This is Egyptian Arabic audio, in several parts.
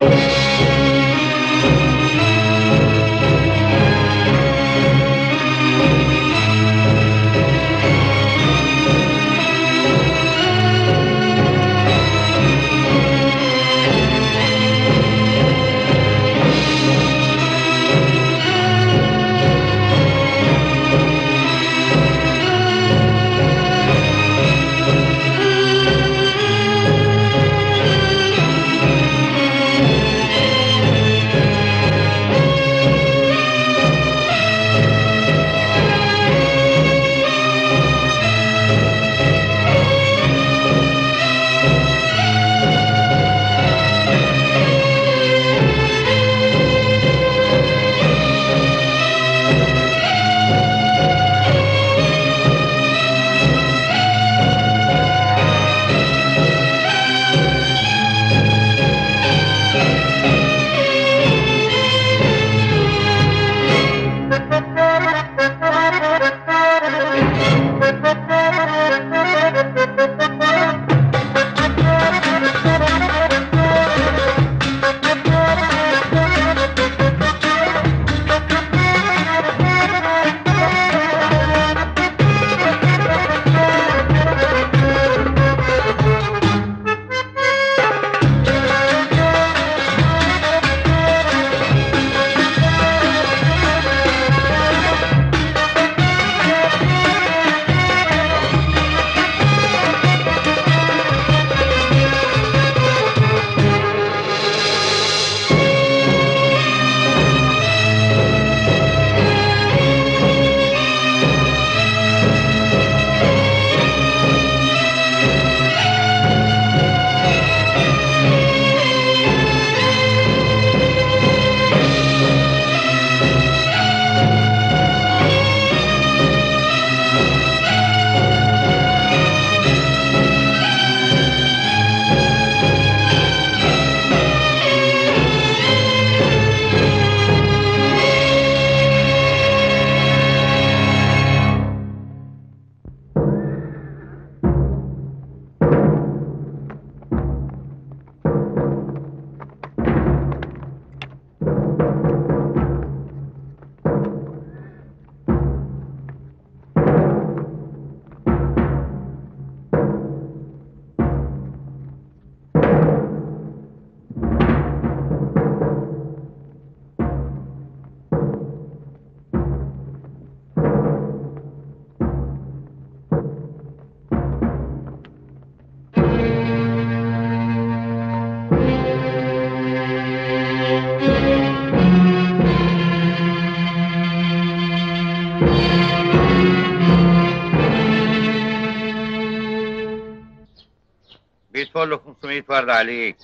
بيتفل له 500 ورد عليك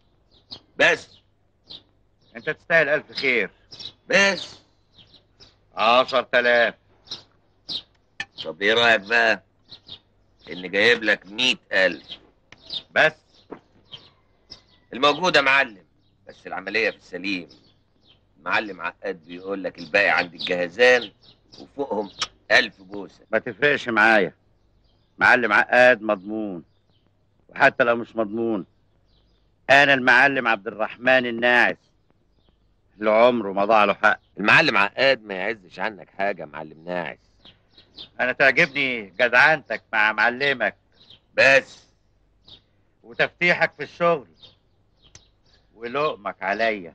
بس انت تستاهل الف خير بس 10000 طب ايه رايك بقى ان جايب لك مئة ألف بس الموجود يا معلم بس العملية في السليم المعلم عقاد بيقول لك الباقي عند الجهزان وفوقهم ألف بوسة ما تفرقش معايا معلم عقاد مضمون وحتى لو مش مضمون انا المعلم عبد الرحمن الناعس اللي عمره ما ضاع له حق المعلم عقاد ما يعزش عنك حاجة يا معلم ناعس انا تعجبني جدعنتك مع معلمك بس وتفتيحك في الشغل ولقمك عليا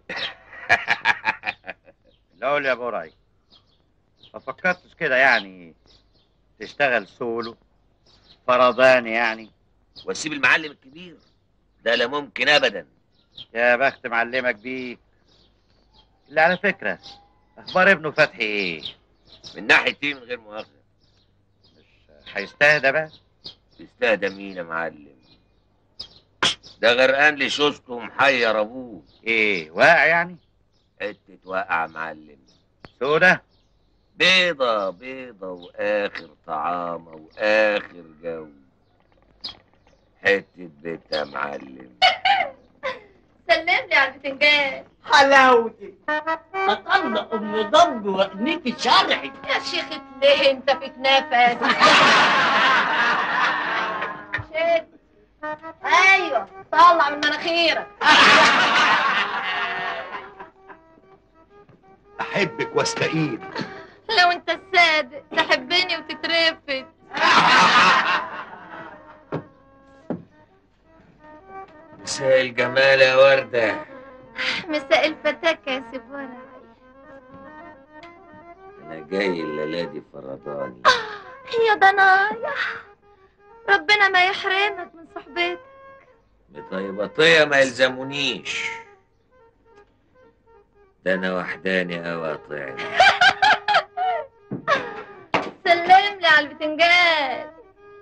الاول يا برعي ما فكرتش كده يعني تشتغل سولو فرضاني يعني واسيب المعلم الكبير ده لا ممكن ابدا يا بخت معلمك بيك اللي على فكرة اخبار ابنه فتحي ايه من ناحية ايه من غير مؤاخذة مش هيستهدى بقى تستهدى مين يا معلم ده غرقان لي شوشته ومحير ابوه ايه واقع يعني حتة واقع معلم سودة بيضة بيضة واخر طعامة واخر جو حتة بيت يا معلم سلم لي على البتنجان حلاوتي أطلق أم ضب وأنيك شرعي يا شيخ ليه انت فيك نفس شد ايوه طلع من مناخيرك احبك واستقيل لو انت الصادق تحبني وتترفد مساء الجمال يا وردة مساء الفتاكة يا سبورة أنا جاي الليلة دي فرداني يا ضنايا ربنا ما يحرمك من صحبتك بطيبطية ما يلزمونيش ده أنا وحداني أوي أطيعني سلم لي على البتنجان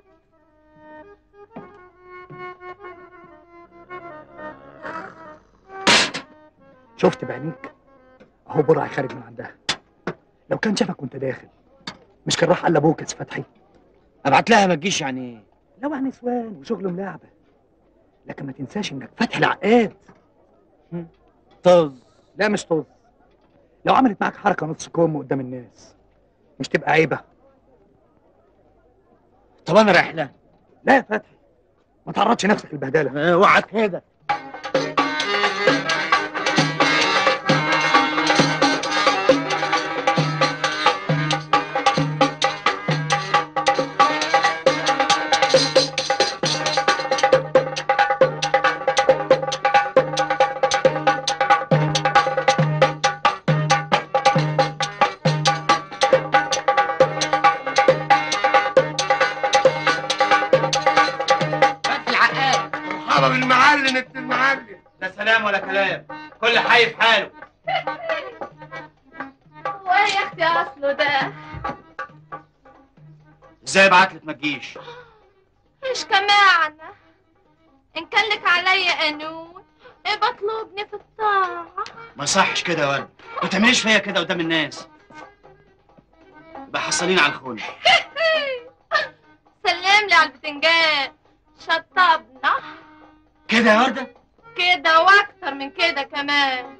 شفت بعينيك اهو برع خارج من عندها لو كان شافك وانت داخل مش كان راح قال لابوك يا سي فتحي ابعت لها ما تجيش يعني لو عن نسوان وشغل ملاعبه لكن ما تنساش انك فتحي العقاد طز لا مش طز لو عملت معاك حركه نص كوم قدام الناس مش تبقى عيبه طب انا رايح لها لا يا فتحي ما تعرضش نفسك للبهدله اوعى كده فتحي العقاد مرحبا بالمعلم ابن المعلم لا سلام ولا كلام كل حي في حاله وايه يا اختي اصله ده ازاي ابعت لك ما تجيش ايش كمان ان كان لك عليا قانون ايه بطلبني في الطاعة ما صحش كده يا ورد ما تعمليش فيا كده قدام الناس بقى حصلين على الخل سلم لي على البتنجان شطبنا كده يا ورده كده واكتر من كده كمان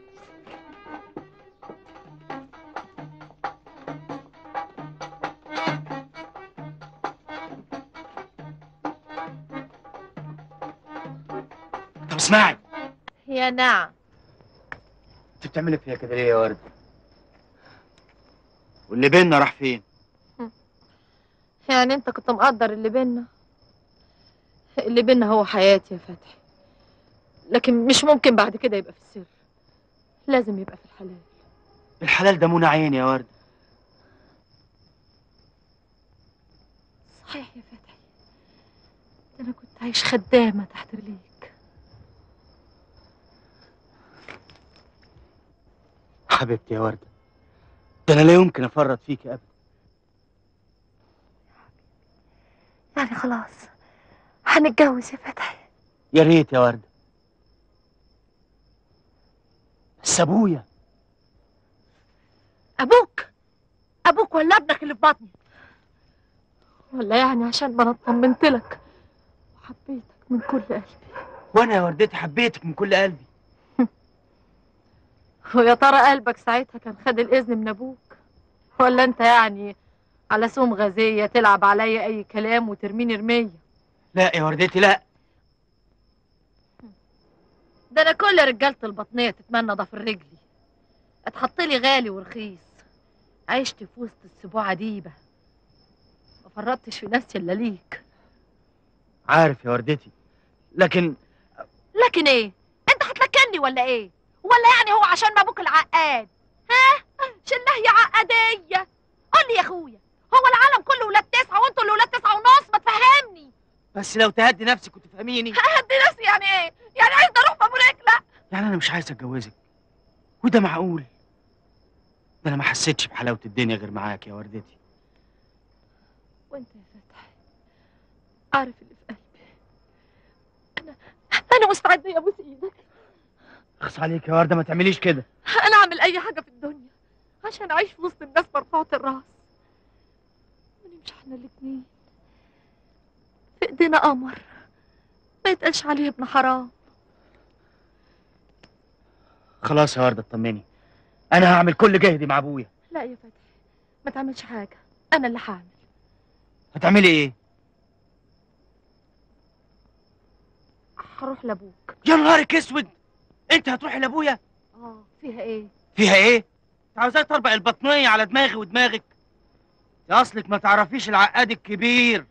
طب اسمعي يا نعم انت بتعملي فيا كده ليه يا ورد واللي بينا راح فين يعني انت كنت مقدر اللي بينا اللي بينا هو حياتي يا فتحي لكن مش ممكن بعد كده يبقى في السر لازم يبقى في الحلال الحلال ده منى عيني يا ورد صحيح يا فتحي ده انا كنت عايش خدامة تحت رجليك حبيبتي يا ورده ده انا لا يمكن افرط فيك ابدا يعني خلاص هنتجوز يا فتحي يا ريت يا ورده بس ابويا ابوك ابوك ولا ابنك اللي في بطني ولا يعني عشان ما انا اطمنت لك وحبيتك من كل قلبي وانا يا وردتي حبيتك من كل قلبي ويا ترى قلبك ساعتها كان خد الاذن من ابوك ولا انت يعني على سوم غازية تلعب عليا اي كلام وترميني رمية لا يا وردتي لا ده انا كل رجالة البطنية تتمنى ضفر رجلي اتحط لي غالي ورخيص عشت في وسط السبوعة ديبة ما فرطتش في نفسي الا ليك عارف يا وردتي لكن لكن ايه انت هتلكني ولا ايه ولا يعني هو عشان ما ابوك العقاد ها شله يا عقديه قول لي يا اخويا هو العالم كله ولاد تسعه وانتوا اللي ولاد تسعه ونص ما تفهمني بس لو تهدي نفسك وتفهميني هدي نفسي يعني ايه يعني عايز اروح بابو رجله يعني انا مش عايز اتجوزك وده معقول ده انا ما حسيتش بحلاوه الدنيا غير معاك يا وردتي وانت يا فتحي عارف اللي في قلبي انا انا مستعده يا ابوس ايدك اخص عليك يا ورده ما تعمليش كده انا اعمل اي حاجه في الدنيا عشان اعيش في وسط الناس مرفوعه الراس ونمشي احنا الاتنين في ايدينا قمر ما يتقالش عليه ابن حرام خلاص يا ورده اطمني انا هعمل كل جهدي مع ابويا لا يا فتحي ما تعملش حاجه انا اللي هعمل هتعملي ايه هروح لابوك يا نهارك اسود انت هتروحي لابويا اه فيها ايه فيها ايه انت عاوزاه يطربق البطنيه على دماغي ودماغك يا اصلك ما تعرفيش العقاد الكبير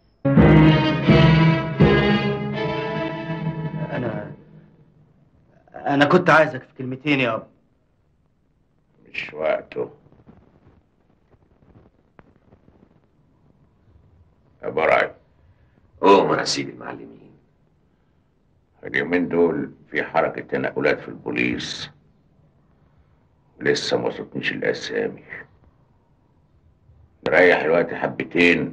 انا انا كنت عايزك في كلمتين يابا مش وقته يا براي أؤمر يا سيدي المعلمين اليومين دول في حركة تنقلات في البوليس لسه ما وصلتنيش الأسامي نريح الوقت حبتين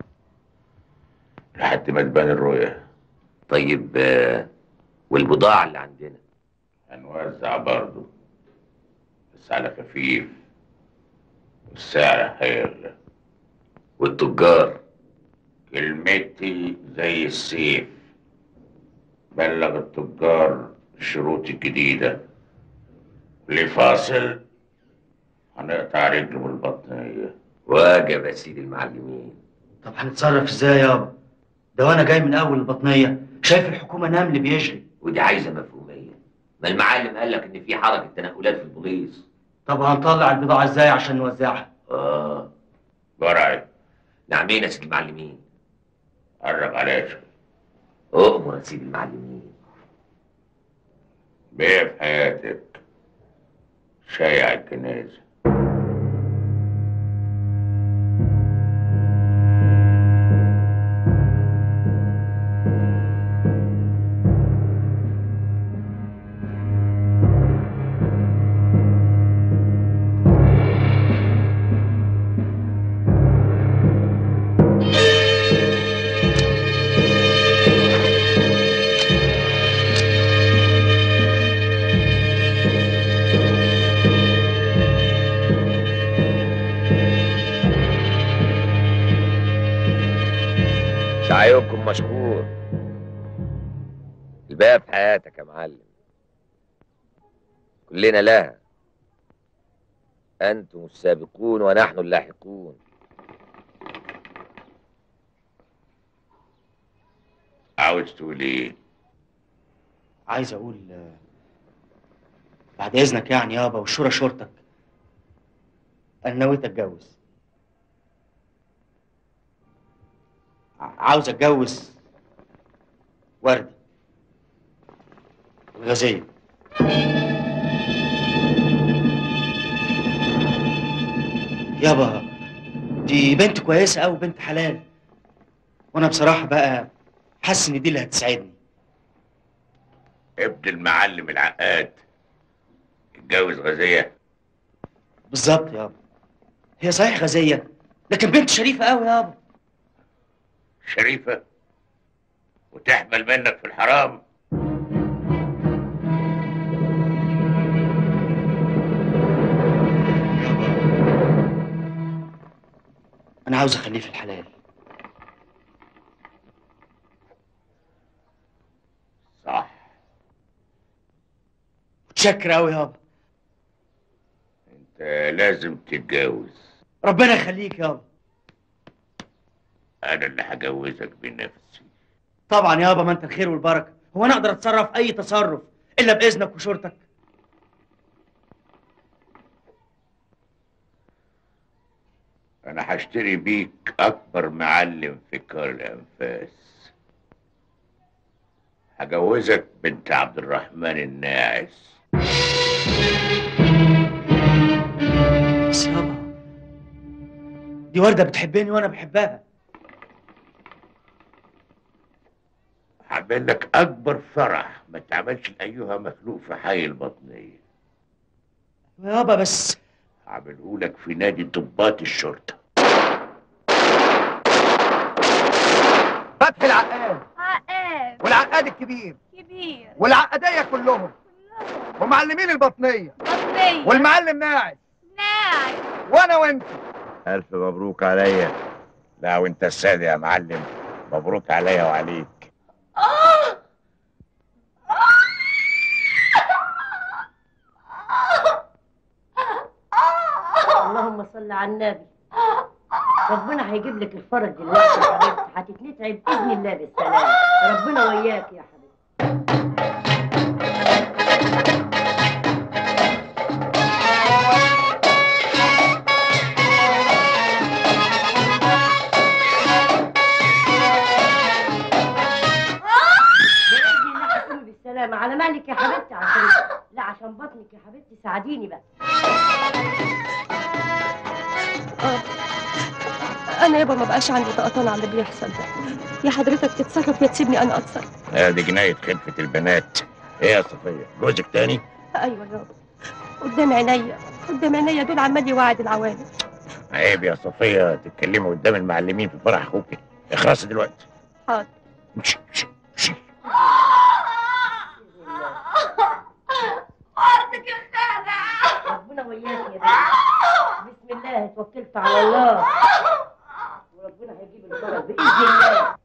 لحد ما تبان الرؤية طيب آه، والبضاعة اللي عندنا هنوزع برضه بس على خفيف والسعر هيغلى والتجار كلمتي زي السيف بلغ التجار الشروط الجديدة اللي فاصل هنقطع رجله من البطنية واجب يا سيدي المعلمين طب هنتصرف ازاي يابا ده وانا جاي من اول البطنيه شايف الحكومه نمل بيجري ودي عايزة مفهومية ما المعلم قال لك إن في حركة تنقلات في البوليس طب هنطلع البضاعه ازاي عشان نوزعها آه برعي نعمين يا سيدي المعلمين قرب عليا شوية. أؤمر يا سيدي المعلمين بيع في حياتك شايع الجنازة سعيكم مشكور الباقي في حياتك يا معلم كلنا لها أنتم السابقون ونحن اللاحقون عاوز تقول ايه؟ عايز اقول آه، بعد اذنك يعني يابا والشورى شورتك انا نويت اتجوز ع- عاوز اتجوز وردي الغازية يابا دي بنت كويسة أوي بنت حلال وأنا بصراحة بقى حاسس إن دي اللي هتساعدني ابن المعلم العقاد اتجوز غازية بالظبط يابا هي صحيح غازية لكن بنت شريفة أوي يابا شريفة وتحمل منك في الحرام يابا أنا عاوز أخليه في الحلال صح متشكر أوي يابا انت لازم تتجوز ربنا يخليك يابا انا اللي هجوزك بنفسي طبعا يابا ما أنت الخير والبركة هو أنا أقدر أتصرف أي تصرف إلا بإذنك وشورتك انا هشتري بيك اكبر معلم في كار الانفاس هجوزك بنت عبد الرحمن الناعس بس يابا دي وردة بتحبني وأنا بحبها هعمل لك اكبر فرح ما تعملش لايها مخلوق في حي البطنيه يابا بس هعمله لك في نادي ضباط الشرطه فتحي العقاد عقاد والعقاد الكبير كبير والعقادية كلهم ومعلمين البطنية بطنية والمعلم ناعس ناعم وانا وانت ألف مبروك عليا لا وأنت السادة يا معلم مبروك عليا وعليك اللهم صل على النبي ربنا هيجيب لك الفرج دلوقتي يا حبيبتي هتتنتعي باذن الله بالسلامه ربنا وياك يا حبيبتي عشان بطنك يا حبيبتي ساعديني بقى انا يابا ما بقاش عندي طقطان على اللي بيحصل ده يا حضرتك تتصرف يا تسيبني انا اتصرف ادي جناية خلفة البنات ايه يا صفية جوزك تاني ايوه يابا قدام عينيا قدام عينيا دول عمال يوعد العوالم عيب يا صفية تتكلمي قدام المعلمين في فرح اخوك اخرسي دلوقتي حاضر مش مش مش ارضك يا خالة ربنا وياك يا بنتي بسم الله توكلت على الله وربنا هيجيب الفرج باذن الله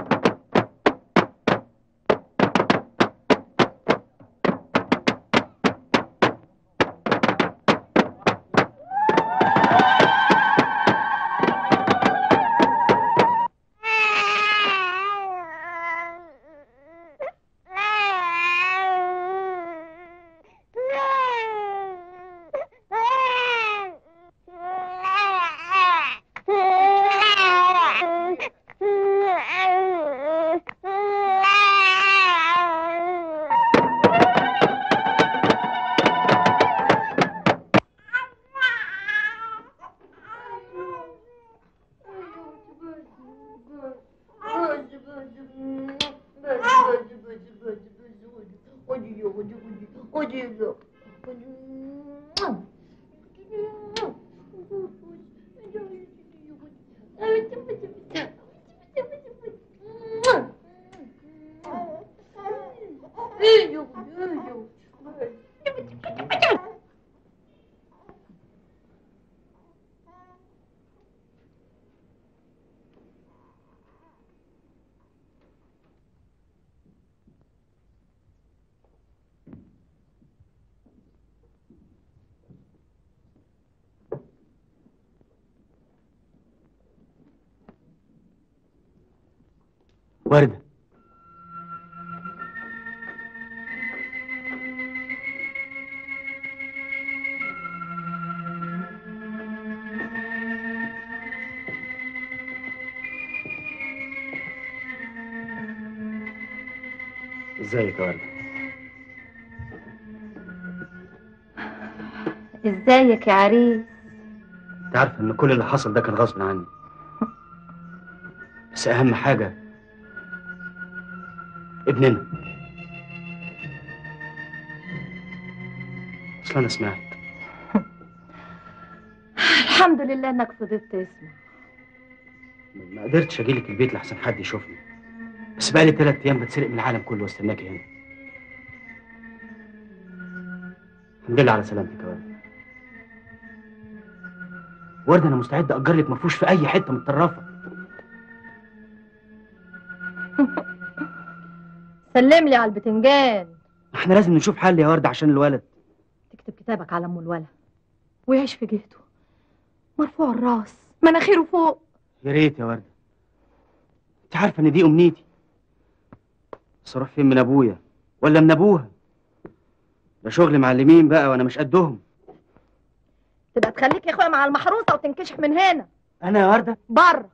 وردة ازيك يا وردة ازيك يا عريس انت عارف ان كل اللي حصل ده كان غصب عني بس اهم حاجة ابننا اصل انا سمعت الحمد لله انك فضلت تسمع ما قدرتش اجيلك البيت لحسن حد يشوفني بس بقالي ثلاث ايام بتسرق من العالم كله واستناكي هنا الحمد لله على سلامتك يا ورده ورده انا مستعد اجر لك مفروش في اي حته متطرفه سلم لي على البتنجان احنا لازم نشوف حل يا ورده عشان الولد تكتب كتابك على ام الولا ويعيش في جهته مرفوع الراس مناخيره فوق يا ريت يا ورده انت عارفه ان دي امنيتي بس اروح فين من ابويا ولا من ابوها ده شغل معلمين بقى وانا مش قدهم تبقى تخليك يا اخويا مع المحروسه وتنكشف من هنا انا يا ورده بره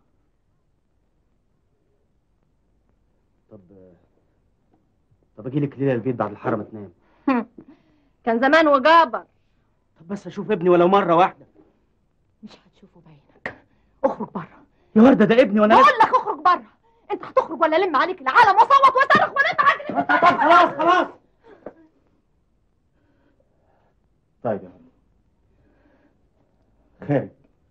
طب طب اجي لك ليله البيت بعد الحرم تنام كان زمان وجابر طب بس اشوف ابني ولو مره واحده مش هتشوفه بعينك اخرج بره يا ورده ده ابني وانا بقول لك اخرج بره انت هتخرج ولا لم عليك العالم وصوت وصرخ ولا انت عاجبك طب خلاص خلاص طيب يا ورده خارج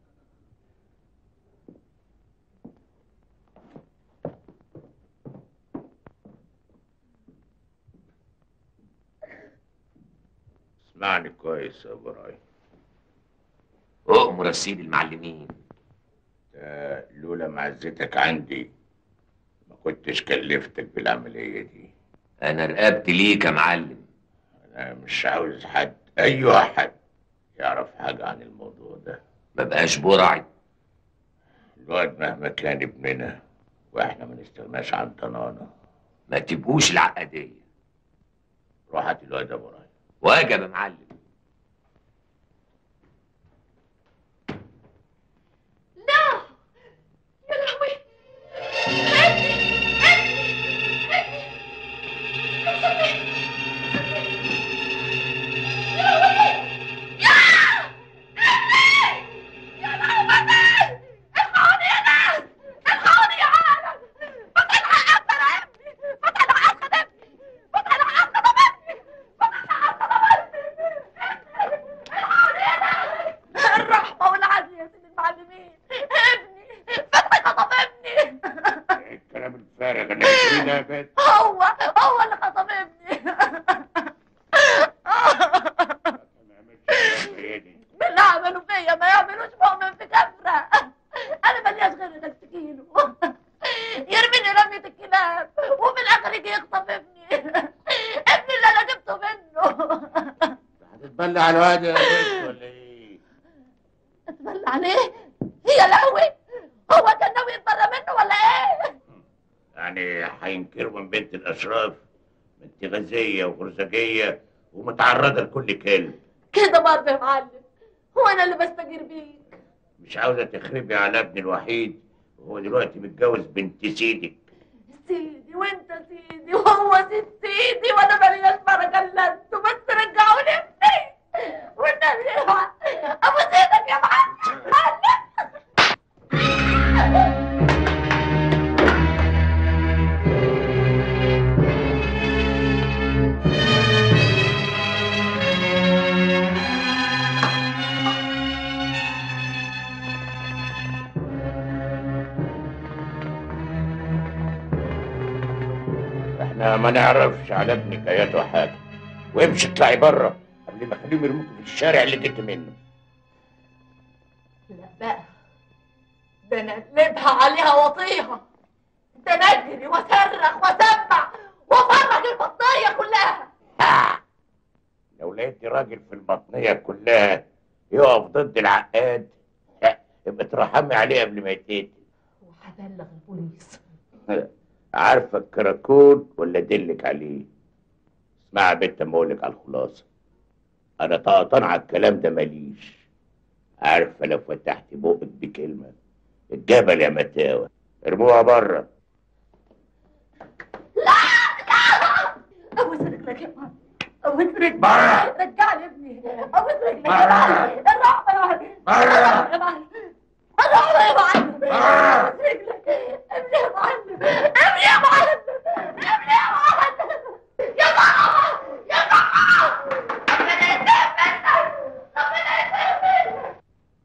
اسمعني كويس يا براي اؤمر يا سيدي المعلمين ده لولا معزتك عندي ما كنتش كلفتك بالعملية دي انا رقبتي ليك يا معلم انا مش عاوز حد اي واحد يعرف حاجة عن الموضوع ده ما بقاش برعي الواد مهما كان ابننا واحنا ما نستغناش عن ضنانا ما تبقوش العقديه روح هات الواد يا براي واجب يا معلم لا يا لهوي ابني ابني ابني يا بنت هو هو اللي خطب ابني بالله عملوا فيا ما يعملوش مؤمن في كفرة انا ملياش غير انك تكيله يرميني رمية الكلاب وفي الاخر يجي يخطف ابني ابني اللي انا جبته منه هتتبلى على الواد يا بنت ولا ايه؟ اتبلى عليه يا لهوي هو كان ناوي يتبرى منه ولا ايه يعني هينكروا من بنت الاشراف بنت غازيه وغرزجيه ومتعرضه لكل كلب كده برضه يا معلم هو انا اللي بستجير بيك مش عاوزه تخربي على ابني الوحيد وهو دلوقتي متجوز بنت سيدك سيدي وانت سيدي وهو سيد سيدي وانا مالياش بركه الا انتوا بس رجعوني ابني والنبي يا ابو سيدك يا معلم احنا ما نعرفش على ابنك اياته حاجه وامشي اطلعي بره قبل ما اخليهم يرموك في الشارع اللي جيت منه لا بقى ده انا اقلبها عليها واطيها ده انا اجري واصرخ واسمع وافرج البطاريه كلها لو لقيت راجل في البطنيه كلها يقف ضد العقاد يبقى ترحمي عليه قبل ما يتقتل وهبلغ البوليس عارفه الكراكون ولا ادلك عليه اسمعي يا بنت اما اقولك على الخلاصه انا طقطان على الكلام ده ماليش عارفه لو فتحت بقك بكلمه الجبل يا متاوه ارموها بره ابوس رجلك يا معلم ابوس رجلك برا. رجعني ابني ابوس رجلك برا. يا معلم الرحمه يا معلم برا. يا معلم الرحمه يا معلم برا. ابوس رجلك ابني يا معلم ابني يا معلم ابني يا معلم يا ماما يا ماما ربنا يسامحك ربنا يسامحك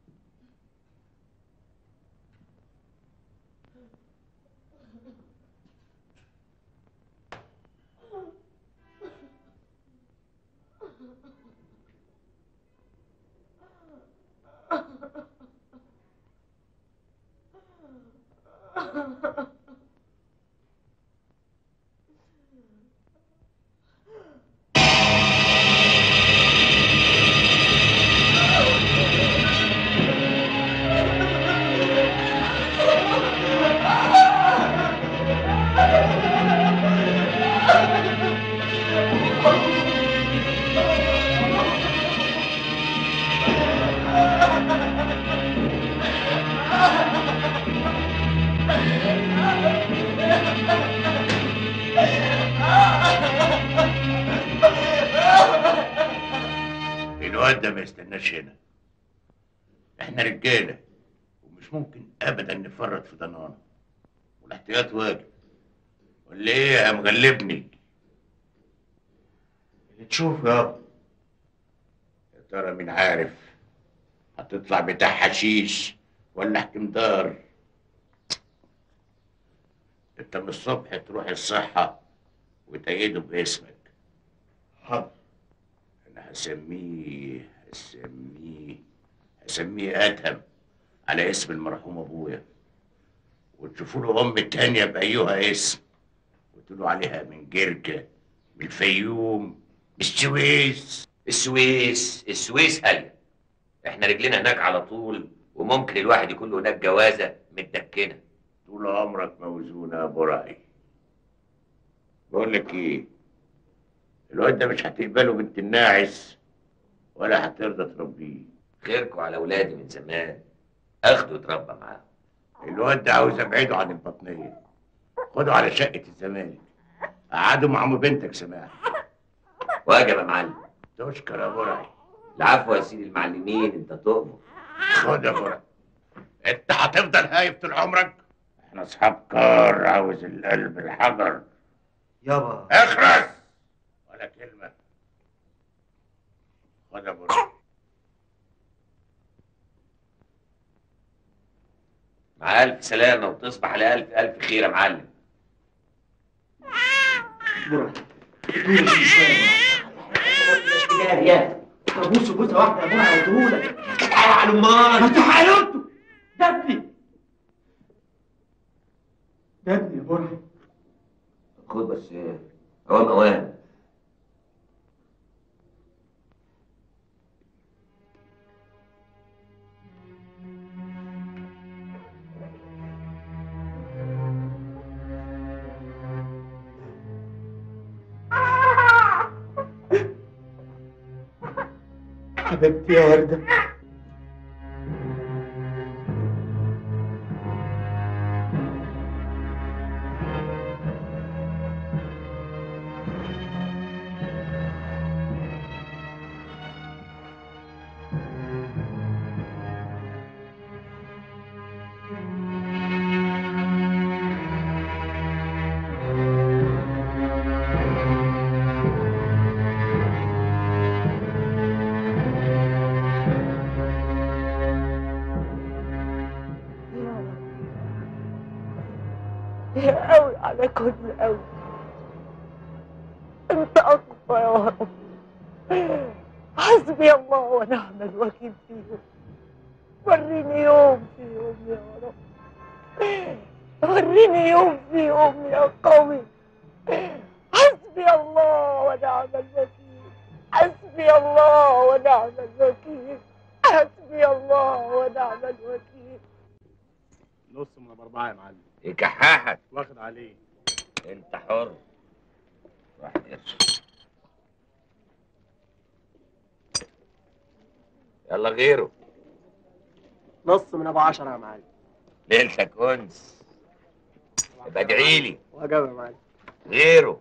الواد ده ما يستناش هنا احنا رجاله ومش ممكن ابدا نفرط في ضنانا والاحتياط واجب ولا ايه يا مغلبني اللي تشوف يابا يا ترى مين عارف هتطلع بتاع حشيش ولا حكمدار انت من الصبح تروح الصحة وتأيده باسمك حاضر انا هسميه هسميه هسميه ادهم على اسم المرحوم ابويا وتشوفوا له ام تانية بايها اسم وتقولوا عليها من جرجة من الفيوم من السويس السويس السويس هل احنا رجلنا هناك على طول وممكن الواحد يكون له هناك جوازه متدكنه طول عمرك موزونة يا ابو رأي بقول لك ايه الواد ده مش هتقبله بنت الناعس ولا هترضى تربيه خيركم على اولادي من زمان اخده اتربى معاهم الواد ده عاوز ابعده عن البطنيه خده على شقه الزمالك قعده مع ام بنتك سماح واجب يا معلم تشكر يا ابو رأي العفو يا سيدي المعلمين انت تؤمر خد يا ابو رأي انت هتفضل هايف طول عمرك احنا اصحاب كار عاوز القلب الحجر يابا اخرس ولا كلمه خد يا ابو رأي مع الف سلامه وتصبح على الف الف خير يا معلم برع يا ابوس بوسه واحده يا برع وديهولك تعالى على امال انت حيوته ده ابني ده ابني يا برع خد بس اوام اوام حبيبتي يا ورده يا قوي على كل قوي انت اقوى يا رب حسبي الله ونعم الوكيل فيهم وريني يوم فيهم يا رب وريني يوم فيهم يا قوي حسبي الله ونعم الوكيل حسبي الله ونعم الوكيل حسبي الله ونعم الوكيل نص من باربعه يا معلم ايه كحاحك واخد عليه انت حر واحد قرش يلا غيره نص من ابو عشرة يا معلم ليلتك انس يبقى ادعي لي وجب يا معلم غيره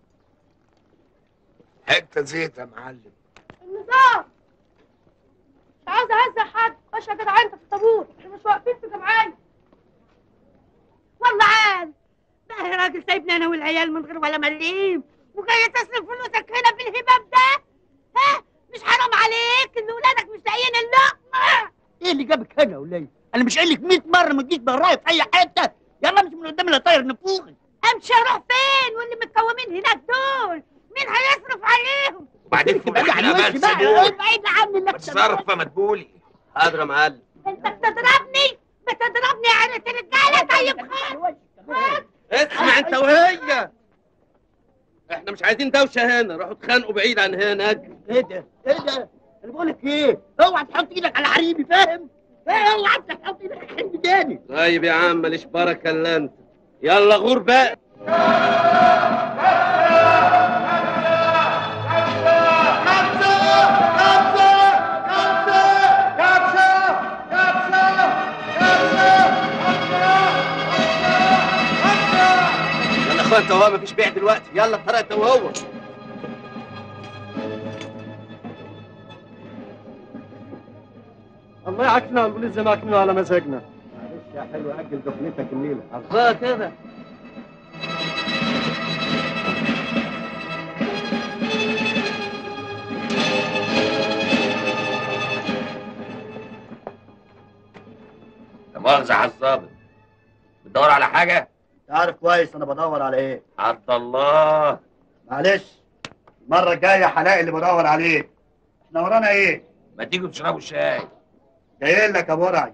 حته زيت يا معلم النظام مش عاوز اهزق حد خش يا جدع انت في الطابور احنا مش واقفين في جمعان والله عال ده يا راجل سايبني انا والعيال من غير ولا مليم وجاي تصرف فلوسك هنا بالهباب ده ها مش حرام عليك ان ولادك مش لاقيين اللقمه ايه اللي جابك هنا ولا ايه؟ انا مش قايل لك 100 مره ما تجيش برايا في اي حته يلا مش من قدام اللي طاير نفوخي امشي اروح فين واللي متكومين هناك دول مين هيصرف عليهم وبعدين تبقى فوق على احنا وشي بقى بنسيبوك بعيد عني اللي اتصرف يا مدبولي حاضر يا معلم انت بتضربني بتضربني يا عيلة الرجاله طيب خالص اسمع انت وهي احنا مش عايزين دوشه هنا روحوا اتخانقوا بعيد عن هنا ايه ده؟ ايه ده؟ انا بقول لك ايه؟ اوعى تحط ايدك على حريمي فاهم؟ ايه اوعى تحط ايدك على حريمي تاني طيب يا عم ماليش بركه الا انت يلا غور بقى يلا يا اخوان انت وهو مفيش بيع دلوقتي يلا الطريق انت وهو الله يعكسنا والبوليس زي ما عكنوا على مزاجنا معلش يا حلو اجل دخلتك الليله الله كده لا مؤاخذة يا الظابط بتدور على حاجة؟ عارف كويس انا بدور على ايه عبد الله معلش المره الجايه هلاقي اللي بدور عليه احنا ورانا ايه ما تيجوا تشربوا شاي جاي لك يا برعي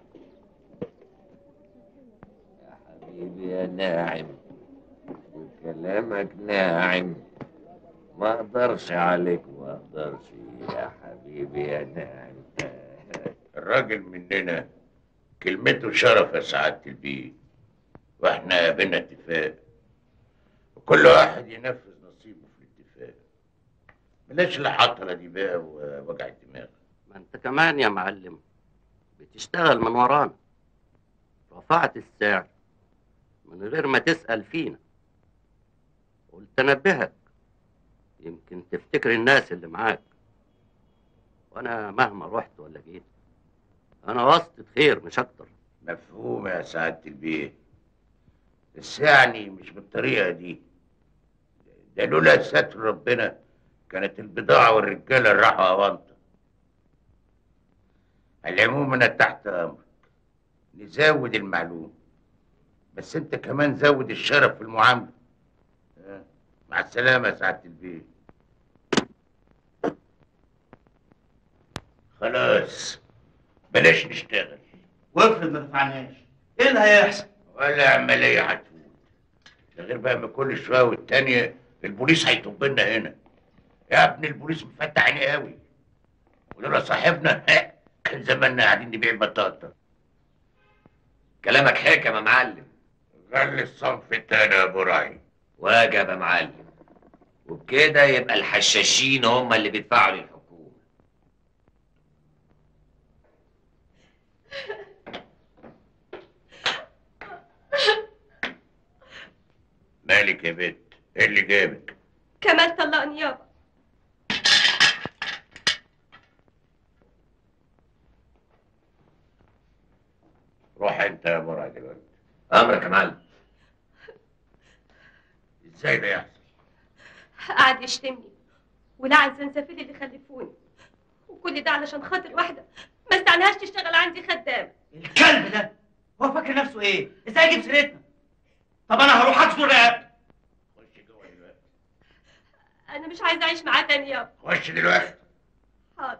حبيبي يا ناعم كلامك ناعم ما اقدرش عليك ما اقدرش يا حبيبي يا ناعم الراجل مننا كلمته شرف يا سعادة البيه واحنا بينا اتفاق وكل واحد ينفذ نصيبه في الاتفاق بلاش الحطرة دي بقى ووجع الدماغ ما انت كمان يا معلم بتشتغل من ورانا رفعت السعر من غير ما تسأل فينا قلت انبهك يمكن تفتكر الناس اللي معاك وانا مهما رحت ولا جيت انا واسطة خير مش اكتر مفهوم يا سعادة البيه بس يعني مش بالطريقة دي ده لولا ستر ربنا كانت البضاعة والرجالة راحوا أونطة على العموم أنا تحت أمرك نزود المعلوم بس أنت كمان زود الشرف في المعاملة ها؟ مع السلامة يا سعادة البيت خلاص بلاش نشتغل وافرض ما دفعناش ايه اللي هيحصل؟ ولا عملية هتفوت ده غير بقى ما كل شوية والتانية البوليس هيطب لنا هنا يا ابني البوليس مفتح عينيه قوي ولولا صاحبنا كان زماننا قاعدين نبيع بطاطا كلامك حكم يا معلم غلي الصنف التاني يا ابو راعي واجب يا معلم وبكده يبقى الحشاشين هم اللي بيدفعوا للحكومة مالك يا بنت ايه اللي جابك كمال طلقني يابا روح انت يا ابو راعي دلوقتي امرك يا معلم ازاي ده يحصل قعد يشتمني ولعن زنزفيل اللي خلفوني وكل ده علشان خاطر واحده ما استعناهاش تشتغل عندي خدامه الكلب ده هو فاكر نفسه ايه؟ ازاي يجيب سيرتنا؟ طب انا هروح اكسر رقبته خش جوه دلوقتي انا مش عايزه اعيش معاه تاني يابا خش دلوقتي حاضر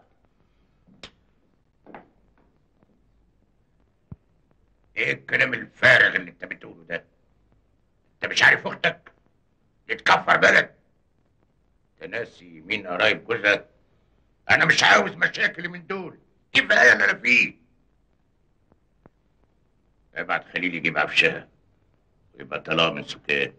ايه الكلام الفارغ اللي انت بتقوله ده انت مش عارف اختك يتكفر بلد انت ناسي مين قرايب جوزها انا مش عاوز مشاكل من دول كفايه اللي انا فيه ابعت خليل يجيب عفشها ويبقى طلاق من سكات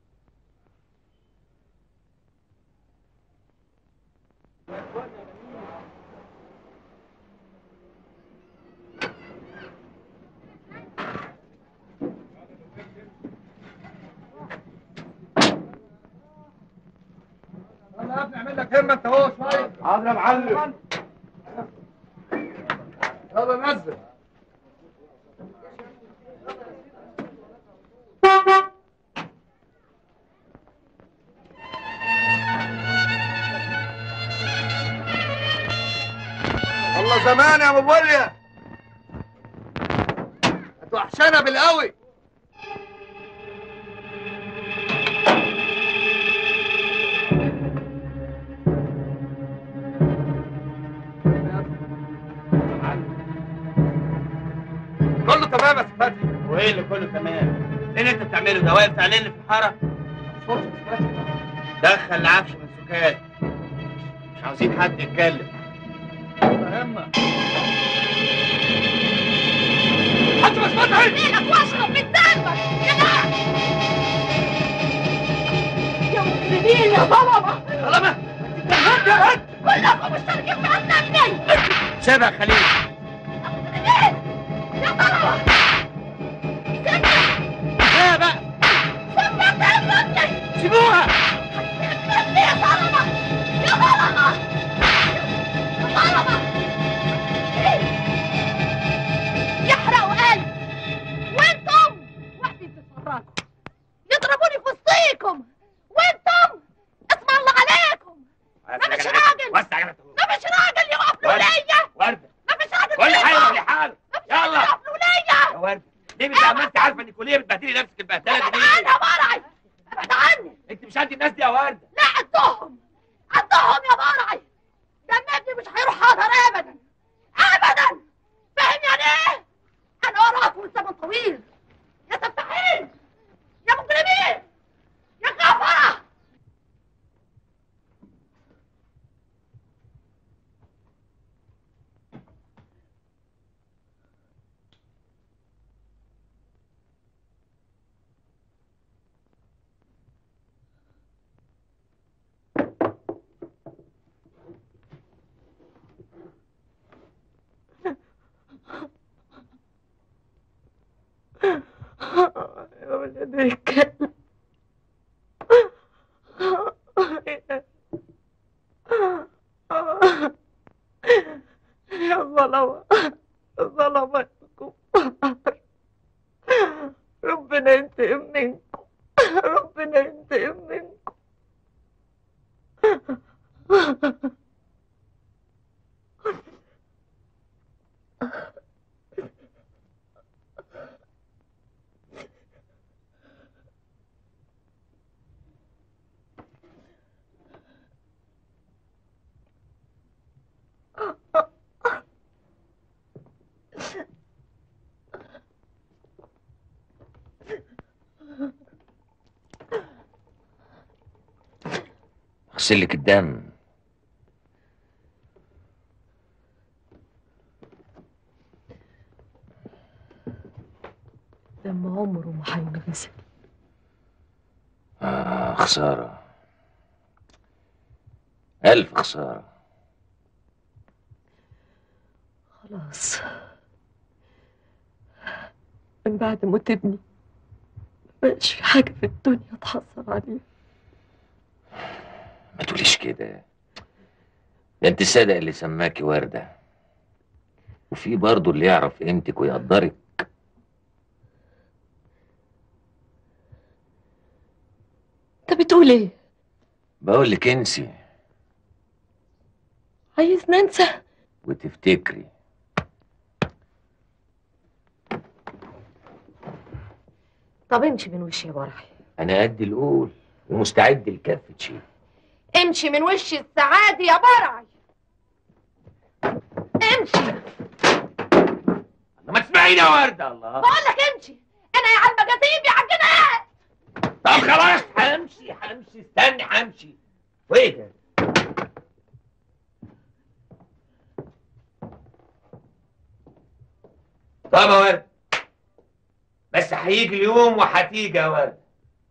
يلا يا ابني اعمل لك همه انت اهو شويه حاضر يا معلم يلا نزل والله زمان يا ابو بوليا هتوحشنا بالقوي كله تمام يا فتحي وايه اللي كله تمام؟ ايه اللي انت بتعمله ده واقف تعلن لي في الحاره؟ دخل العفش من سكات مش عاوزين حد يتكلم مهمة حتى بس فتحي لك واشرب من دمك يا نعم يا مجرمين يا ظلمه سلامة يا هد كلكم مشتركين في قتلني سيبها خليل يا ظلمه كفايه بقى سيبنا دمك سيبوها سيبني يا ظلمه يا ظلمه يا ظلمه يحرقوا قلبي وانتم واقفين تتفرجوا يضربوني في وسطيكم وانتم اسم الله عليكم ما مش راجل وسع يا ما مش راجل يقفلوا ليا ورده ما مش راجل كل حاجه يقف. لحاله ما مش راجل يلا يقفلوا ليا يا ورده ليه مش عملتي عارفه ان الكليه بتبهدلي نفسك البهدله ابعد دي عني يا مرعي ابعد عني انت مش قد الناس دي يا ورده لا عدهم عدهم يا مرعي دم ابني مش هيروح حاضر ابدا ابدا فاهم يعني ايه انا وراكم من زمن طويل يا سفاحين يا مجرمين يا كفره يا ولد الكلب يا ظلمة ظلمة الكفار ربنا ينتقم منكم ربنا ينتقم منكم يغسلك الدم دم عمره ما هينغسل آه خسارة ألف خسارة خلاص من بعد موت ابني مبقاش في حاجة في الدنيا اتحسر عليها ما تقوليش كده ده انت صادق اللي سماكي وردة وفي برضه اللي يعرف قيمتك ويقدرك انت بتقول ايه؟ بقول لك انسي عايز ننسى وتفتكري طب امشي من وشي يا برعي انا قد الاول ومستعد لكافة شيء امشي من وش السعادة يا برعي امشي ما تسمعيني يا وردة الله بقول لك امشي انا يا على المجاذيب يا عالجنات طب خلاص همشي همشي استني همشي وايه ده؟ طب يا ورد بس هيجي اليوم وهتيجي يا ورد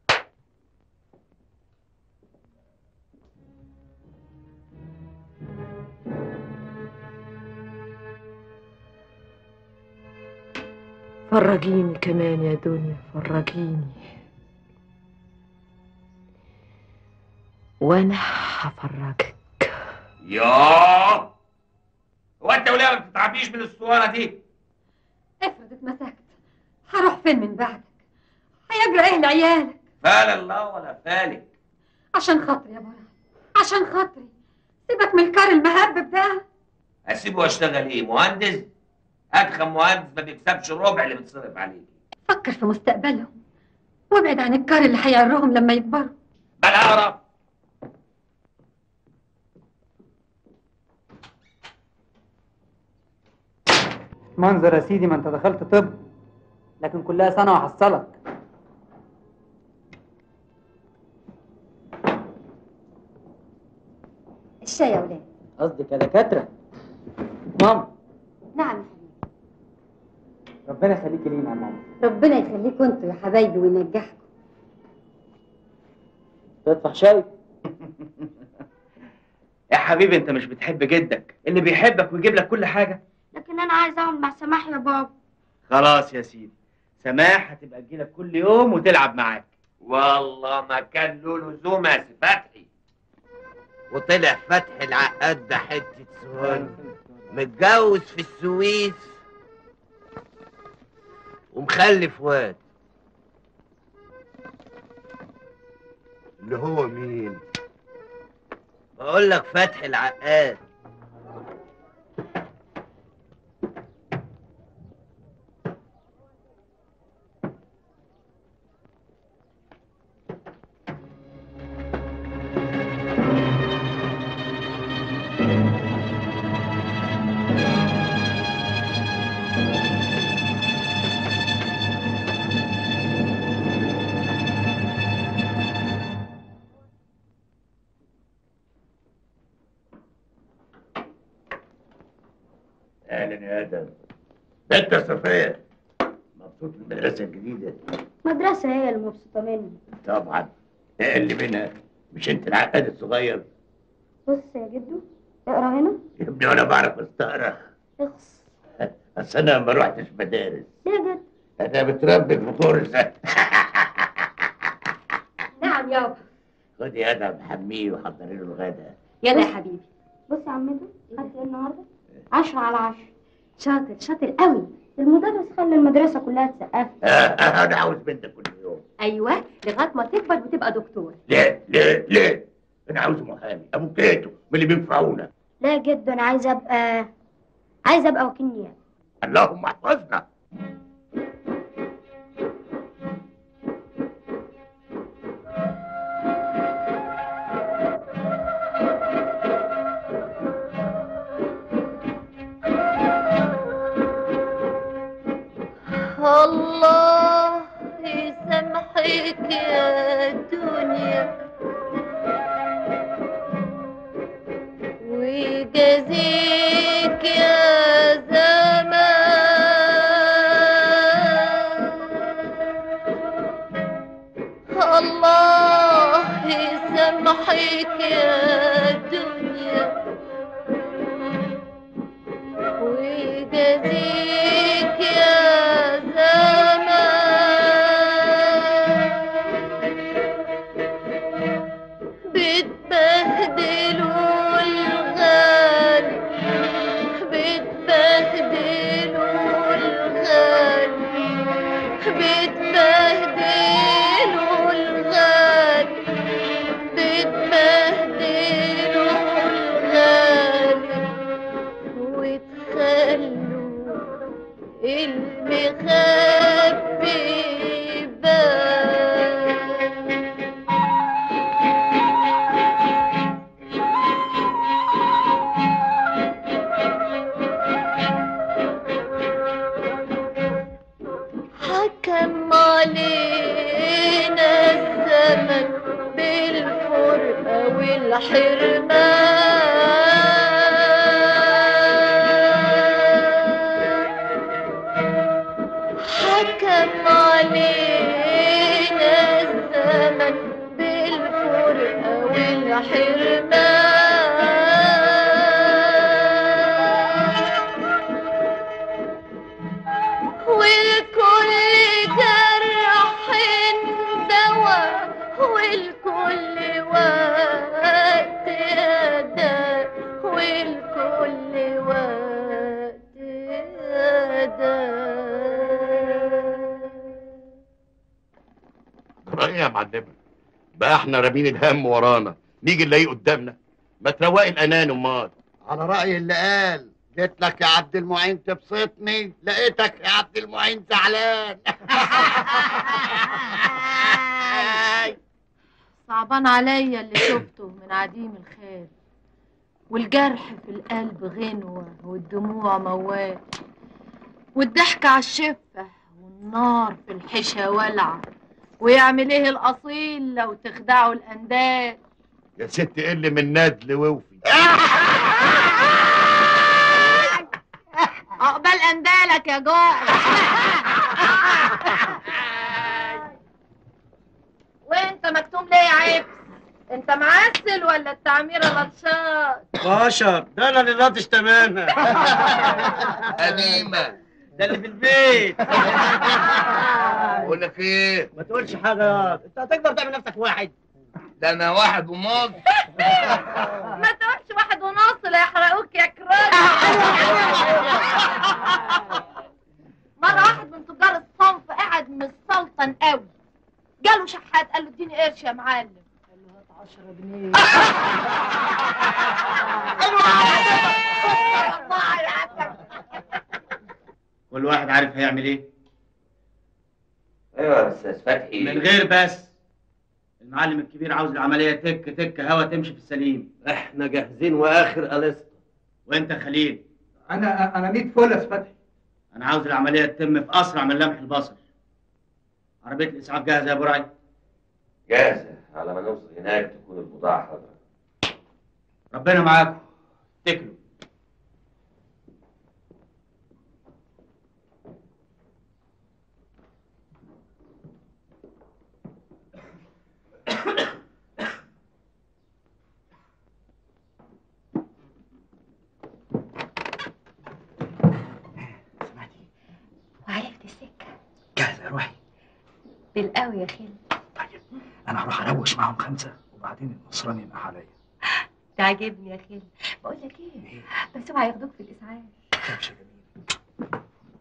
فرجيني كمان يا دنيا فرجيني وانا هفرجك ياه هو انت وليه ما بتتعبيش من الصوره دي افرض اتمسكت هروح فين من بعدك هيجرى ايه لعيالك فال الله ولا فالك عشان خاطري يا برعي عشان خاطري سيبك من الكار المهبب ده اسيبه واشتغل ايه مهندس ادخل مهندس ما بيكسبش ربع اللي بتصرف عليه فكر في مستقبلهم وابعد عن الكار اللي هيعرهم لما يكبروا بل اعرف منظر يا سيدي ما انت دخلت طب لكن كلها سنة وحصلك الشاي يا ولاد قصدك يا دكاترة ماما نعم ربنا يخليكي لينا يا ماما ربنا يخليكم انتوا يا حبايبي وينجحكم تدفع شاي يا حبيبي انت مش بتحب جدك اللي بيحبك ويجيب لك كل حاجه لكن انا عايز اقعد مع سماح يا بابا خلاص يا سيدي سماح هتبقى تجيلك كل يوم وتلعب معاك والله ما كان له لزوم يا سي فتحي وطلع فتحي العقاد ده حتة سهل متجوز في السويس ومخلف واد اللي هو مين؟ بقول لك فتحي العقاد اهلا يا ادم ده انت صفيه مبسوط بالمدرسه الجديده مدرسة هي اللي مبسوطة مني طبعا اقل منها مش انت العقاد الصغير بص يا جدو اقرا هنا يا ابني وانا بعرف استقرا اخص اصل انا ما روحتش مدارس ليه يا جدو انا بتربي في فرصه نعم يابا خد يا ادم حميه وحضري له الغدا يلا يا حبيبي بص يا عمتو خدت ايه النهارده عشرة على عشرة شاطر شاطر قوي المدرس خلى المدرسة كلها تسقف انا عاوز بنتك كل يوم ايوه لغايه ما تكبر وتبقى دكتور ليه ليه ليه انا عاوز محامي ابو كيتو من اللي بينفعونا لا يا جدو انا عايز ابقى عايز ابقى وكيل نيابة اللهم احفظنا الله يسامحك يا دنيا يجازيك يا زمان بتبهدلوا الغالي بتبهدلوا الغالي بتبهدلوا الغالي بتبهدلوا الغالي وتخلوا المخبي يبان حكم علينا الزمن بالفرقة والحرمان حكم علينا الزمن بالفرقة والحرمان والكل جرح دواء والكل وقت أداء والكل وقت أداء رأي يا معلمة بقى احنا رامين الهم ورانا نيجي نلاقيه قدامنا ما تروقي الانان امال على رأي اللي قال جيت لك يا عبد المعين تبسطني لقيتك يا عبد المعين زعلان صعبان عليا اللي شفته من عديم الخير والجرح في القلب غنوة والدموع موال والضحك على الشفة والنار في الحشا ولعة ويعمل ايه الأصيل لو تخدعه الأنداد يا ست قل من ندل ووفي عقبال أندالك يا جوع وانت مكتوم ليه يا عيب انت معسل ولا التعميرة لطشات بشر ده انا اللي لطش تماما قديمة ده اللي في البيت بقول لك ايه ما تقولش حاجه يا انت هتقدر تعمل نفسك واحد ده انا واحد ونص ما تقولش واحد ونص لا يحرقوك يا كرام مرة واحد من تجار الصنف قاعد مستلطن قوي جاله شحات قال له اديني قرش يا معلم قال له هات 10 جنيه كل واحد عارف هيعمل ايه ايوه يا استاذ فتحي من غير بس المعلم الكبير عاوز العمليه تك تك هوا تمشي في السليم احنا جاهزين واخر قلصت وانت يا خليل انا انا 100 فل يا أستاذ فتحي انا عاوز العمليه تتم في اسرع من لمح البصر عربيه الاسعاف جاهزه يا ابو راي جاهزة على ما نوصل هناك تكون البضاعة حاضرة ربنا معاكم اتكلوا وعرفت السكة جاهزه يا روحي بالقوي يا خيل انا هروح اروش معاهم خمسه وبعدين النصراني ينقح عليا تعجبني يا خيل بقول لك ايه بس اوعى ياخدوك في الاسعاف تمشي جميل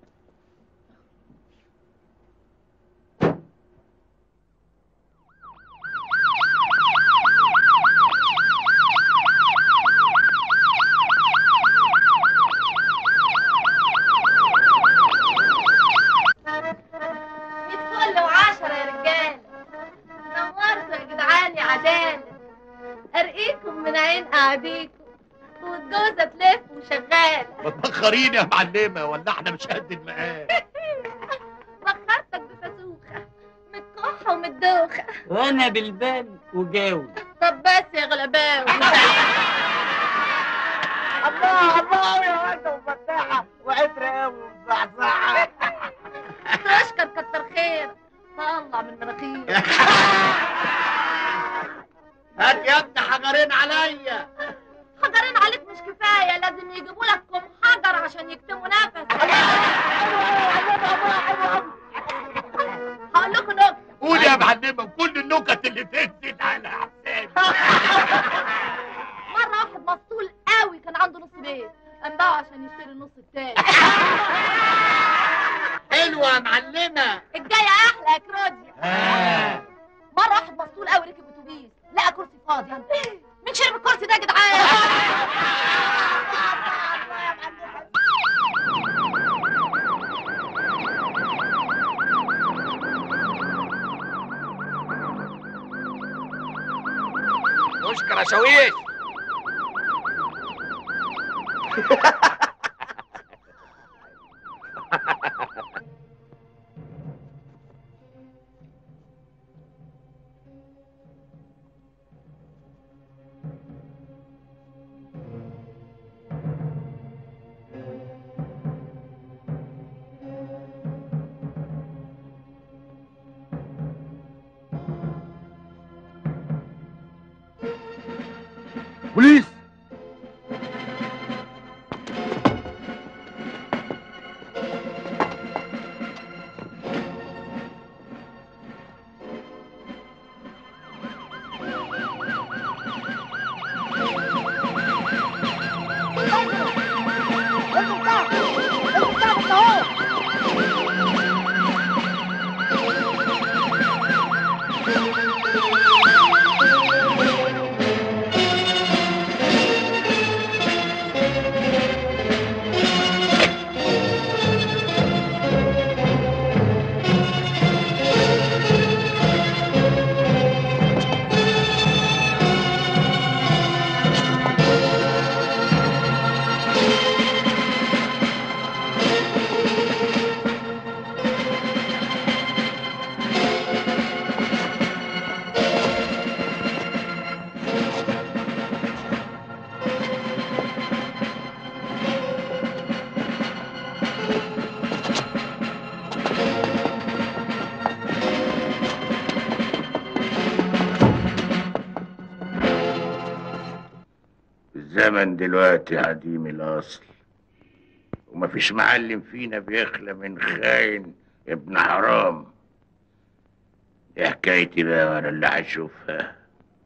مية فل وعشرة يا رجالة نورتوا يا جدعان يا عدالة أرقيكم من عين قعديكم والجوزة تلف وشغالة ما تبخرين يا معلمة ولا احنا مش قد المقام بخرتك بفسوخة متكحة ومتدوخة وانا بالبال وجاوب طب بس يا غلباوي الله الله يا واد مفتاحه وعترة قوي ومزعزعه تشكر كتر خير طلع من مناخيرك هات يا ابني حجرين عليا حجرين عليك مش كفاية لازم يجيبوا لك كم حجر عشان يكتموا نفسك عشان يشتري النص التاني حلوه يا معلمه الجايه احلى يا كروديا مره واحد مسطول قوي ركب اتوبيس لقى كرسي فاضي مين شرب الكرسي ده يا جدعان اشكر يا شاويش بوليس الزمن دلوقتي عديم الأصل ومفيش معلم فينا بيخلى من خاين ابن حرام دي حكايتي بقى وانا اللي هشوفها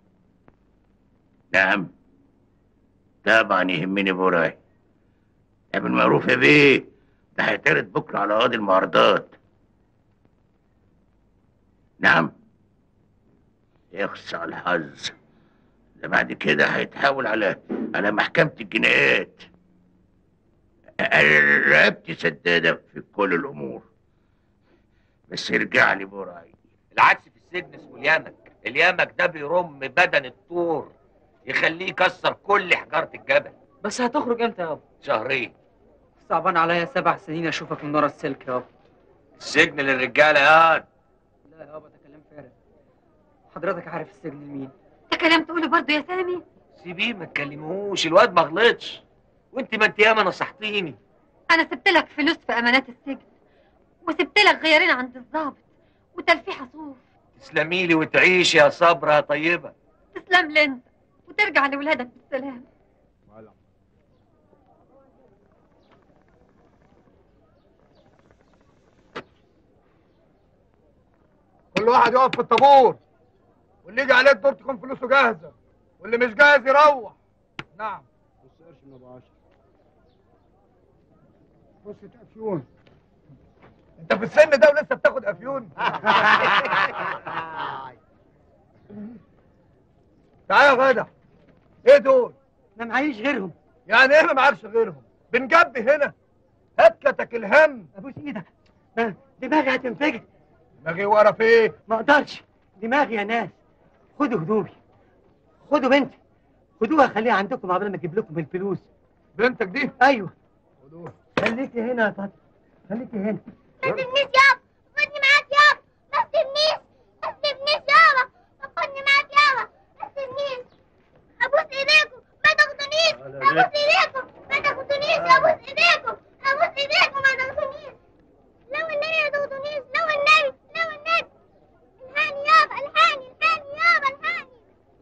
نعم طبعا يهمني براي ابن معروف يا بيه ده هيتعرض بكره على قاضي المعارضات نعم يخص على الحظ ده بعد كده هيتحول على على محكمة الجنايات رقبتي سدادة في كل الأمور بس ارجع لي براي العكس في السجن اسمه اليمك اليمك ده بيرم بدن الطور يخليه يكسر كل حجارة الجبل بس هتخرج امتى يابا؟ شهرين صعبان عليا سبع سنين اشوفك من ورا السلك يابا السجن للرجالة يا لا يابا ده كلام فارغ حضرتك عارف السجن لمين ده كلام تقوله برضه يا سامي سيبيه ما تكلمهوش الواد ما غلطش وانت ما انت ياما نصحتيني انا سبت لك فلوس في امانات السجن وسبت لك غيارين عند الضابط وتلفيحه صوف تسلمي لي وتعيشي يا صبرا يا طيبة تسلم لي انت وترجع لولادك بالسلام كل واحد يقف في الطابور واللي يجي عليه الدور تكون فلوسه جاهزه واللي مش جاهز يروح نعم بص قرش من ابو عشر بص افيون انت في السن ده ولسه بتاخد افيون تعالى يا جدع ايه دول انا معيش غيرهم يعني ايه ما معكش غيرهم بنجبي هنا هتكتك الهم ابوس ايدك آه، دماغي هتنفجر دماغي ورا في ايه ما اقدرش دماغي يا ناس خدوا هدومي خدوا بنتي خدوها خليها عندكم قبل ما اجيب لكم الفلوس بنتك دي ايوه خدوها خليكي هنا يا فاطمه خليكي هنا ما تسيبنيش يابا خدني معاك يابا ما تسيبنيش ما تسيبنيش يابا خدني معاك يابا ما تسيبنيش ابوس ايديكم ما تاخدونيش ابوس ايديكم ما تاخدونيش ابوس ايديكم ابوس ايديكم ما تاخدونيش لو النبي ما تاخدونيش لو النبي لو النبي الحقني يابا الحقني الحقني يابا الحقني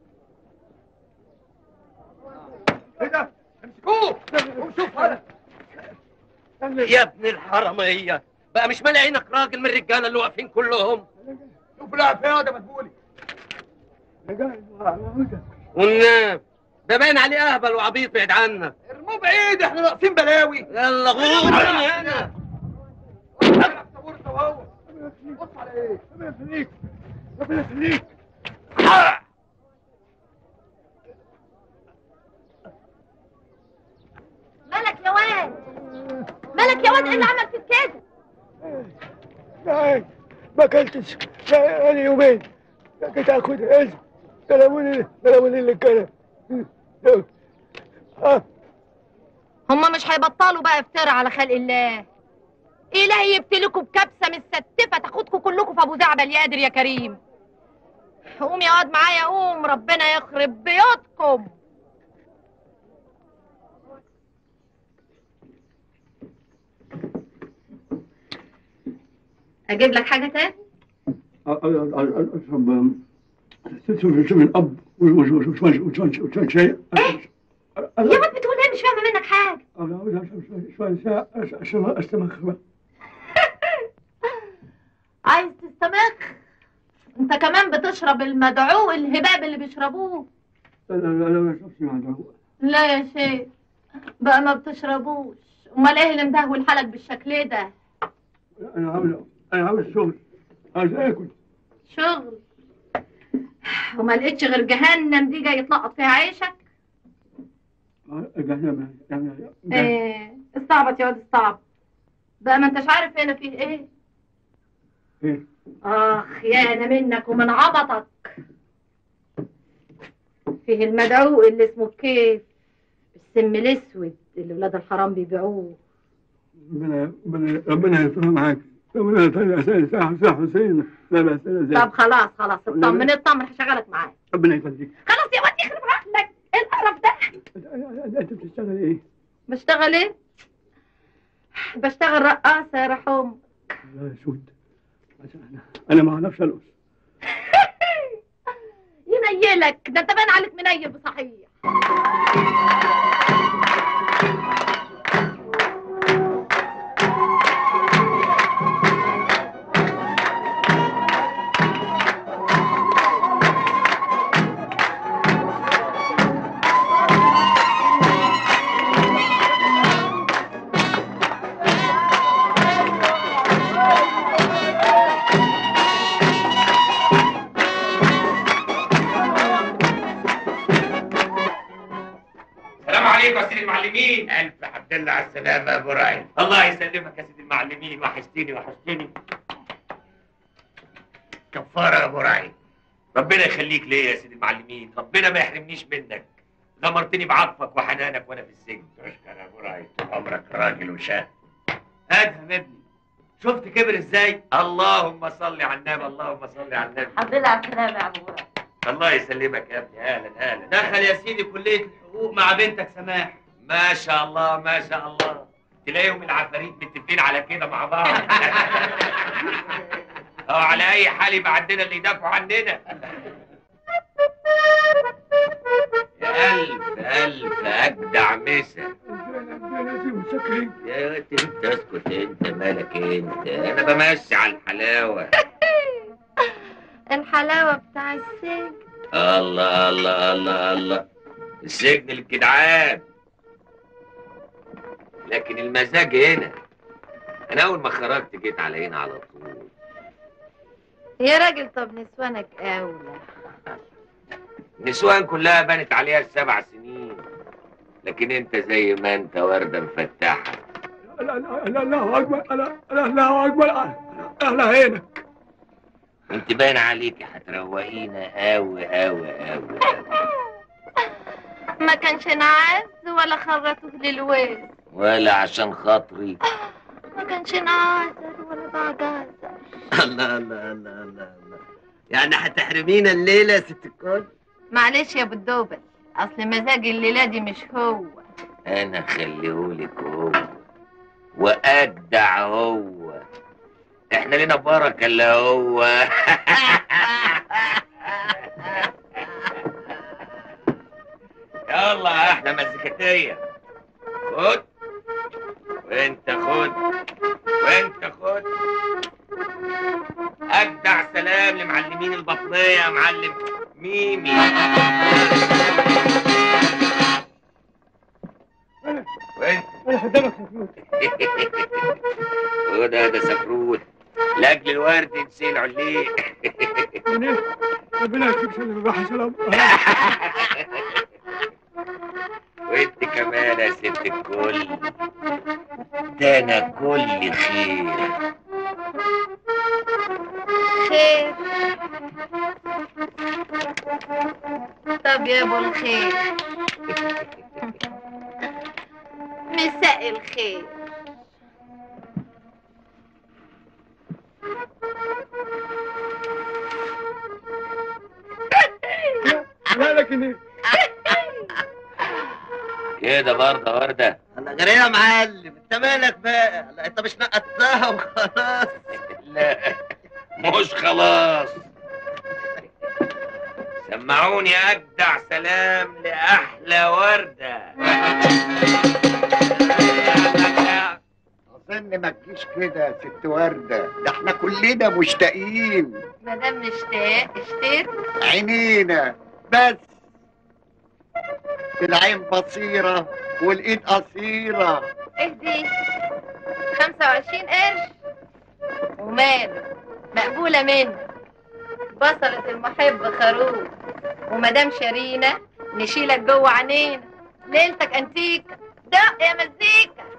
ايه ده امسكوه قوم شوف هذا يا ابن الحرامية بقى مش مالي عينك راجل من الرجالة اللي واقفين كلهم شوف لعب فين ده مدبولي والنام ده باين عليه اهبل وعبيط بعيد عنك مو بعيد احنا ناقصين بلاوي يلا غور هنا الطابور انت وهو بص على ايه ربنا يخليك ربنا يخليك مالك يا واد مالك يا واد ايه اللي عمل فيك كده لا ما اكلتش لا انا يومين كنت اخد عز سلموني سلموني اللي كان اه هما مش هيبطلوا بقى افتراء على خلق الله إلهي يبتلكوا بكبسة مستتفة تاخدكوا كلكوا في أبو زعبل يا قادر يا كريم قوم يا واد معايا قوم ربنا يخرب بيوتكم أجيب لك حاجة تاني؟ اشرب شوف الاب وشوية شيء يا واد بتقول ايه مش فاهمة منك حاجة شوية شوية عشان استمخ عايز تستمخ انت كمان بتشرب المدعو الهباب اللي بيشربوه لا لا لا ما شفتش مع لا يا شيخ بقى ما بتشربوش امال ايه اللي مدهول حالك بالشكل ده انا عاوز انا عاوز شغل عاوز اكل شغل وما لقيتش غير جهنم دي جاي يتلقط فيها عيشك جهنم جهنم ايه استعبط يا واد استعبط بقى ما انتش عارف هنا فيه ايه ايه اخ يا انا منك ومن عبطك فيه المدعو اللي اسمه الكيف السم الاسود اللي ولاد الحرام بيبيعوه ربنا ربنا ربنا يستر معاك ربنا يسهل ساعة ساعة حسين لا بأس لا زي طب خلاص خلاص اطمن اطمن هشغلك معاك ربنا يخليك خلاص يا واد يخرب عقلك ايه القرف ده انت بتشتغل ايه؟ بشتغل ايه بشتغل رقاصة يا رحوم لا شود عشان انا انا ما اعرفش ارقص ينيلك ده انت باين عليك منيل بصحيح السلام عليكم يا سيدي المعلمين الف حمد لله على السلامه يا ابو رايد الله يسلمك يا سيدي المعلمين وحشتني وحشتني كفاره يا ابو رايد ربنا يخليك ليا يا سيدي المعلمين ربنا ما يحرمنيش منك غمرتني بعطفك وحنانك وانا في السجن تشكر يا ابو رايد طول عمرك راجل وشاه ادهم ابني شفت كبر ازاي اللهم صل على النبي اللهم صل على النبي الحمد لله على السلامة يا أبو هريرة الله يسلمك يا ابني اهلا اهلا دخل يا سيدي كلية الحقوق مع بنتك سماح ما شاء الله ما شاء الله تلاقيهم العفاريت متفقين على كده مع بعض او على اي حال يبقى عندنا اللي يدافعوا عننا يا الف الف اجدع مسا يا واد انت اسكت انت مالك انت انا بمشي على الحلاوه الحلاوة بتاع السجن الله الله الله الله السجن للجدعان لكن المزاج هنا انا اول ما خرجت جيت على هنا على طول يا راجل طب نسوانك اولى النسوان كلها بنت عليها السبع سنين لكن انت زي ما انت ورده مفتحه لا لا لا الله اكبر لا لا الله اكبر اهلا هنا انت باين عليكي هتروقينا قوي قوي قوي ما كانش نعاز ولا خرطوه للويل ولا عشان خاطري ما كانش نعازر ولا بعجازر الله الله الله الله الله يعني هتحرمينا الليله يا ست الكل معلش يا ابو الدوبل اصل مزاجي الليله دي مش هو انا خليهولك هو واجدع هو احنا لنا بركه الا هو يلا يا احلى مزيكتيه خد وانت خد وانت خد اجدع سلام لمعلمين البطنيه يا معلم ميمي ربنا يخدمك يا فلوس وده ده سفروت لاجل الورد نسيل عليه ربنا يكفيك شر الراحه سلام وانت كمان يا ست الكل ده انا كل خير خير طب يا ابو الخير مساء الخير لا لكن ايه كده برضه وردة انا جري يا معلم انت مالك بقى لا انت مش نقطتها وخلاص لا مش خلاص سمعوني اجدع سلام لاحلى ورده اظن ما تجيش كده يا ست ورده ده احنا كلنا مشتاقين مادام مشتاق اشتري عينينا بس العين بصيرة والايد قصيرة اهدي 25 قرش وماله مقبولة منك بصلة المحب خروف ومدام شرينة نشيلك جوه عينينا ليلتك انتيكة دق يا مزيكا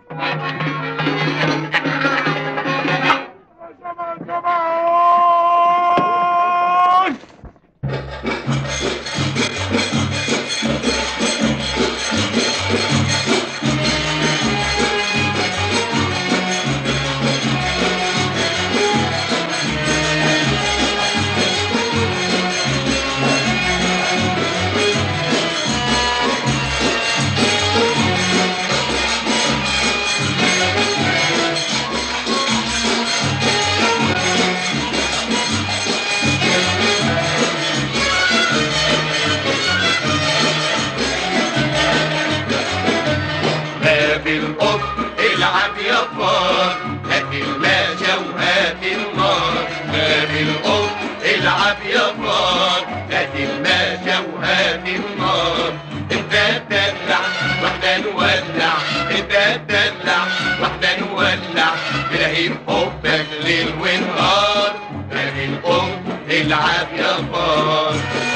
هات القط العب يا فار هات الماشى وهات النار هات القط العب يا فار هات الماشى وهات النار انت تدلع واحنا نولع انت تدلع واحنا نولع بلهيب حبك ليل ونهار هات القط العب يا فار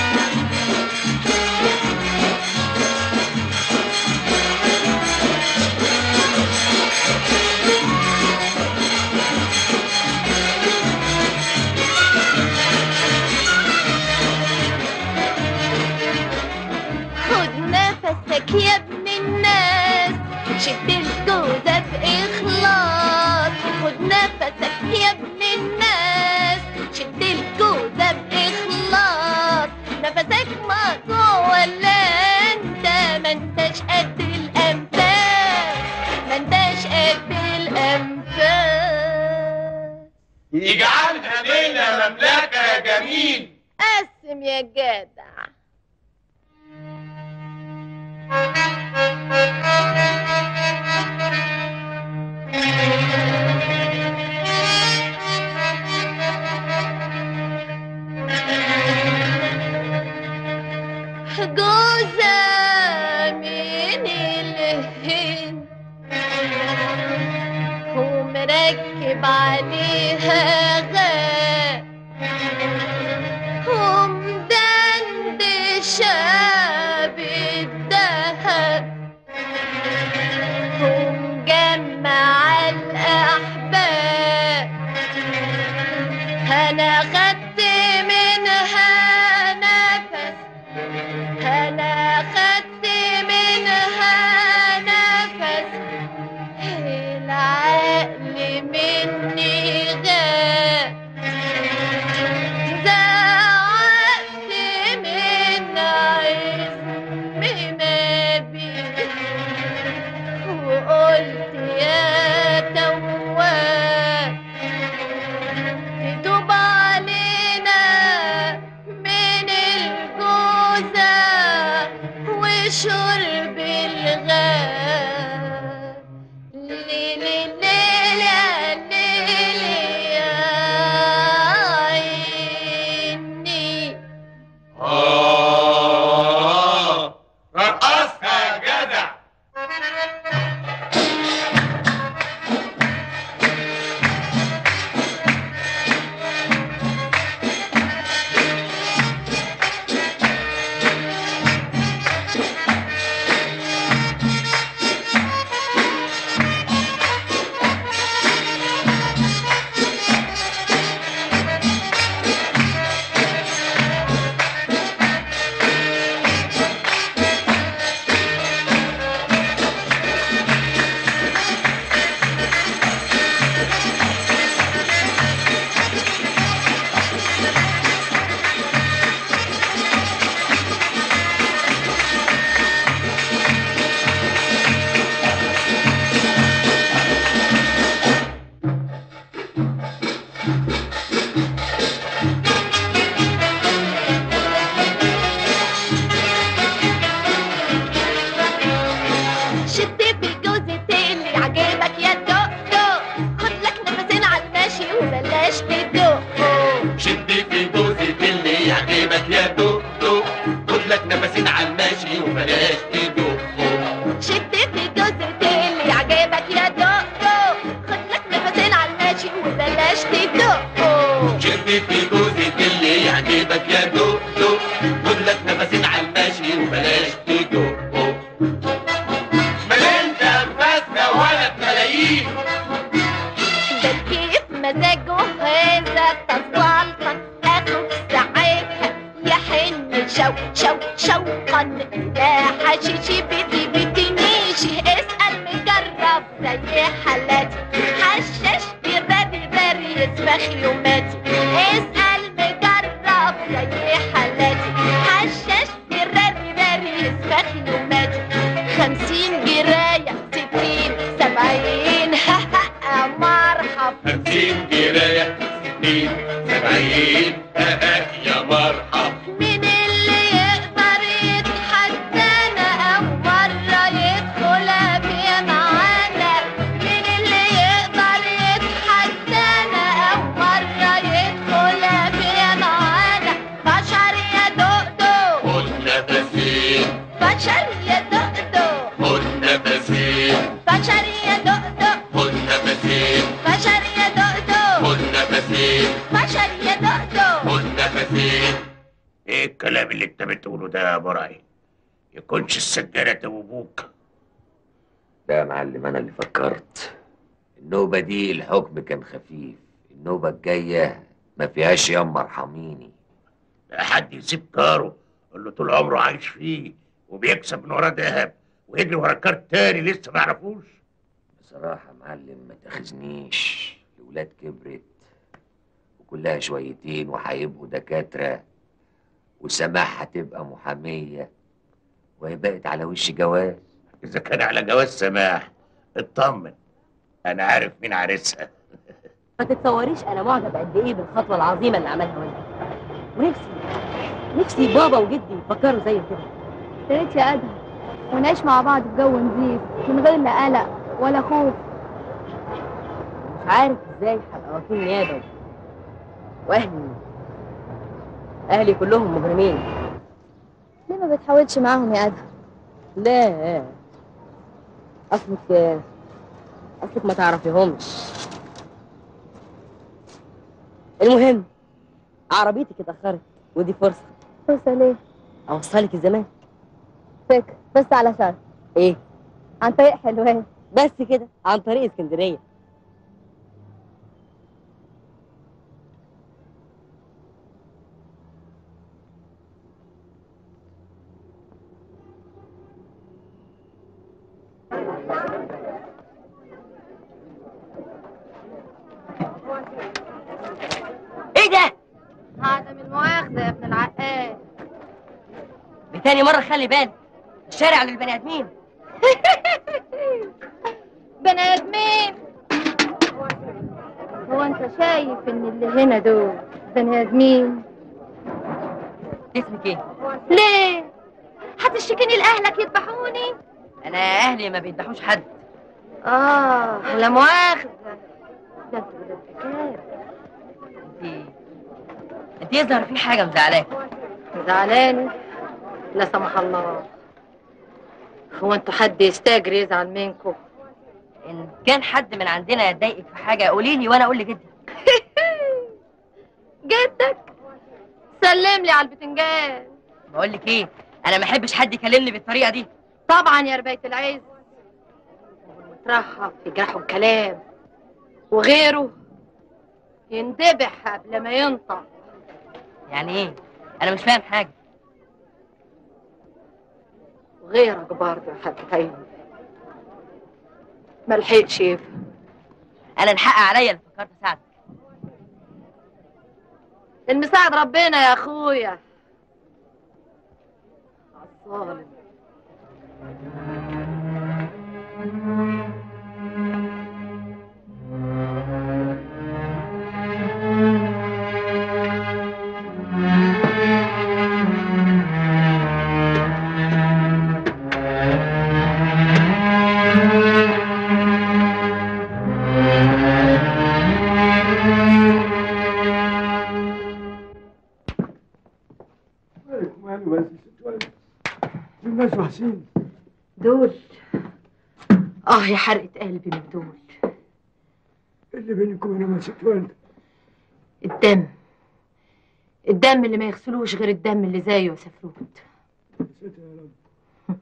خد نفسك يا ابن الناس شد الجوزة بإخلاص خد نفسك يا ابن الناس شد الجوزة بإخلاص نفسك مقطوع ولا انت ما انتش قد الأنفاس ما انتش قد الأنفاس يجعلها لنا مملكة يا جميل قسم يا جدع جوزة من الهند ومركب عليها غاب ومدندشة بالذهب ومجمع الأحباب أنا خدت منها نفس أنا خدت منها نفس العقل مني غاب زعقت من عزم نبي وقلت يا تواب تتوب علينا من الجوزة وشرب الغاب ليلي ليلي ليلي يا عيني آه رقصها يا جدع شيشي بيتي بيتي نيشي اسأل مجرب زي حالاتي حشاش بيرادي داري يسبخ يوماتي اسأل مجرب زي حالاتي حشاش بيرادي داري يسبخ يوماتي خمسين جراية ستين سبعين ها ها مرحب خمسين جراية ستين سبعين ها ها يا مرحب مين اللي يقدر يتحدانا أو مرة يدخل بيا معانا مين اللي يقدر يتحدانا أو مرة يدخل بيا معانا بشر يا دقدق خد نفسين بشر يا دقدق خد نفسين بشر يا دقدق خد نفسين بشر يا دقدق خد نفسين بشر يا دقدق خد نفسين ايه الكلام اللي انت بتقوله ده يا براي يكونش السجارة ابوك ده يا معلم انا اللي فكرت النوبة دي الحكم كان خفيف النوبة الجاية ما فيهاش يما ارحميني لا حد يسيب كاره اللي طول عمره عايش فيه وبيكسب من وراه ذهب ويجري ورا كارت تاني لسه ما يعرفوش بصراحة يا معلم ما تاخذنيش الولاد كبرت وكلها شويتين وهيبقوا دكاترة وسماح هتبقى محامية وهي بقت على وش جواز اذا كان على جواز سماح اطمن انا عارف مين عارسها ما تتصوريش انا معجب قد ايه بالخطوه العظيمه اللي عملها والدي ونفسي نفسي بابا وجدي يفكروا زي كده يا ريت يا ادهم ونعيش مع بعض في جو نظيف من غير لا قلق ولا خوف مش عارف ازاي هبقى وكيل نيابه واهلي اهلي كلهم مجرمين ليه ما بتحاولش معاهم يا ادهم لا اصلك اصلك ما تعرفيهمش المهم عربيتك اتاخرت ودي فرصه فرصة ليه؟ اوصلك الزمان فكر بس على شرط ايه عن طريق حلوان بس كده عن طريق اسكندريه ايه ده عدم المؤاخذة يا ابن العقاد بتاني مره خلي بالك الشارع للبني ادمين بني ادمين هو انت شايف ان اللي هنا دول بني ادمين اسمك ايه ليه هتشتكيني لاهلك يذبحوني انا اهلي ما بيذبحوش حد اه لا مؤاخذة ده انتوا ولاد اكاد انت انت يظهر في حاجه مزعلاك زعلاني لا سمح الله هو انتوا حد يستاجر يزعل منكم ان كان حد من عندنا يضايقك في حاجه قولي لي وانا اقول لجدي جدك سلم لي على البتنجان بقول لك ايه انا ما احبش حد يكلمني بالطريقه دي طبعا يا رباية العز مترحب يجرحوا الكلام وغيره يندبح قبل ما ينطق يعني ايه انا مش فاهم حاجه وغيرك برضه يا حاج عيني ملحقش يفهم انا الحق عليا اللي فكرت اساعدك المساعد ربنا يا اخويا الظالم مالك مالي بس يا ست ولد الناس وحشين دول اه يا حرقة قلبي من دول إيه اللي بينك وبينهم يا ست ولد الدم الدم اللي ما يغسلوش غير الدم اللي زيه يا سفروت يا ستر يا رب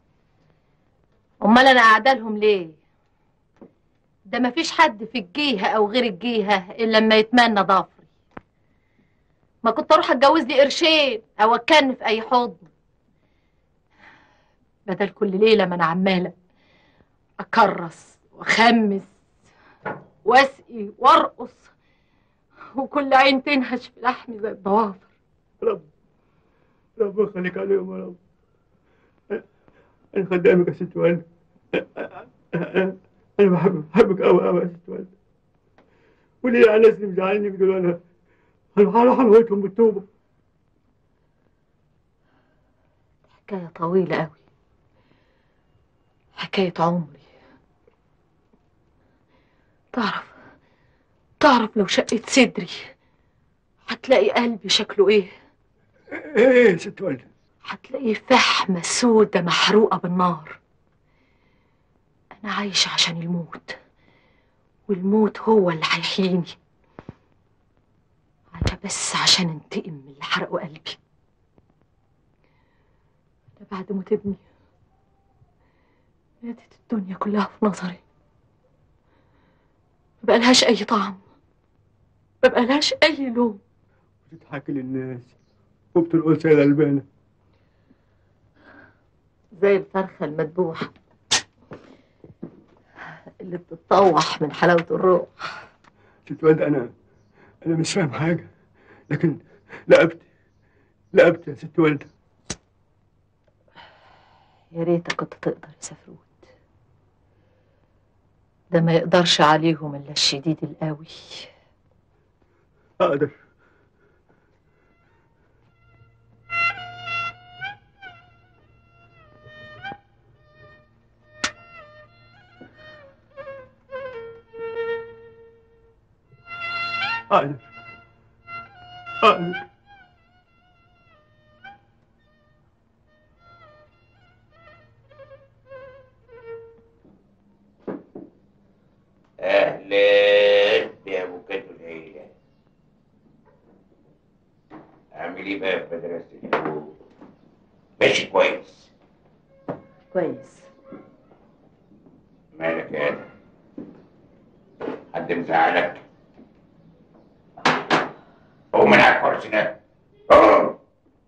امال انا قاعده لهم ليه ده مفيش حد في الجيهه او غير الجيهه الا لما يتمنى ضفري ما كنت اروح اتجوز لي قرشين او اتكن في اي حضن بدل كل ليلة ما أنا عمالة أكرس وأخمس وأسقي وأرقص وكل عين تنهش في لحمي زي الضوافر رب رب يخليك عليهم يا رب انا خدامك يا ست والد انا بحبك بحبك قوي قوي يا ست والد وليه على الناس اللي مزعلني دول انا انا هروح اموتهم بالتوبه حكاية طويلة أوي حكاية عمري تعرف تعرف لو شقت صدري هتلاقي قلبي شكله ايه ايه يا ست والد هتلاقيه فحمة سودة محروقة بالنار أنا عايشة عشان الموت والموت هو اللي هيحييني أنا بس عشان انتقم من اللي حرقوا قلبي أنا بعد موت ابني ماتت الدنيا كلها في نظري مبقالهاش أي طعم مبقالهاش أي لون بتضحكي للناس وبترقصي يا غلبانه زي الفرخة المذبوحة اللي بتتطوح من حلاوة الروح ست والد انا انا مش فاهم حاجه لكن لقبت لقبت يا ست والد يا ريتك كنت تقدر يا سفروت ده ما يقدرش عليهم إلا الشديد القوي اقدر اقدر اقدر اهلا يا بوكات العيله عامل ايه بقى في مدرسه الحقوق ماشي كويس كويس مالك يا ادم حد مزعلك قوم من على الكرسي ده قوم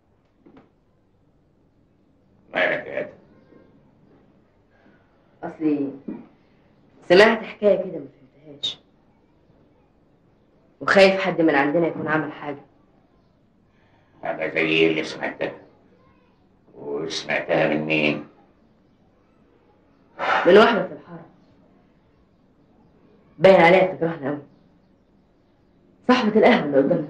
مالك يا ادم اصلي سمعت حكايه كده ما فهمتهاش وخايف حد من عندنا يكون عمل حاجه انا زي اللي سمعتها وسمعتها من مين من واحده في الحاره باين عليها بتكرهنا قوي صاحبه القهوه اللي قدامنا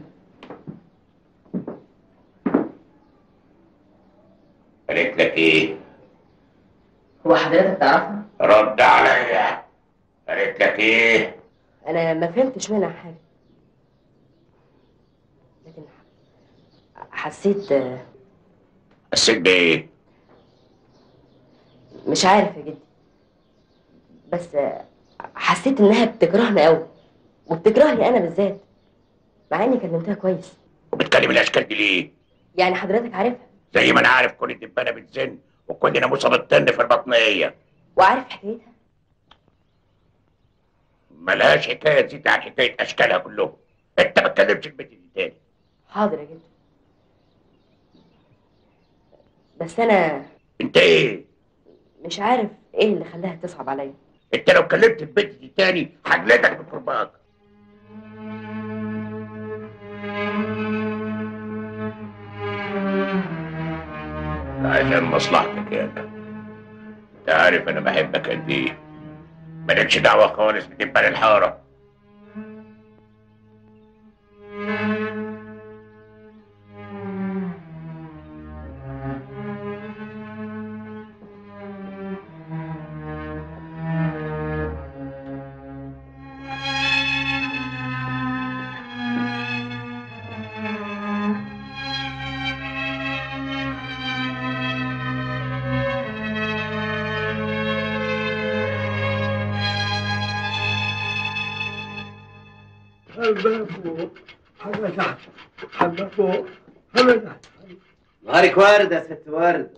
قالت لك ايه هو حضرتك تعرفها رد عليا قالت لك ايه انا ما فهمتش منها حاجه لكن حسيت آه، حسيت بايه مش عارف يا جدي بس آه، حسيت انها بتكرهنا قوي وبتكرهني انا بالذات مع اني كلمتها كويس وبتكلم الاشكال دي ليه يعني حضرتك عارفها زي ما انا عارف كل دبانه بتزن وكل ناموسه بتطن في البطنيه وعارف حكايتها ملهاش حكايه تزيد عن حكايه اشكالها كلهم انت ما تكلمش البنت دي تاني حاضر يا جدي بس انا انت ايه مش عارف ايه اللي خلاها تصعب عليا انت لو كلمت البنت دي تاني هجلدك بكرباج عشان مصلحتك يا ده انت عارف انا بحبك قد ايه مالكش دعوه خالص بدبان الحاره حبة فوق حبة تحت حبة فوق حبة تحت نهارك وارد يا ست وارد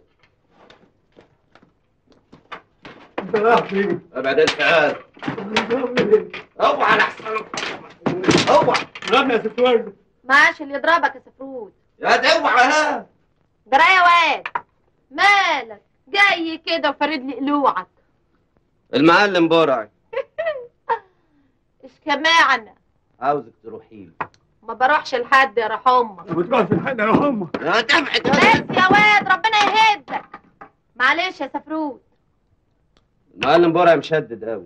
انت رايح فين؟ بعدين تعال اوعى على حسابك اوعى ربنا يا ست ورد معاش اللي يضربك يا سفروت يا اوعى ها جرى يا واد مالك جاي كده وفرد لي قلوعك المعلم برعي ايش كمان عاوزك تروحي له ما بروحش لحد يا روح امك بتروح في الحد يا امك يا تبعد بس يا واد ربنا يهدك معلش يا سفروت المعلم برعي مشدد قوي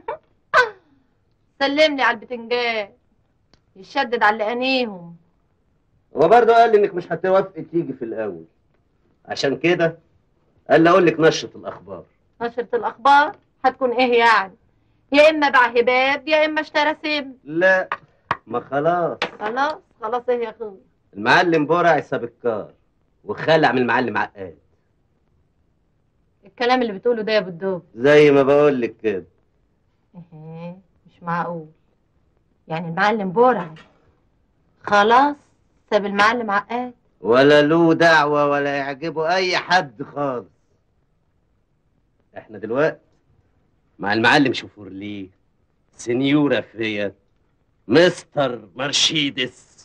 سلمني على البتنجان يشدد على لقانيهم هو برضه قال لي انك مش هتوافقي تيجي في الاول عشان كده قال لي اقول لك نشرة الاخبار نشرة الاخبار هتكون ايه يعني يا اما باع هباب يا اما اشترى سم لا ما خلاص خلاص خلاص ايه يا اخويا المعلم برعي ساب الكار وخلع من المعلم عقاد الكلام اللي بتقوله ده يا ابو الدوب زي ما بقول لك كده إيه، مش معقول يعني المعلم بورعي خلاص ساب المعلم عقاد ولا له دعوة ولا يعجبه أي حد خالص إحنا دلوقتي مع المعلم شوفورليه سنيورة فيا مستر مرشيدس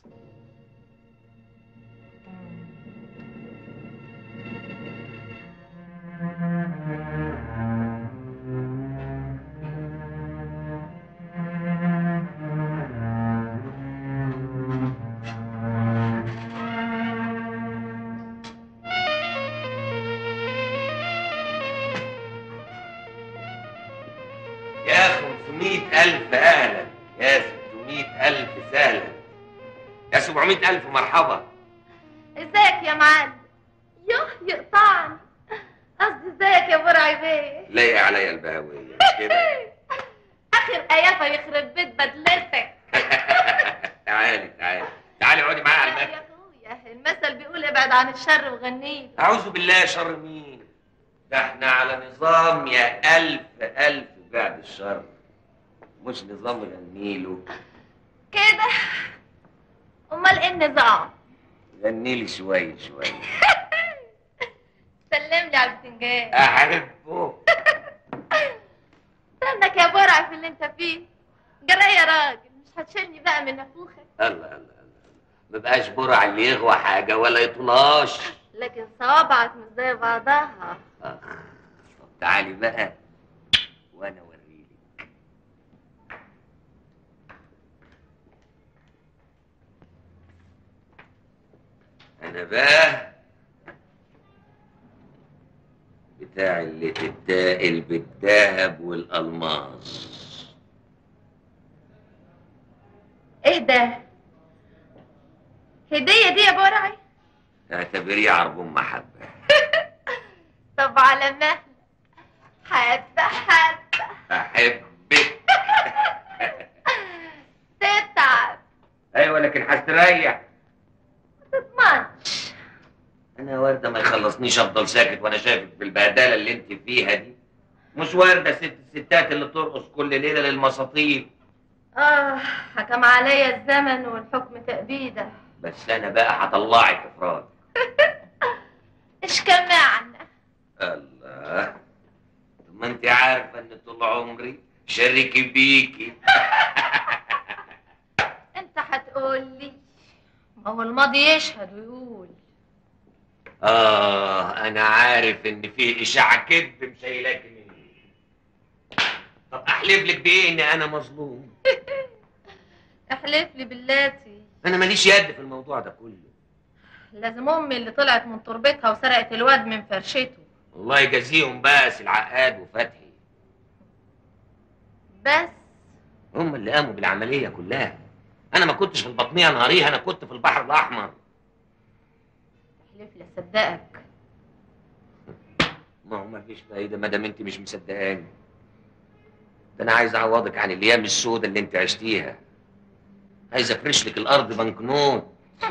يا 500 ألف أهلا يا 600 ألف سهلا يا 700 ألف مرحبا ازيك يا معلم يوه يقطعني قصدي ازيك يا برعي بيه لايق عليا البهوية مش كده اخر ايافه يخرب بيت بدلتك تعالي تعالي تعالي اقعدي معايا على المكتب يا اخويا المثل بيقول ابعد عن الشر وغنيه أعوذ بالله شر مين ده احنا على نظام يا ألف ألف بعد الشر مش نظام غنيله كده امال ايه النظام غنيلي شوية شوية سلم لي على البتنجان أحبه استنك يا برعي في اللي انت فيه جرى يا راجل مش هتشيلني بقى من نفوخك الله الله الله ما بقاش برع اللي يغوى حاجة ولا يطلاش لكن صوابعك مش زي بعضها طب تعالي بقى وانا اوريلك انا بقى بتاع اللي تتاقل بالذهب والالماس ايه ده هديه دي يا برعي اعتبريه عربون محبة طب على مهلك حبه حبه احبك تتعب ايوه لكن هستريح تضمنش انا يا ورده ما يخلصنيش افضل ساكت وانا شايفك بالبهدله اللي انت فيها دي مش ورده ست الستات اللي ترقص كل ليله للمساطيل اه حكم عليا الزمن والحكم تأبيده بس انا بقى هطلعك افراد ايش كمان الله طب ما انت عارفه ان طول عمري شريكي بيكي انت هتقول لي ما هو الماضي يشهد ويقول اه انا عارف ان في اشاعه كذب مشيلاك مني طب احلف لك بايه ان انا مظلوم احلف لي باللاتي انا ماليش يد في الموضوع ده كله لازم امي اللي طلعت من تربتها وسرقت الواد من فرشته الله يجازيهم بس العقاد وفتحي بس هم اللي قاموا بالعمليه كلها انا ما كنتش في البطنيه نهاريها انا كنت في البحر الاحمر احلف لي اصدقك ما هو ما فيش فايده ما دام انت مش مصدقاني ده انا عايز اعوضك عن الايام السوداء اللي انت عشتيها عايز افرش لك الارض بنكنوت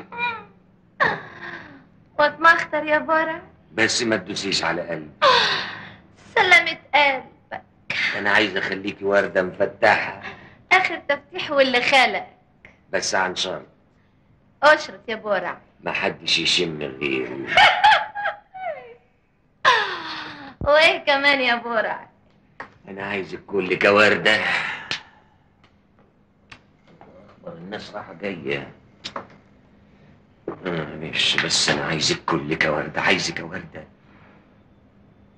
واتمخطر يا برع بس ما تدوسيش على قلبي سلامة قلب انا عايز اخليكي ورده مفتحه اخر تفتيح واللي خلق بس عن شرط اشرط يا برع ما حدش يشم غيري وايه كمان يا برع انا عايزك كل كورده اخبار الناس رايحه جايه آه مش بس انا عايزك كل كورده عايزك ورده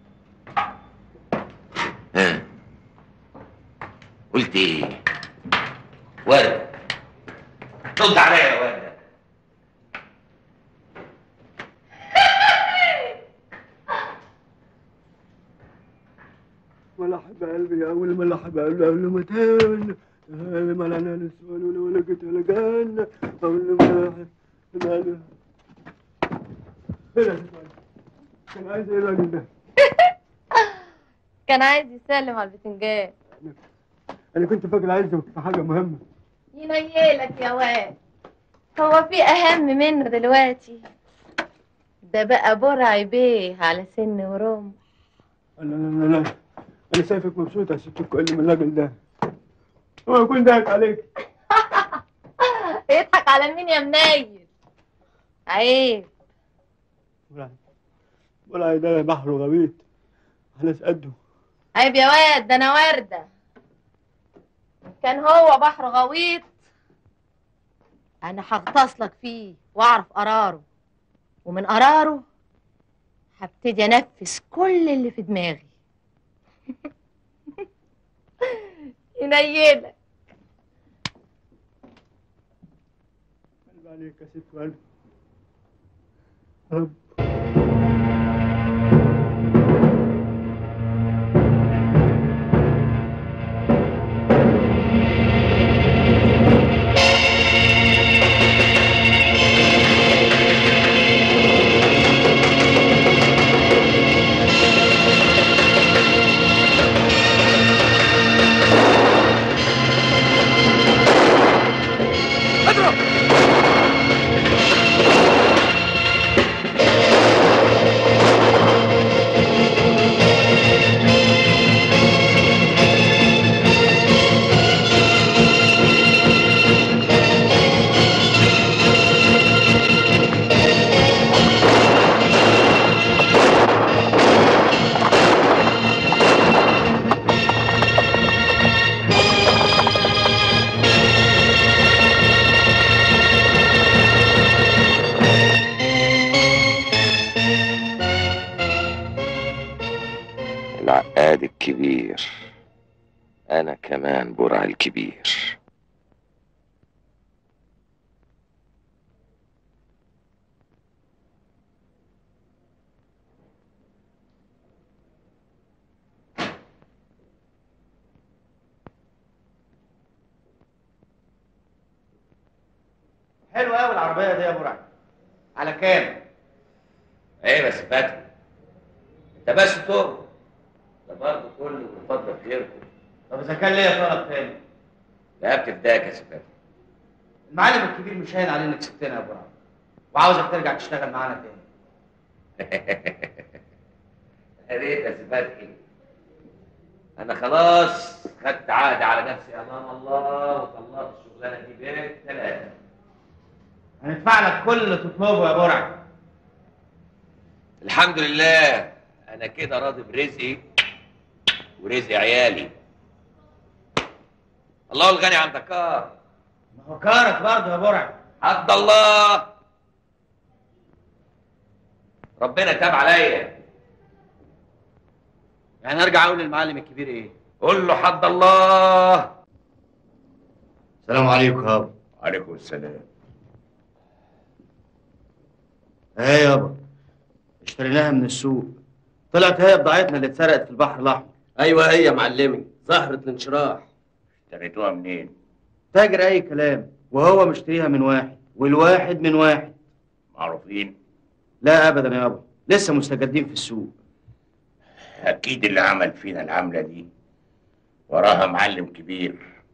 قلت ايه ورده رد عليا يا ورده ملح بقلبي يا أول ملح بقلبي أول ما تهان أول ما أنا نسوان ولا ولا كنت ولا جنة أول ما بقلبي إيه ده؟ كان عايز إيه الراجل ده؟ كان عايز يسلم على البتنجان أنا كنت فاكر عايزه في حاجة مهمة ينيلك يا واد هو في اهم منه دلوقتي ده بقى برعي بيه على سن ورم لا لا لا لا أنا شايفك مبسوط يا ست الكل من الراجل ده هو يكون ضحك عليك يضحك على مين يا منيل عيب ولا ده بحر غويط على قده عيب يا واد ده انا ورده كان هو بحر غويط انا هغطس لك فيه واعرف قراره ومن قراره هبتدي انفذ كل اللي في دماغي ينيلك قلب عليك يا ست وقلب رب العقاد الكبير انا كمان برع الكبير حلوه قوي العربيه دي يا برعي على كام ايه بس فتحي انت بس تؤمر ده برضه كله بفضل خيركم طب اذا كان ليا طلب تاني لا بتفداك يا سفاتي المعلم الكبير مش هاين عليه انك سبتنا يا برعي وعاوزك ترجع تشتغل معانا تاني يا ريت يا سفاتي انا خلاص خدت عهد على نفسي امام الله وطلعت الشغلانه دي بيت ثلاثه هندفع لك كل اللي تطلبه يا برعي الحمد لله انا كده راضي برزقي ورزق عيالي الله الغني عن دكار ما هو كارك برضه يا برعي حد الله ربنا تاب عليا يعني ارجع اقول للمعلم الكبير ايه قول له حد الله السلام عليكم يابا وعليكم السلام ايه يابا اشتريناها من السوق طلعت هي بضاعتنا اللي اتسرقت في البحر الاحمر ايوه هي يا معلمي ظهرة الانشراح اشتريتوها منين؟ تاجر اي كلام وهو مشتريها من واحد والواحد من واحد معروفين لا ابدا يابا لسه مستجدين في السوق اكيد اللي عمل فينا العمله دي وراها معلم كبير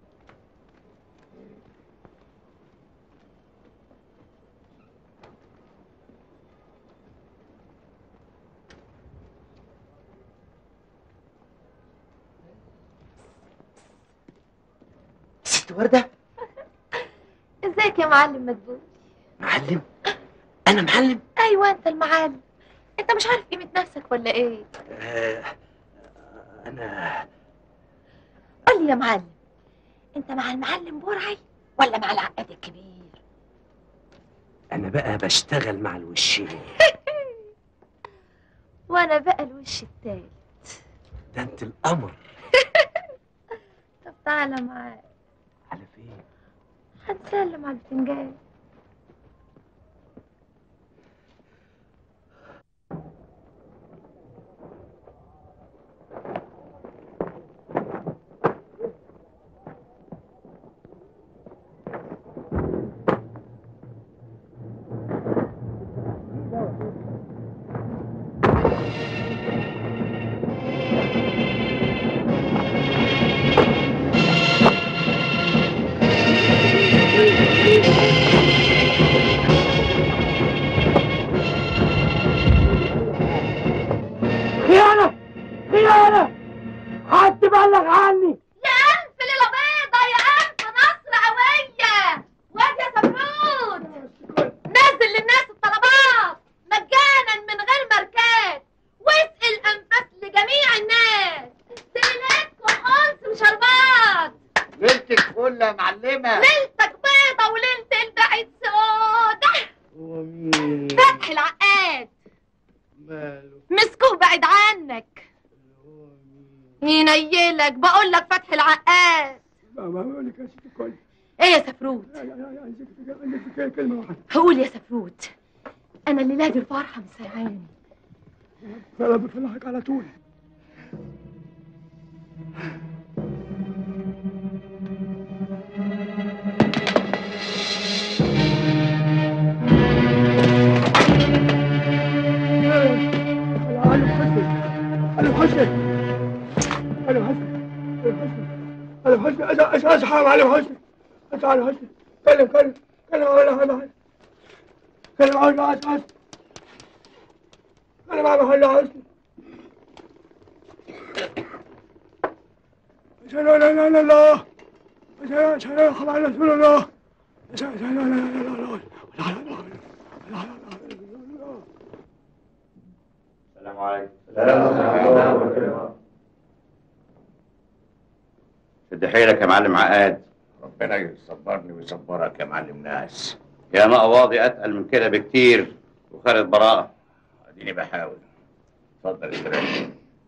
ست وردة ازيك يا معلم مدبول معلم أنا معلم ايوه انت المعلم انت مش عارف قيمه نفسك ولا ايه آه أنا قول لي يا معلم انت مع المعلم برعي ولا مع العقاد الكبير أنا بقى بشتغل مع الوشين وانا بقى الوش التاني ده أنت القمر تعالى معايا على فين هنسلم على الفنجان خيانة خيانة حد بلغ عني يا ألف ليلة بيضة يا ألف نصر قوية واد يا سفرود نزل للناس الطلبات مجانا من غير ماركات واسقي الأنفاس لجميع الناس سيلتكم خالص وشربات ليلتك فل يا معلمة ليلتك بيضة وليلة البعيد سودة فتحي العقاد ماله مسكوه بعيد عنك ينيلك بقول لك فتحي العقاد ما ما بقول لك يا ست الكل ايه يا سفروت عايزك كلمة واحدة قول يا سفروت انا الليله دي الفرحه مسيعاني فانا بفلحك على طول أنا حسن أنا حسن أنا حسن أنا حسن أنا حسن أصحى على حسن أصحى على حسن كلم كلم كلم على حسن كلم على حسن أنا ما بحل حسن أشهد أن لا إله إلا الله أشهد أن محمدا رسول الله أشهد أن لا إله إلا الله لا إله إلا الله السلام عليكم شد حيلك يا معلم عقاد ربنا يصبرني ويصبرك يا معلم ناس يا ما قواضي اتقل من كده بكتير وخالد براءه اديني بحاول اتفضل استريح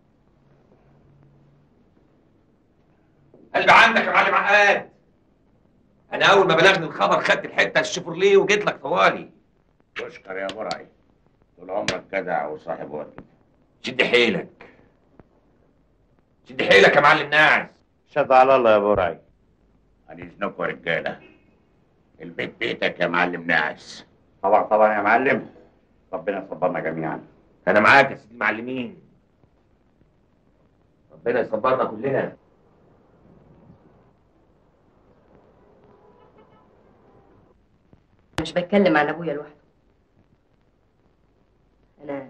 قلب عندك يا معلم عقاد انا اول ما بلغني الخبر خدت الحته الشيفرليه وجيت لك طوالي تشكر يا برعي طول عمرك جدع وصاحب وقت شد حيلك شد حيلك يا معلم ناعس شد على الله يا برعي هنزنكوا يا رجاله البيت بيتك يا معلم ناعس طبعا طبعا يا معلم ربنا يصبرنا جميعا انا معاك يا سيدي المعلمين ربنا يصبرنا كلنا مش بتكلم عن ابويا لوحده انا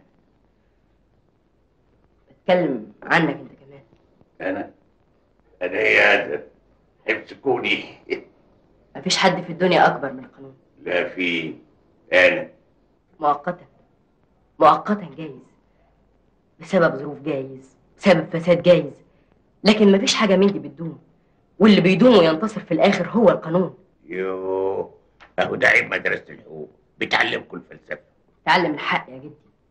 بتكلم عنك انت كمان انا انا يا امسكوني مفيش حد في الدنيا اكبر من القانون لا في انا مؤقتا مؤقتا جايز بسبب ظروف جايز بسبب فساد جايز لكن مفيش حاجه من دي بتدوم واللي بيدوم وينتصر في الاخر هو القانون يوه اهو ده عيب مدرسه الحقوق بتعلمكم الفلسفه تعلم الحق يا جدي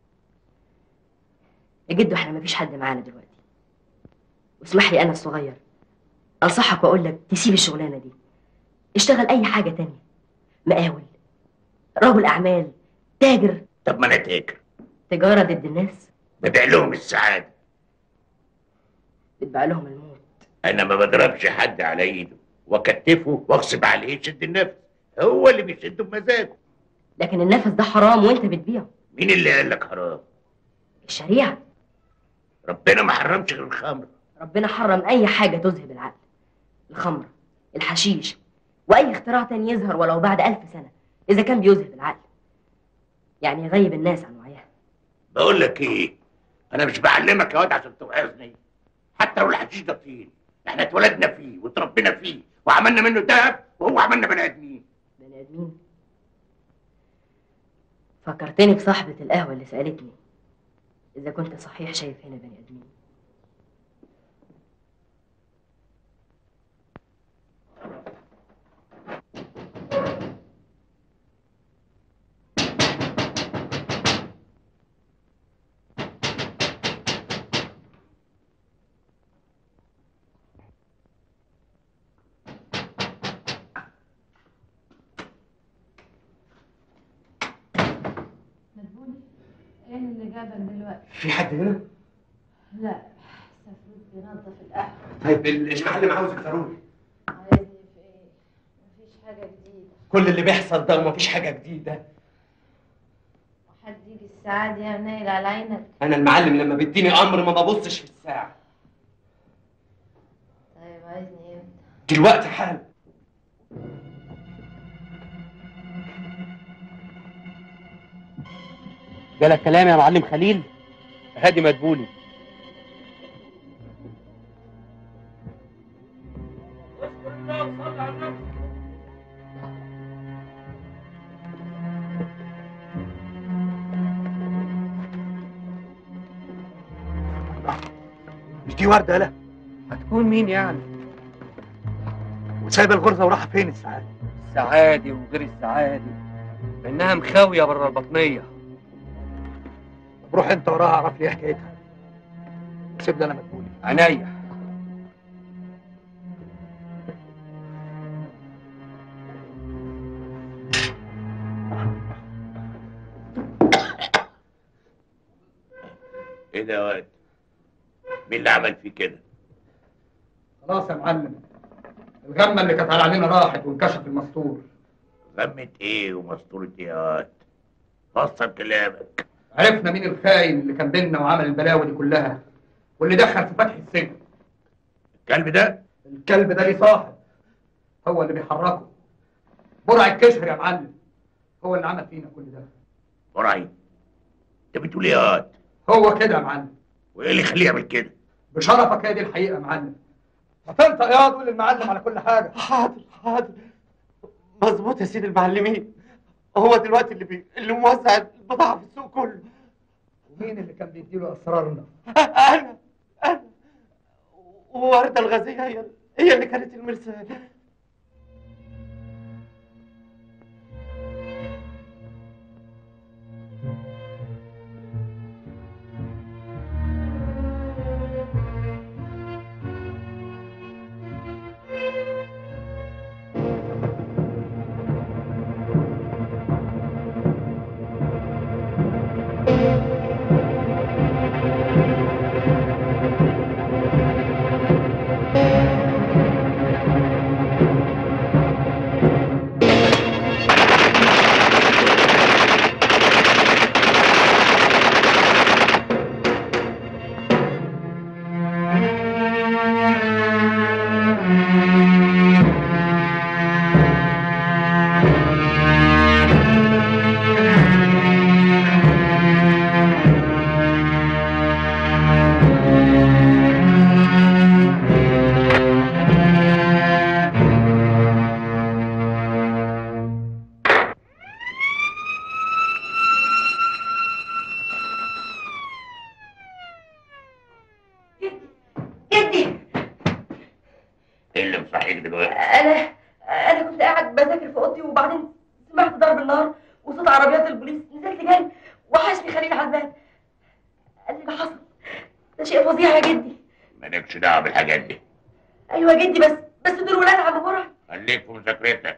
يا جدو احنا مفيش حد معانا دلوقتي واسمح لي انا الصغير انصحك واقول لك تسيب الشغلانه دي اشتغل اي حاجه تانية مقاول رجل اعمال تاجر طب ما انا تاجر تجاره ضد الناس ببيع لهم السعاده بتبيع لهم الموت انا ما بضربش حد على ايده واكتفه واغصب عليه يشد النفس هو اللي بيشده بمزاجه لكن النفس ده حرام وانت بتبيعه مين اللي قال لك حرام الشريعه ربنا ما حرمش غير الخمر ربنا حرم اي حاجه تذهب العقل الخمر الحشيش واي اختراع تاني يظهر ولو بعد ألف سنه اذا كان بيذهب العقل يعني يغيب الناس عن وعيها بقول لك ايه انا مش بعلمك يا واد عشان توعظني حتى لو الحشيش ده طين احنا اتولدنا فيه واتربينا فيه وعملنا منه دهب وهو عملنا بني ادمين بني ادمين فكرتني بصاحبة القهوة اللي سألتني إذا كنت صحيح شايف هنا بني آدمين ايه اللي جابك دلوقتي؟ في حد هنا؟ لا سفروت بينظف القهوة طيب المعلم عاوزك ضروري عايزني في ايه؟ مفيش حاجة جديدة كل اللي بيحصل ده ومفيش حاجه جديده وحد يجي الساعة دي يا نايل على عينك انا المعلم لما بيديني امر ما ببصش في الساعه طيب عايزني امتى؟ دلوقتي حالا جالك كلام يا معلم خليل هادي مدبولي مش دي ورده لا هتكون مين يعني؟ وسايب الغرزه وراح فين الساعات السعادي وغير السعادي بانها مخاويه بره البطنيه طب روح انت وراها اعرف لي ايه حكايتها سيب لي انا مدبولي عينيا ايه ده يا واد مين اللي عمل فيه كده خلاص يا معلم الغمه اللي كانت على علينا راحت وانكشف المستور غمة ايه ومسطورة ايه يا واد فسر كلامك عرفنا مين الخاين اللي كان بيننا وعمل البلاوي دي كلها واللي دخل في فتح السجن الكلب ده الكلب ده ليه صاحب هو اللي بيحركه برع الكشر يا معلم هو اللي عمل فينا كل ده برعي انت بتقول ايه يا واد هو كده يا معلم وايه اللي يخليه يعمل كده بشرفك هي دي الحقيقه يا معلم هتنطق يا تقول للمعلم على كل حاجه حاضر حاضر مظبوط يا سيدي المعلمين هو دلوقتي اللي بي... اللي موزع البضاعه في السوق كله ومين اللي كان بيديله اسرارنا انا انا ووردة الغازية هي هي اللي كانت المرسال جدي ايه اللي مصحيك دلوقتي انا انا كنت قاعد بذاكر في اوضتي وبعدين سمعت ضرب النار وصوت عربيات البوليس نزلت جري وحشني خليل على الباب قال لي ده حصل ده شيء فظيع يا جدي مالكش دعوه بالحاجات دي ايوه يا جدي بس بس دول ولاد عم برع خليك في مذاكرتك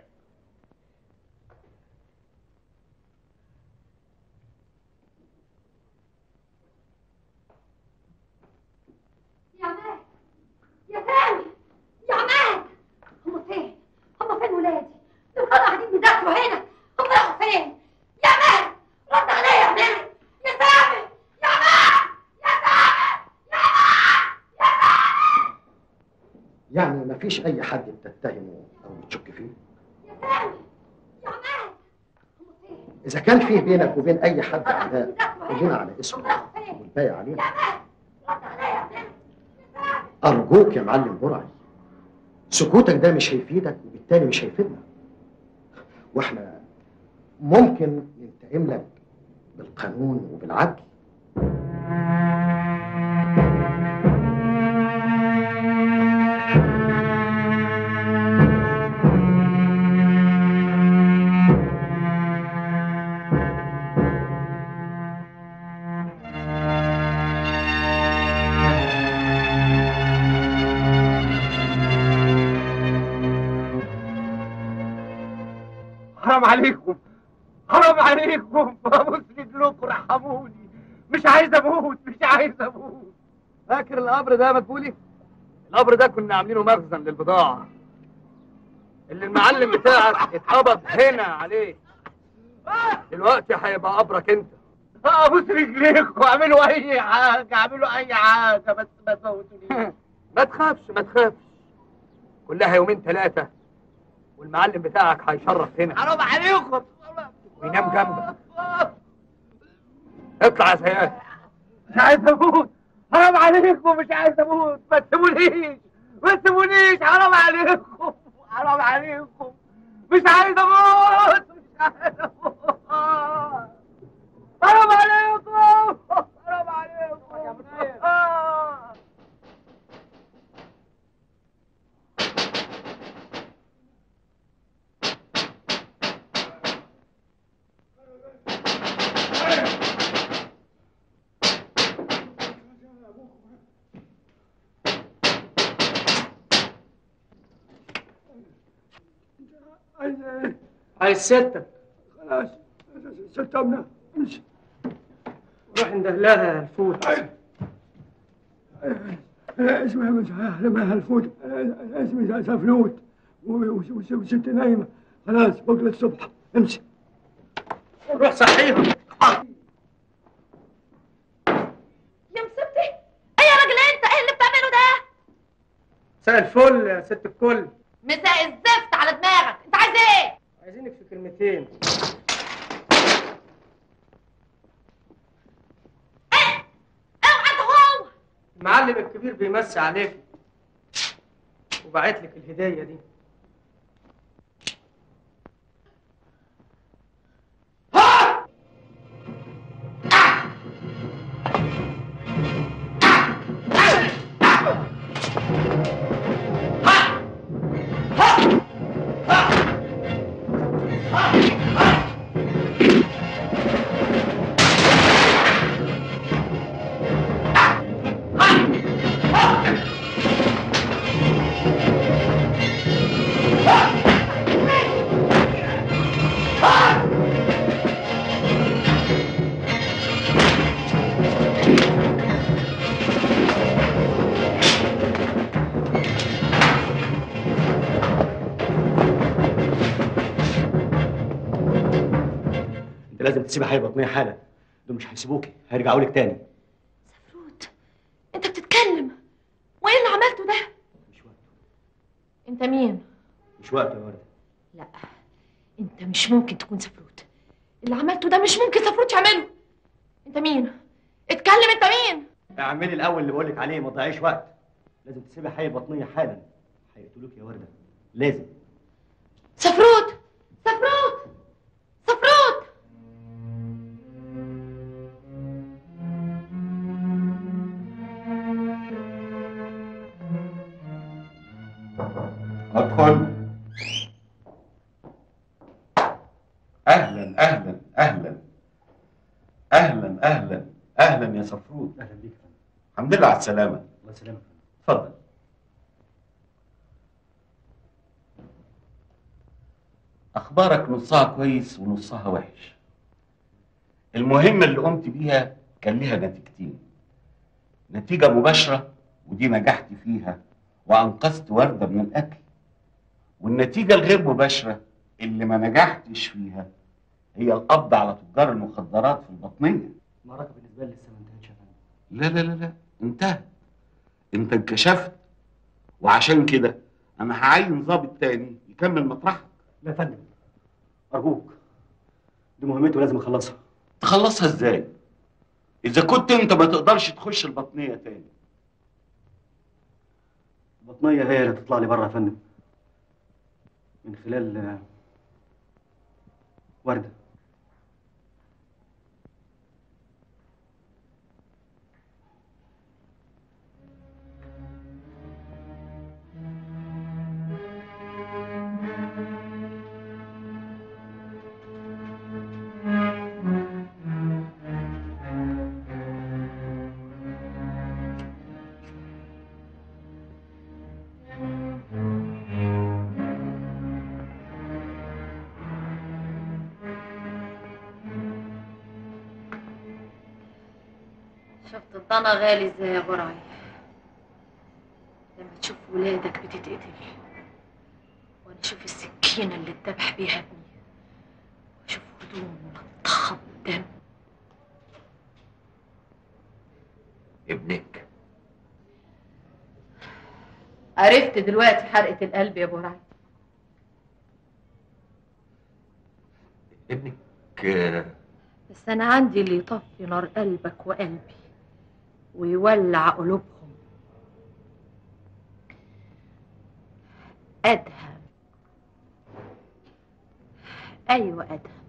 يا عماد يا سامي يا عماد هم فين؟ هم فين ولادي؟ دول كانوا قاعدين بيذاكروا هنا هم راحوا فين؟ يا عماد رد عليا يا عماد يا سامي يا عماد يا سامي يا عماد يا سامي يعني مفيش اي حد بتتهمه او بتشك فيه يا سامي يا عماد اذا كان في بينك وبين اي حد عداء قول لنا على اسمه والباقي علينا رد عليا يا عماد ارجوك يا معلم برعي سكوتك ده مش هيفيدك وبالتالي مش هيفيدنا واحنا ممكن ننتقم لك بالقانون وبالعدل حرام عليكم حرام عليكم ابوس رجلكم رحموني مش عايز اموت مش عايز اموت فاكر القبر ده يا مدبولي؟ القبر ده كنا عاملينه مخزن للبضاعة اللي المعلم بتاعك اتقبض هنا عليه دلوقتي هيبقى قبرك انت ابوس رجليكم اعملوا اي حاجه اعملوا اي حاجه بس ما تموتونيش ما تخافش ما تخافش كلها يومين ثلاثة والمعلم بتاعك هيشرف هنا حرام عليكم وينام جنبك اطلع يا سياد مش عايز اموت حرام عليكم مش عايز اموت ما تسيبونيش ما تسيبونيش حرام عليكم حرام عليكم مش عايز اموت مش عايز اموت حرام عليكم حرام عليكم آه. عايز ستة خلاص ستمنا امشي روح اندهلها الفوت اسمها مش اسمها الفوت اسمي سفلوت وست نايمة خلاص بكرة الصبح امشي روح صحيهم يا مصيبتي ايه يا راجل انت ايه اللي بتعمله ده مساء الفل يا ست الكل مساء الزفت على دماغك انت عايز ايه عايزينك في كلمتين اوعى هو المعلم الكبير بيمسي عليك وبعت لك الهدية دي انت لازم تسيبي حي بطنيه حالا دول مش هيسيبوكي هيرجعوا لك تاني انت بتتكلم وايه اللي عملته ده انت مين مش وقت يا ورده لا انت مش ممكن تكون سفروت اللي عملته ده مش ممكن سفروت يعمله انت مين اتكلم انت مين اعملي الاول اللي بقول لك عليه ما تضيعيش وقت لازم تسيبي حي بطنيه حالا هيقتلوك يا ورده لازم سفروت سفروت سفروت ادخل اهلا اهلا اهلا اهلا اهلا اهلا يا صفروت اهلا بيك الحمد لله على السلامه الله يسلمك اتفضل اخبارك نصها كويس ونصها وحش المهمه اللي قمت بيها كان ليها نتيجتين نتيجه مباشره ودي نجحت فيها وانقذت ورده من القتل والنتيجه الغير مباشره اللي ما نجحتش فيها هي القبض على تجار المخدرات في البطنيه المعركه بالنسبه لي لسه ما انتهتش يا فندم لا لا لا لا انتهت انت انكشفت وعشان كده انا هعين ضابط تاني يكمل مطرحك لا يا فندم ارجوك دي مهمته لازم اخلصها تخلصها ازاي اذا كنت انت ما تقدرش تخش البطنيه تاني البطنيه هي اللي تطلع لي بره يا فندم من خلال آه، ورده شفت الضنا غالي ازاي يا برعي لما تشوف ولادك بتتقتل وانا اشوف السكينه اللي اتذبح بيها ابني واشوف هدوم ملطخه بالدم ابنك عرفت دلوقتي حرقه القلب يا برعي ابنك آه، بس انا عندي اللي يطفي نار قلبك وقلبي ويولع قلوبهم ادهم ايوه ادهم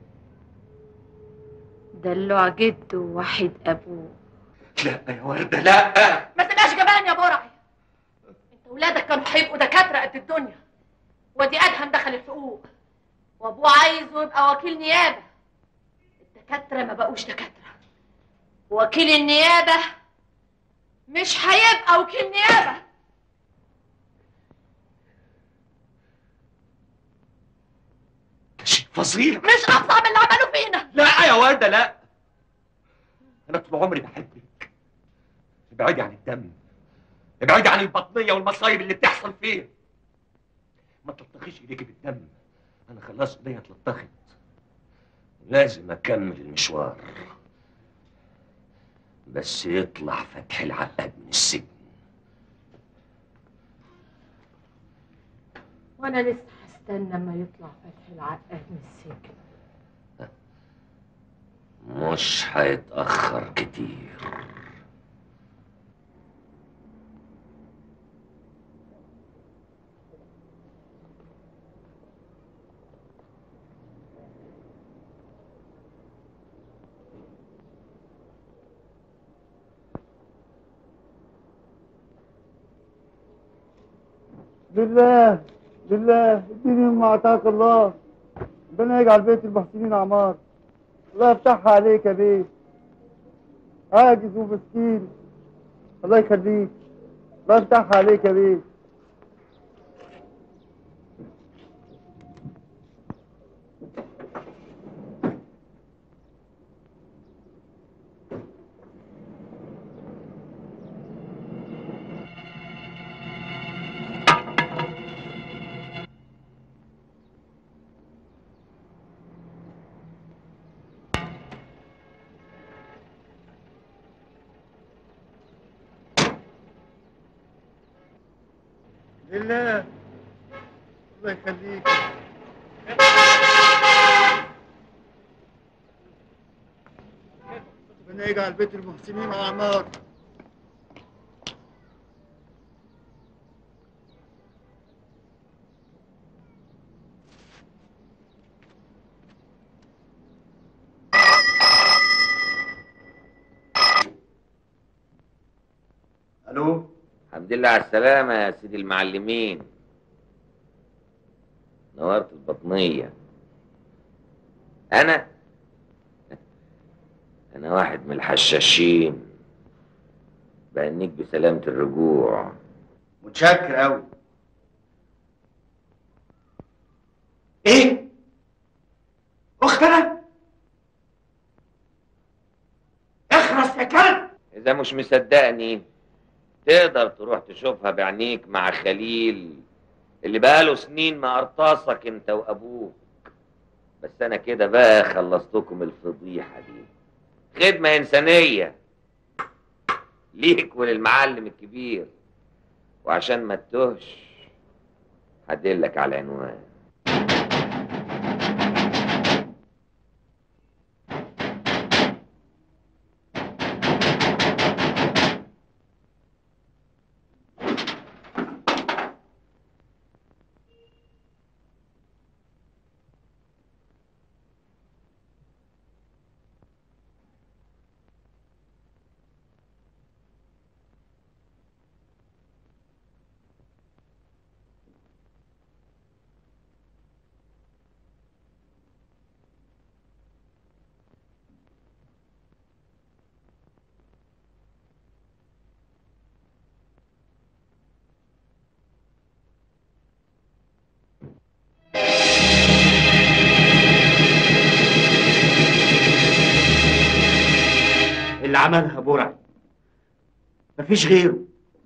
دلوع جده ووحيد ابوه لا يا ورده لا ما تبقاش جبان يا برعي انت ولادك كانوا هيبقوا دكاتره قد الدنيا وادي ادهم دخل الحقوق وابوه عايزه يبقى وكيل نيابه الدكاتره ما بقوش دكاتره وكيل النيابه مش هيبقى وكيل نيابه فظيع مش افظع من اللي عملوه فينا لا يا ورده لا انا طول عمري بحبك ابعدي عن الدم ابعدي عن البطنيه والمصايب اللي بتحصل فيها ما تلطخيش ايديكي بالدم انا خلاص ايديا اتلطخت لازم اكمل المشوار بس يطلع فتح العقد من السجن وانا لسه هستنى اما يطلع فتح العقاد من السجن مش هيتأخر كتير لله لله اديني مما اعطاك الله ربنا يجعل بيت المحسنين اعمار الله يفتحها عليك يا بيه عاجز ومسكين الله يخليك الله يفتحها عليك يا بيه لله الله يخليك ربنا يجعل بيت المحسنين اعمار الو الحمد لله على السلامة يا سيدي المعلمين نورت البطنية أنا أنا واحد من الحشاشين بأنيك بسلامة الرجوع متشكر قوي ايه اخت انا اخرس يا كلب إذا مش مصدقني تقدر تروح تشوفها بعينيك مع خليل اللي بقاله سنين ما قرطاسك انت وابوك بس انا كده بقى خلصتكم الفضيحه دي خدمه انسانيه ليك وللمعلم الكبير وعشان ما تتوهش هدلك على العنوان اللي عملها برع مفيش غيره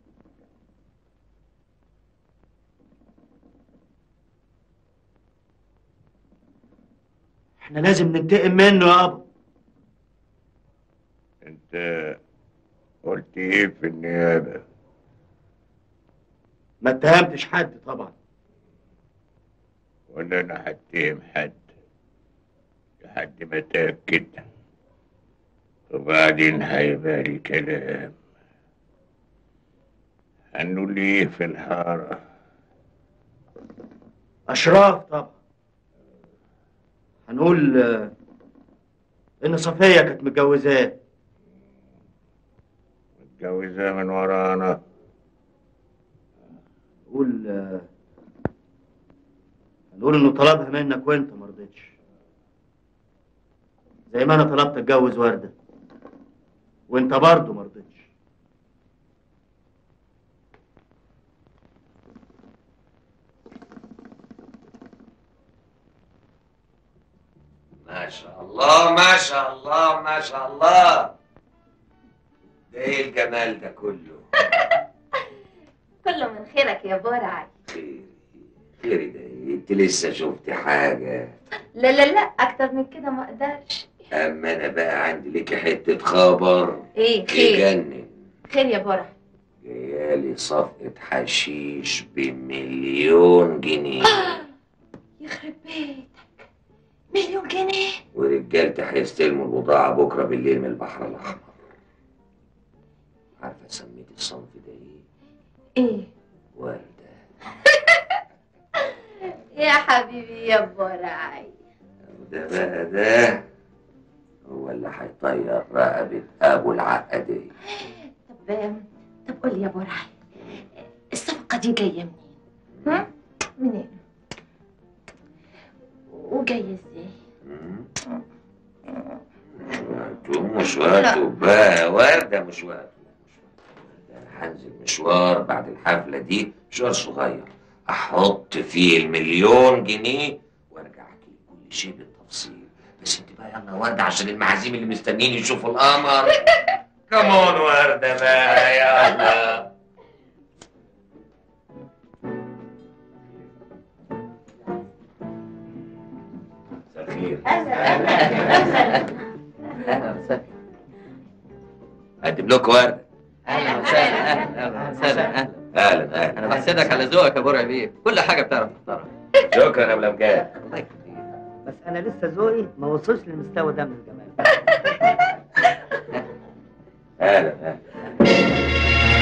احنا لازم ننتقم منه يا ابا انت قلت ايه في النيابة ما اتهمتش حد طبعا ولا انا هتهم حد لحد ما اتاكد وبعدين هيبقى لي كلام هنقول ايه في الحارة اشراف طبعا هنقول آه، ان صفيه كانت متجوزاه متجوزة من ورانا نقول آه، هنقول انه طلبها منك وانت ما رضيتش زي ما انا طلبت اتجوز ورده وانت برضه ما رضيتش ما شاء الله ما شاء الله ما شاء الله ده ايه الجمال ده كله كله من خيرك يا برعي خيري ده ايه انت لسه شفت حاجة لا لا لا اكتر من كده ما اقدرش اما انا بقى عندي ليكي حتة خبر ايه خير يجنن خير يا برعي جايالي صفقة حشيش بمليون جنيه يخرب بيتك مليون جنيه ورجالتي هيستلموا البضاعة بكرة بالليل من البحر الأحمر عارفة سميت الصنف ده ايه؟ ايه وردة يا حبيبي يا برعي وده بقى ده هو اللي هيطير رقبة أبو العقدية طب طب قول لي يا برعي الصفقة دي جاية منين؟ ها؟ منين؟ وجاية ازاي؟ وقته مش وقته بقى وردة مش وقته ده أنا هنزل مشوار بعد الحفلة دي مشوار صغير أحط فيه المليون جنيه وأرجع أحكي لك كل شيء بالتفصيل بس أنت بقى يلا يا وردة عشان المعازيم اللي مستنيين يشوفوا القمر كمون وردة بقى يلا مساء الخير أقدم لكم وردة اهلا وسهلا اهلا وسهلا اهلا أهلا أهلا انا بحسدك على ذوقك يا برعي بيه كل حاجه بتعرف تختارها شكرا يا ابو الامجاد بس انا لسه ذوقي ما وصلش للمستوى ده من الجمال اهلا اهلا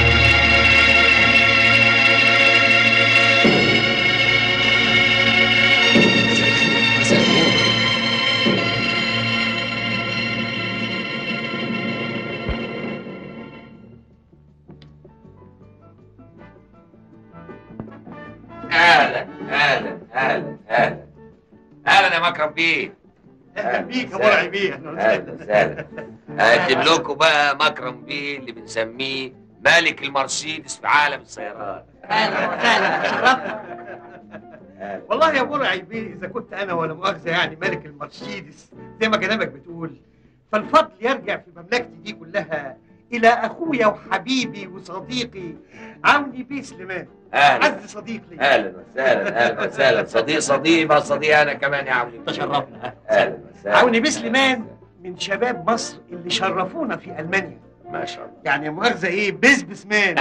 اهلا اهلا اهلا اهلا اهلا يا مكرم بيه اهلا بيك يا مرعي بيه اهلا وسهلا اقدم لكم بقى مكرم بيه اللي بنسميه ملك المرسيدس في عالم السيارات اهلا وسهلا شرفنا والله يا مرعي بيه اذا كنت انا ولا مؤاخذه يعني ملك المرسيدس زي ما كلامك بتقول فالفضل يرجع في مملكتي دي كلها الى اخويا وحبيبي وصديقي عوني بيه سليمان اهلا عز صديق لي اهلا وسهلا اهلا وسهلا صديق صديق بقى صديق انا كمان يا عوني تشرفنا اهلا وسهلا عوني بيه سليمان من شباب مصر اللي شرفونا في المانيا ما شاء الله يعني يا مؤاخذه ايه بزبس مان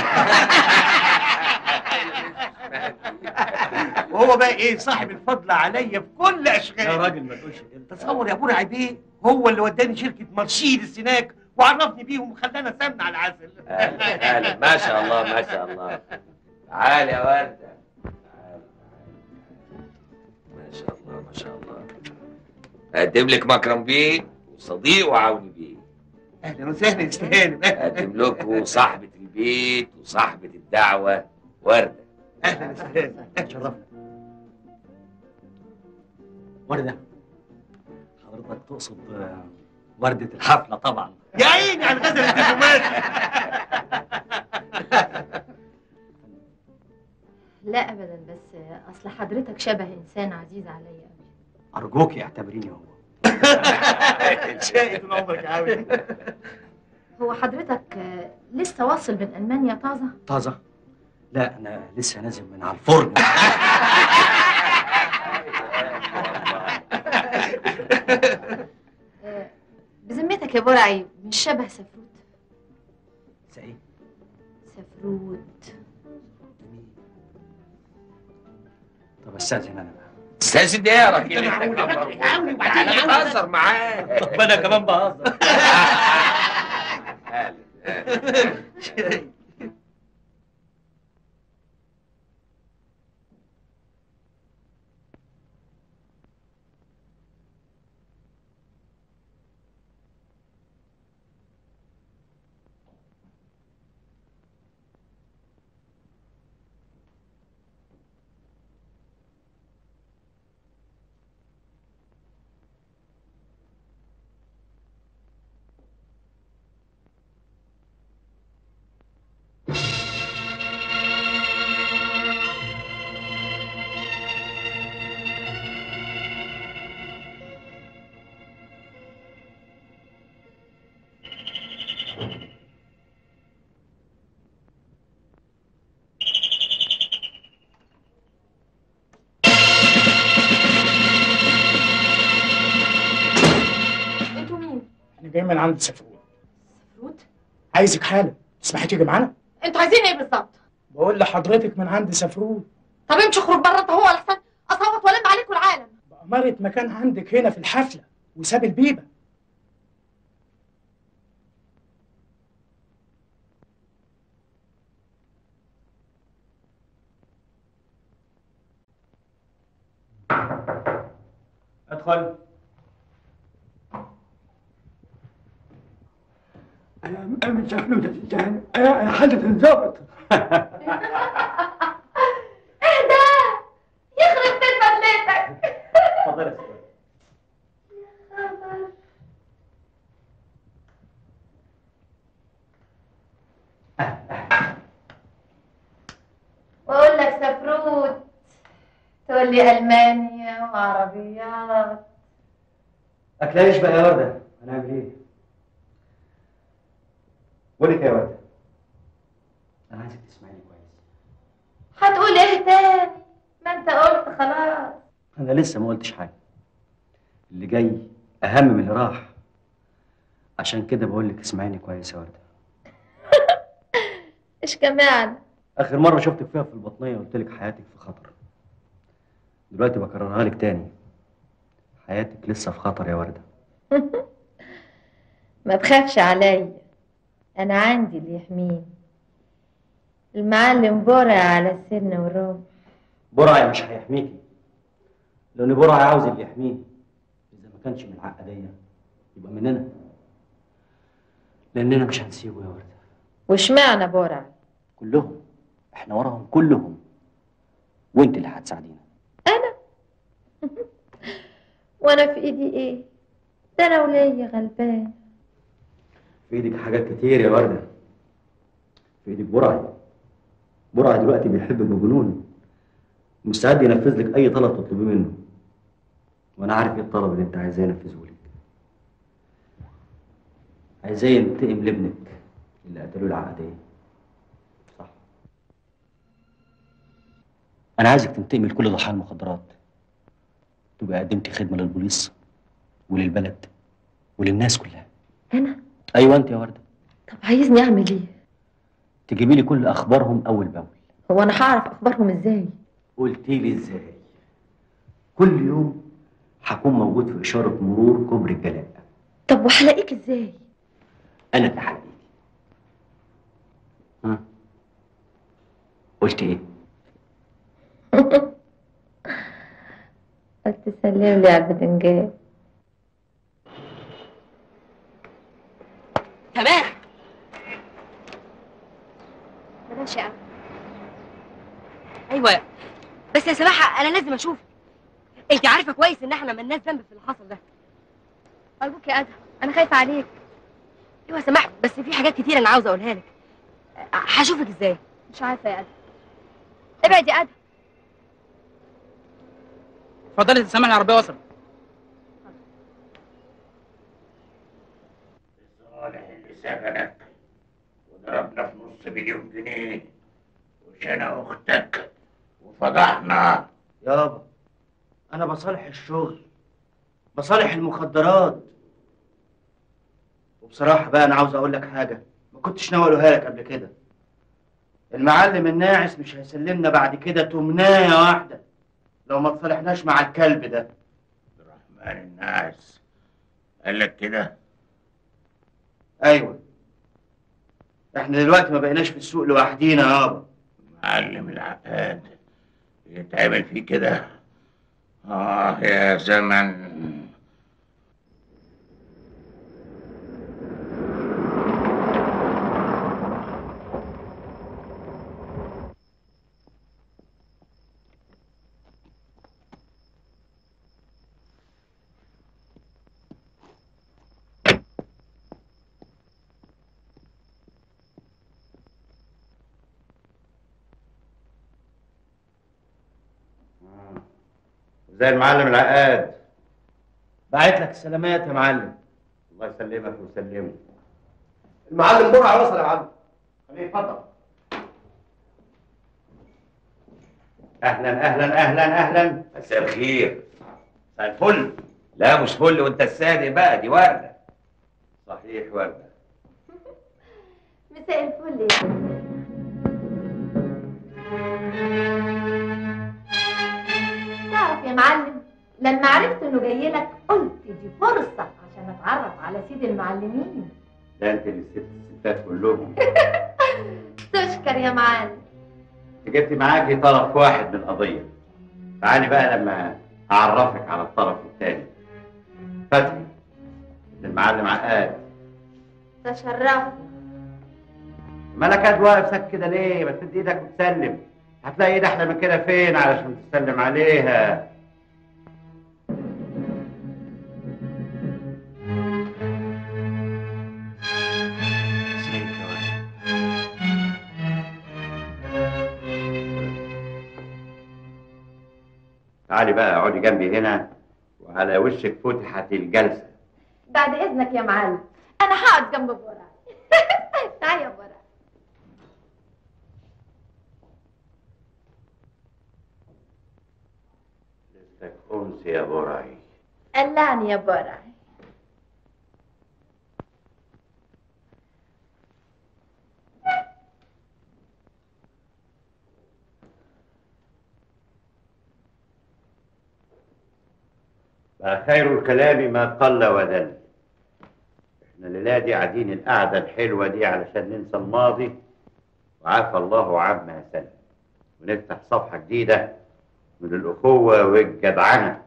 وهو بقى ايه صاحب الفضل عليا في كل اشغالي يا راجل ما تقولش كده تصور يا ابو بيه هو اللي وداني شركه مرسيدس هناك وعرفني بيهم وخلانا سمنه على العسل اهلا اهلا ما شاء الله ما شاء الله تعال يا ورده تعال. ما شاء الله ما شاء الله اقدم لك مكرم بيه وصديق وعوني بيه اهلا وسهلا استهانم اقدم لكم صاحبة البيت وصاحبة الدعوة وردة اهلا استهانم شرفنا وردة حضرتك تقصد آه، وردة الحفلة طبعا يا عيني على الغزل الدبلوماسي لا ابدا بس اصل حضرتك شبه انسان عزيز عليا قوي أرجوك اعتبريني هو شقي طول عمرك يا عوني هو حضرتك آه، لسه واصل من المانيا طازه طازه لا انا لسه نازل من على الفرن آه، بذمتك يا برعي مش شبه سفروت سعيد سفروت طب استاذن انا بقى استاذ ايه يا راجل انت انا بهزر معاه طب انا كمان بهزر انتوا مين احنا جايين من عند سفروت سفروت عايزك حالا تسمحي تيجي معانا انتوا عايزين ايه بالظبط بقول لحضرتك من عند سفروت طب امشوا اخرج بره انت هو احسن اصوت والم عليكم العالم بأمارة مكان عندك هنا في الحفلة وساب البيبة ادخل انا انا مش عارف يعني انا حدث الضابط اهدى يخرب بيت بدلتك اتفضل واقول لك سفروت تقول لي المانيا وعربيات اكلاش بقى يا ورده هنعمل ايه بقولك يا ورده انا عايزك تسمعيني كويس هتقول ايه تاني ما انت قلت خلاص انا لسه ما قلتش حاجه اللي جاي اهم من اللي راح عشان كده بقول لك اسمعيني كويس يا ورده ايش كمان اخر مره شفتك فيها في البطنيه قلت لك حياتك في خطر دلوقتي بكررها لك تاني حياتك لسه في خطر يا ورده ما تخافش عليا انا عندي اللي يحميني المعلم برع على السن والرمح برعي مش هيحميكي لان برعي عاوز اللي يحميني اذا ما كانش من العقديه يبقى مننا لاننا مش هنسيبه يا ورده واشمعنى برع كلهم احنا وراهم كلهم وانت اللي هتساعدينا وانا في ايدي ايه ده انا وليا غلبان في ايدك حاجات كتير يا ورده في ايدك برعي برعي دلوقتي بيحبك بجنون مستعد ينفذ لك اي طلب تطلبيه منه وانا عارف ايه الطلب اللي انت عايزاه ينفذه لك عايزاه ينتقم لابنك اللي قتلوه العقديه صح انا عايزك تنتقمي لكل ضحايا المخدرات تبقى قدمتي خدمه للبوليس وللبلد وللناس كلها انا ايوه انت يا ورده طب عايزني اعمل ايه تجيبي لي كل اخبارهم اول باول هو انا هعرف اخبارهم ازاي قلت لي ازاي كل يوم هكون موجود في اشاره مرور كوبري الجلاء طب وهلاقيك ازاي انا اللي هلاقيك ها قلت ايه قلت تسلم لي على البتنجان تمام بلاش يا عم ايوه بس يا سماحه انا لازم اشوف انت عارفه كويس ان احنا مالناش ذنب في اللي حصل ده ارجوك يا ادهم انا خايفه عليك ايوه يا سماحه بس في حاجات كتير انا عاوزه اقولها لك هشوفك ازاي مش عارفه يا ادهم ابعد يا ادهم اتفضلي سامع العربيه وصلت صالح اللي سبقك مليون جنيه وش انا اختك وفضحنا يابا انا بصالح الشغل بصالح المخدرات وبصراحة بقى انا عاوز اقول لك حاجة ما كنتش ناوي اقولها لك قبل كده المعلم الناعس مش هيسلمنا بعد كده تمناية واحدة لو ما تصالحناش مع الكلب ده الرحمن الناس قال لك كده ايوه احنا دلوقتي ما بقيناش في السوق لوحدينا يابا معلم العقاد يتعمل فيه كده اه يا زمن زي المعلم العقاد بعت لك السلامات يا معلم الله يسلمك ويسلمه المعلم برعة وصل يا معلم خليه يتفضل اهلا اهلا اهلا اهلا مساء الخير مساء الفل لا مش فل وانت الصادق بقى دي ورده صحيح ورده مساء الفل يا تعرف يا معلم لما عرفت انه جاي لك قلت دي فرصة عشان اتعرف على سيد المعلمين ده انت اللي ست الستات كلهم تشكر يا معلم انت جبت معاكي طرف واحد من القضيه تعالي بقى لما اعرفك على الطرف الثاني فتحي المعلم عقاد تشرفت مالك قاعد واقف ساكت كده ليه؟ ما تمد ايدك وتسلم هتلاقي ايد احلى من كده فين علشان تسلم عليها تعالي بقى اقعدي جنبي هنا وعلى وشك فتحت الجلسه بعد اذنك يا معلم انا هقعد جنب برع تعال يا برع لك انس يا براي قلعني يا برع بقى خير الكلام ما قل ودل احنا الليله دي قاعدين القعده الحلوه دي علشان ننسى الماضي وعافى الله عما سلم ونفتح صفحه جديده من الاخوه والجدعنه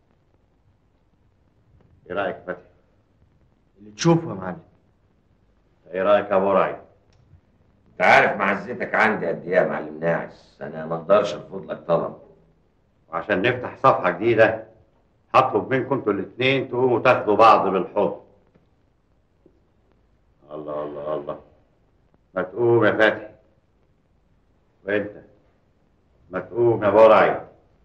ايه رايك يا فتحي؟ اللي تشوفه يا معلم ايه رايك يا ابو راي؟ انت عارف معزتك عندي قد ايه يا معلم ناعس انا ما اقدرش ارفض لك طلب وعشان نفتح صفحه جديده هطلب منكم انتوا الاثنين تقوموا تاخدوا بعض بالحضن الله الله الله ما تقوم يا فتحي وانت ما تقوم يا برعي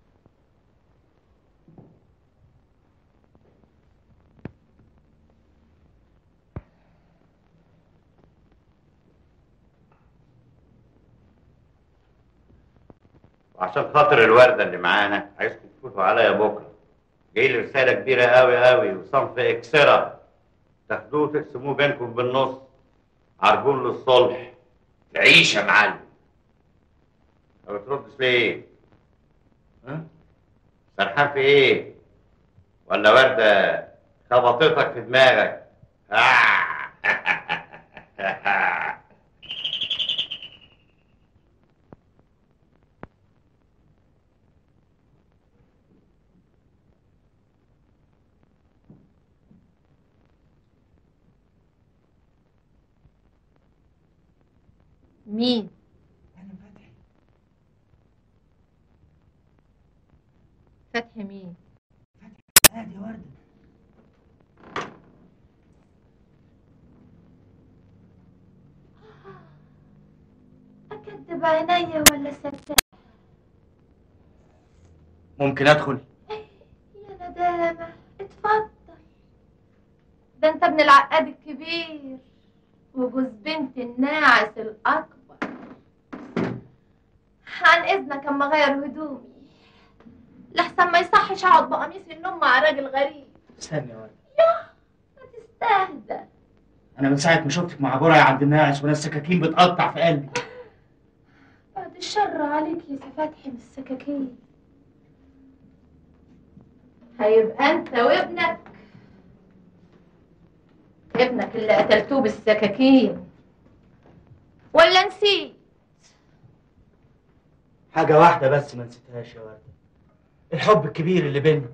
وعشان خاطر الورده اللي معانا عايزكم تفوتوا عليا بكره جاي لي رساله كبيره قوي قوي وصنف اكسره تاخدوه تقسموه بينكم بالنص عرجون للصلح تعيش يا معلم ما بتردش ليه؟ ها؟ سرحان في ايه؟ ولا ورده خبطتك في دماغك؟ آه. مين فتحي مين هادي يا وردة اكدب عينيا ولا سفاح ممكن ادخل يا ندامة اتفضل ده انت ابن العقاد الكبير وجوز بنت الناعس الاكبر عن اذنك اما اغير هدومي لحسن ما يصحش اقعد بقميص النوم مع راجل غريب استني يا ورده استهدى انا من ساعه ما شفتك مع برعي عند الناس وانا السكاكين بتقطع في قلبي بعد الشر عليك يا فتحي من السكاكين هيبقى انت وابنك ابنك اللي قتلتوه بالسكاكين ولا نسيت حاجه واحده بس ما نسيتهاش يا ورده الحب الكبير اللي بينا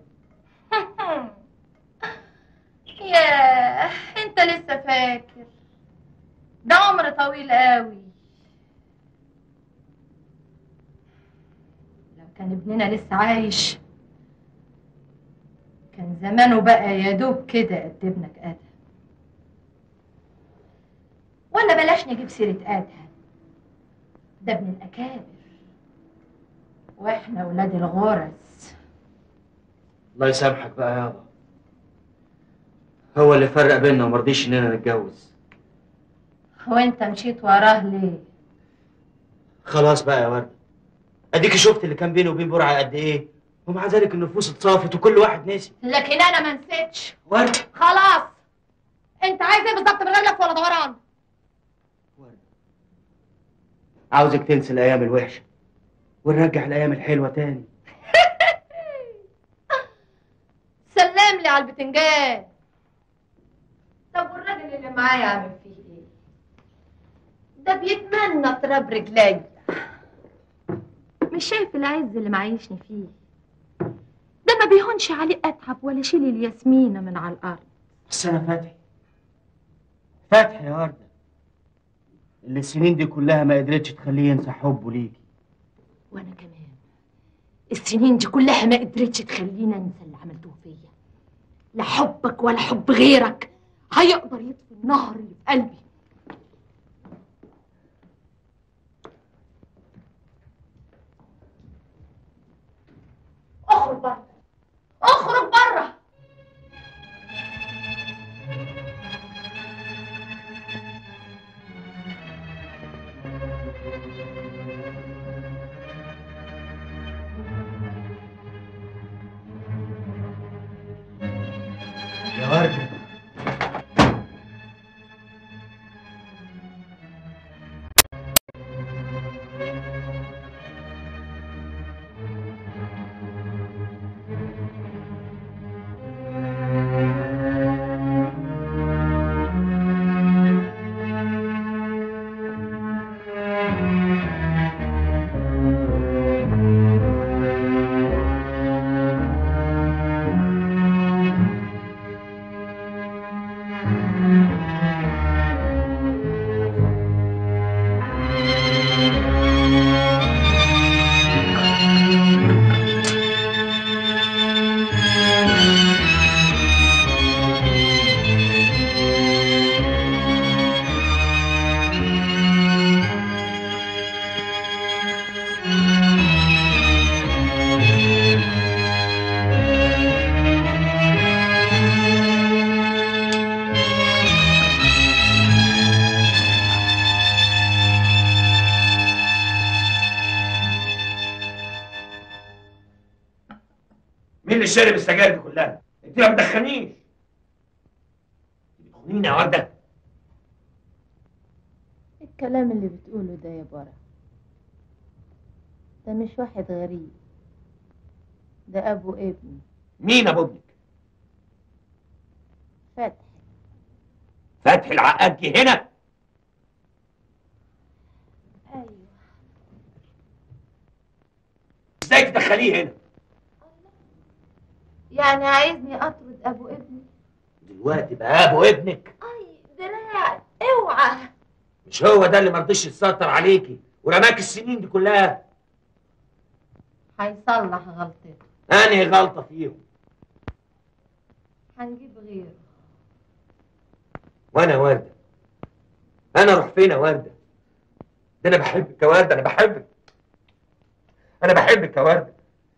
ياه انت لسه فاكر ده عمر طويل قوي لو كان ابننا لسه عايش كان زمانه بقى يا دوب كده قد ابنك ادهم ولا بلاش نجيب سيرة ادهم ده ابن الاكابر واحنا ولاد الغرز الله يسامحك بقى يابا هو اللي فرق بيننا ومرضيش اننا نتجوز هو انت مشيت وراه ليه خلاص بقى يا ورده اديكي شفت اللي كان بيني وبين برعي قد ايه ومع ذلك النفوس اتصافت وكل واحد نسي لكن انا ما نسيتش ورده خلاص انت عايز ايه بالظبط من غير لف ولا دوران عاوزك تنسي الايام الوحشه ونرجع الايام الحلوه تاني سلم لي على البتنجان طب والراجل اللي معايا عامل فيه ايه ده بيتمنى تراب رجلي مش شايف العز اللي معيشني فيه ده ما بيهونش عليه اتعب ولا شيل الياسمينه من على الارض بس انا فاتحي فاتحي يا ورده اللي السنين دي كلها ما قدرتش تخليه ينسى حبه ليكي وانا كمان السنين دي كلها ما قدرتش تخلينا ننسى اللي عملتوه فيا لا حبك ولا حب غيرك هيقدر يطفي النهر اللي في قلبي اخرج بره اخرج بره يا ورده مين اللي شارب السجاير دي كلها؟ انت ما بتدخنيش بتخونيني يا ورده الكلام اللي بتقوله ده يا برا ده مش واحد غريب ده ابو ابني مين ابو ابنك؟ فتحي فتحي العقاد جه هنا ايوه ازاي تدخليه هنا؟ يعني عايزني اطرد ابو ابني دلوقتي بقى ابو ابنك دراع اوعى مش هو ده اللي مرضيش يتستر عليكي ورماك السنين دي كلها هيصلح غلطته انهي غلطه فيهم هنجيب غيره وانا ورده انا اروح فين يا ورده ده انا بحبك يا ورده انا بحبك انا بحبك يا ورده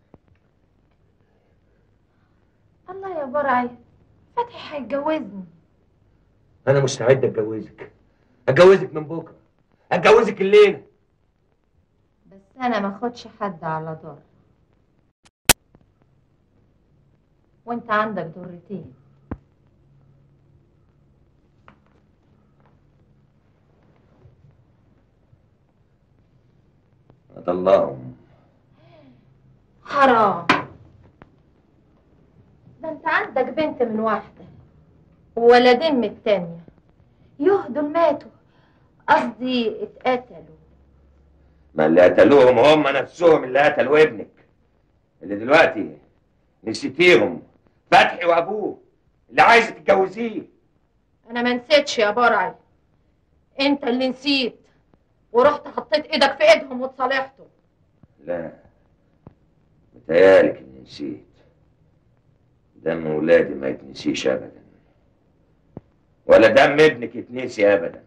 الله يا برعي فتحي هيتجوزني انا مستعد اتجوزك اتجوزك من بكره اتجوزك الليله بس انا ما اخدش حد على دور وانت عندك دورتين الله حرام ده انت عندك بنت من واحدة وولدين من التانية يوه دول ماتوا قصدي اتقتلوا ما اللي قتلوهم هم نفسهم اللي قتلوا ابنك اللي دلوقتي نسيتيهم فتحي وابوه اللي عايزه تتجوزيه انا ما نسيتش يا برعي انت اللي نسيت ورحت حطيت ايدك في ايدهم وتصالحته لا متهيألك اني نسيت دم ولادي ما يتنسيش ابدا ولا دم ابنك يتنسي ابدا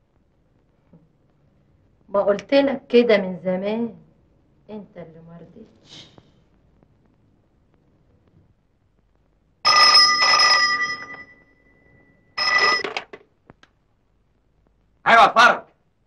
ما قلت لك كده من زمان انت اللي مرضتش ايوه اتفرج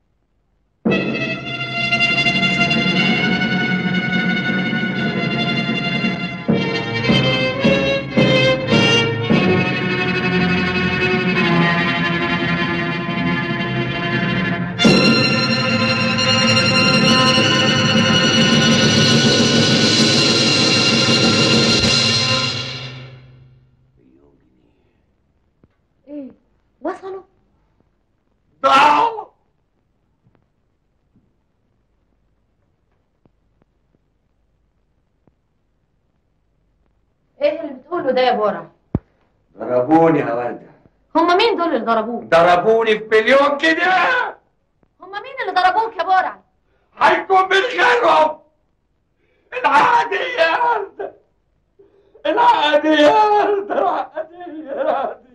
ايه وصلوا ضاعوا ايه اللي بتقوله ده يا برعي ضربوني يا والده هما مين دول اللي ضربوك ضربوني في مليون كده هما مين اللي ضربوك يا برعي هيكون من غيرهم العادية يا والده العادية يا والده العادية العادية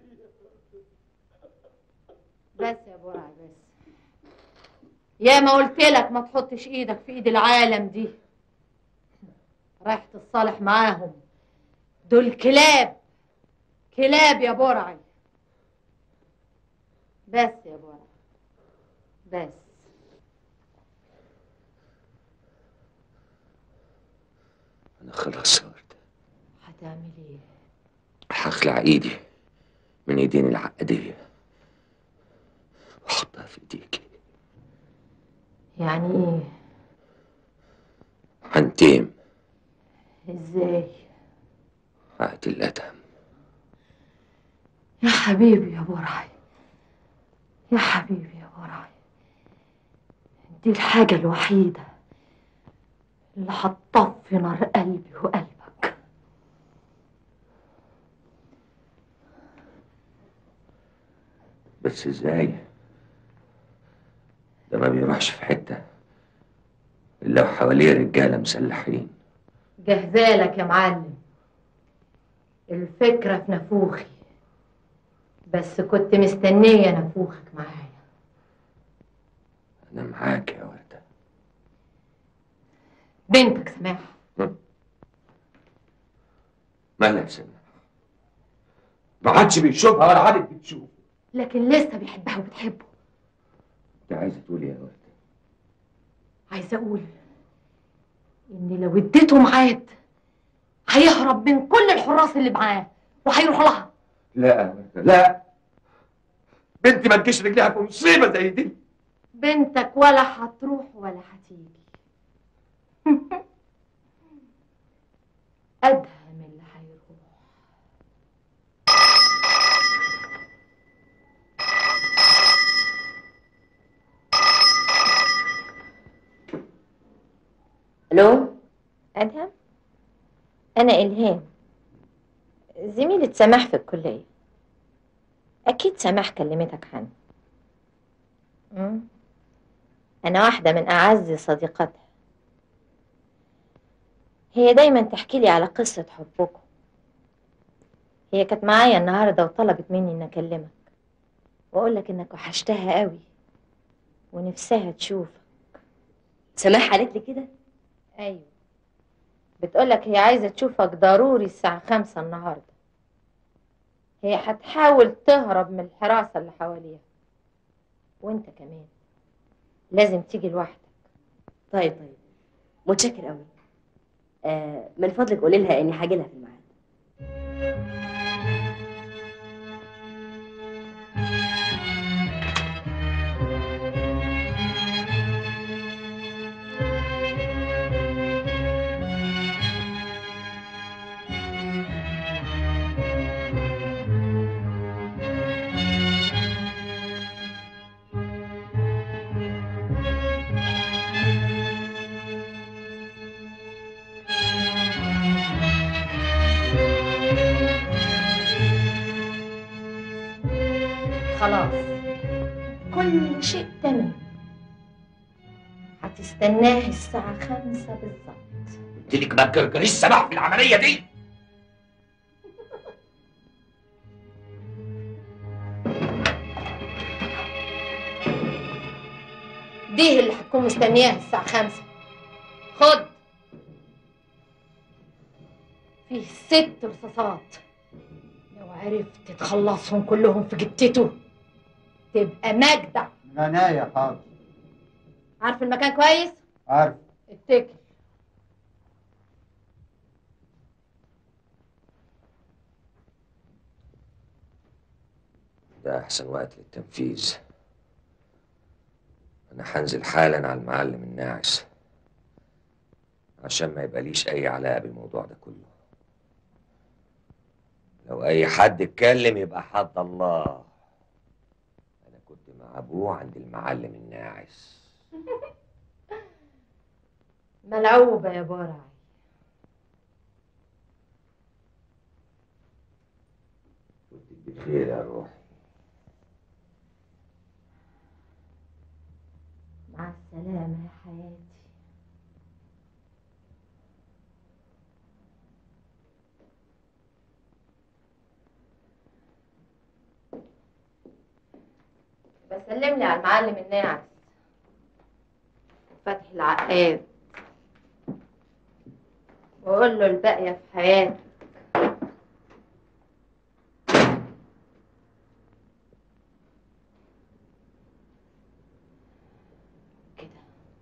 بس يا برعي بس يا ما قلت لك ما تحطش ايدك في ايد العالم دي رايح تتصالح معاهم دول كلاب كلاب يا برعي بس يا برعي بس انا خلاص يا ورده هتعمل ايه هخلع ايدي من ايدين العقدية واحطها في ايديك يعني ايه هنتيم ازاي عهد الأدم يا حبيبي يا برعي يا حبيبي يا برعي دي الحاجة الوحيدة اللي هتطفي نار قلبي وقلبك بس ازاي ده ما بيروحش في حتة إلا وحواليه رجالة مسلحين جهزالك يا معلم الفكرة في نافوخي بس كنت مستنية نافوخك معايا أنا معاك يا وردة بنتك سماح مالها سنة ما عادش بيشوفها ولا عادت بتشوف لكن لسه بيحبها وبتحبه انت عايزة تقولي يا وردة عايزة أقول إن لو اديته ميعاد هيهرب من كل الحراس اللي معاه وهيروح لها لا يا وردة لا بنتي ما تجيش رجليها في مصيبة زي دي بنتك ولا هتروح ولا هتيجي أدهم اللي هيروح الو ادهم انا الهام زميلة سماح في الكلية اكيد سماح كلمتك عني مم. انا واحدة من اعز صديقاتها هي دايما تحكي لي على قصة حبكم هي كانت معايا النهاردة وطلبت مني ان اكلمك واقول لك انك وحشتها قوي ونفسها تشوفك سماح قالت لي كده ايوه بتقولك هي عايزة تشوفك ضروري الساعة خمسة النهاردة هي هتحاول تهرب من الحراسة اللي حواليها وانت كمان لازم تيجي لوحدك طيب طيب متشكر قوي آه من فضلك قولي لها اني هاجي لها في الميعاد خلاص كل شيء تمام هتستناه الساعة خمسة بالظبط قلت لك ما تجرجريش سماح في العمليه دي دي اللي هتكون مستنياها الساعة خمسة خد فيه ست رصاصات لو عرفت تخلصهم كلهم في جتته تبقى مجدع من عناية حاضر عارف المكان كويس؟ عارف اتكل ده أحسن وقت للتنفيذ أنا هنزل حالا على المعلم الناعس عشان ما يبقاليش أي علاقة بالموضوع ده كله لو أي حد اتكلم يبقى حد الله أنا كنت مع أبوه عند المعلم الناعس ملعوبة يا برع بخير يا روحي مع السلامة يا حياتي بسلم لي على المعلم الناعس فتحي العقاد وقول له الباقية في حياتك كده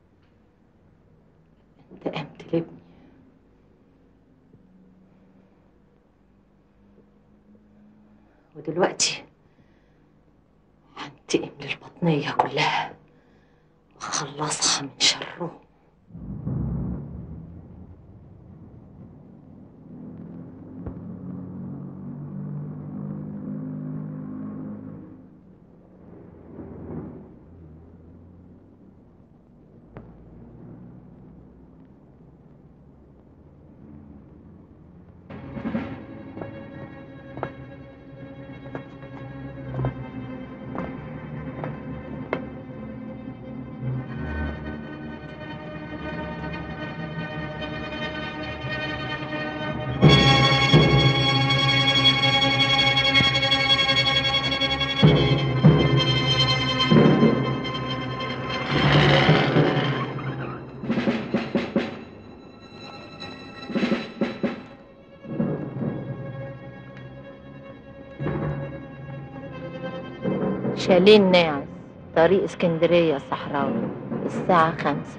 انتقمت لابني ودلوقتي هنتقم للبطنية كلها واخلصها من شرهم شاليه الناعس طريق اسكندرية الصحراوي الساعة خمسة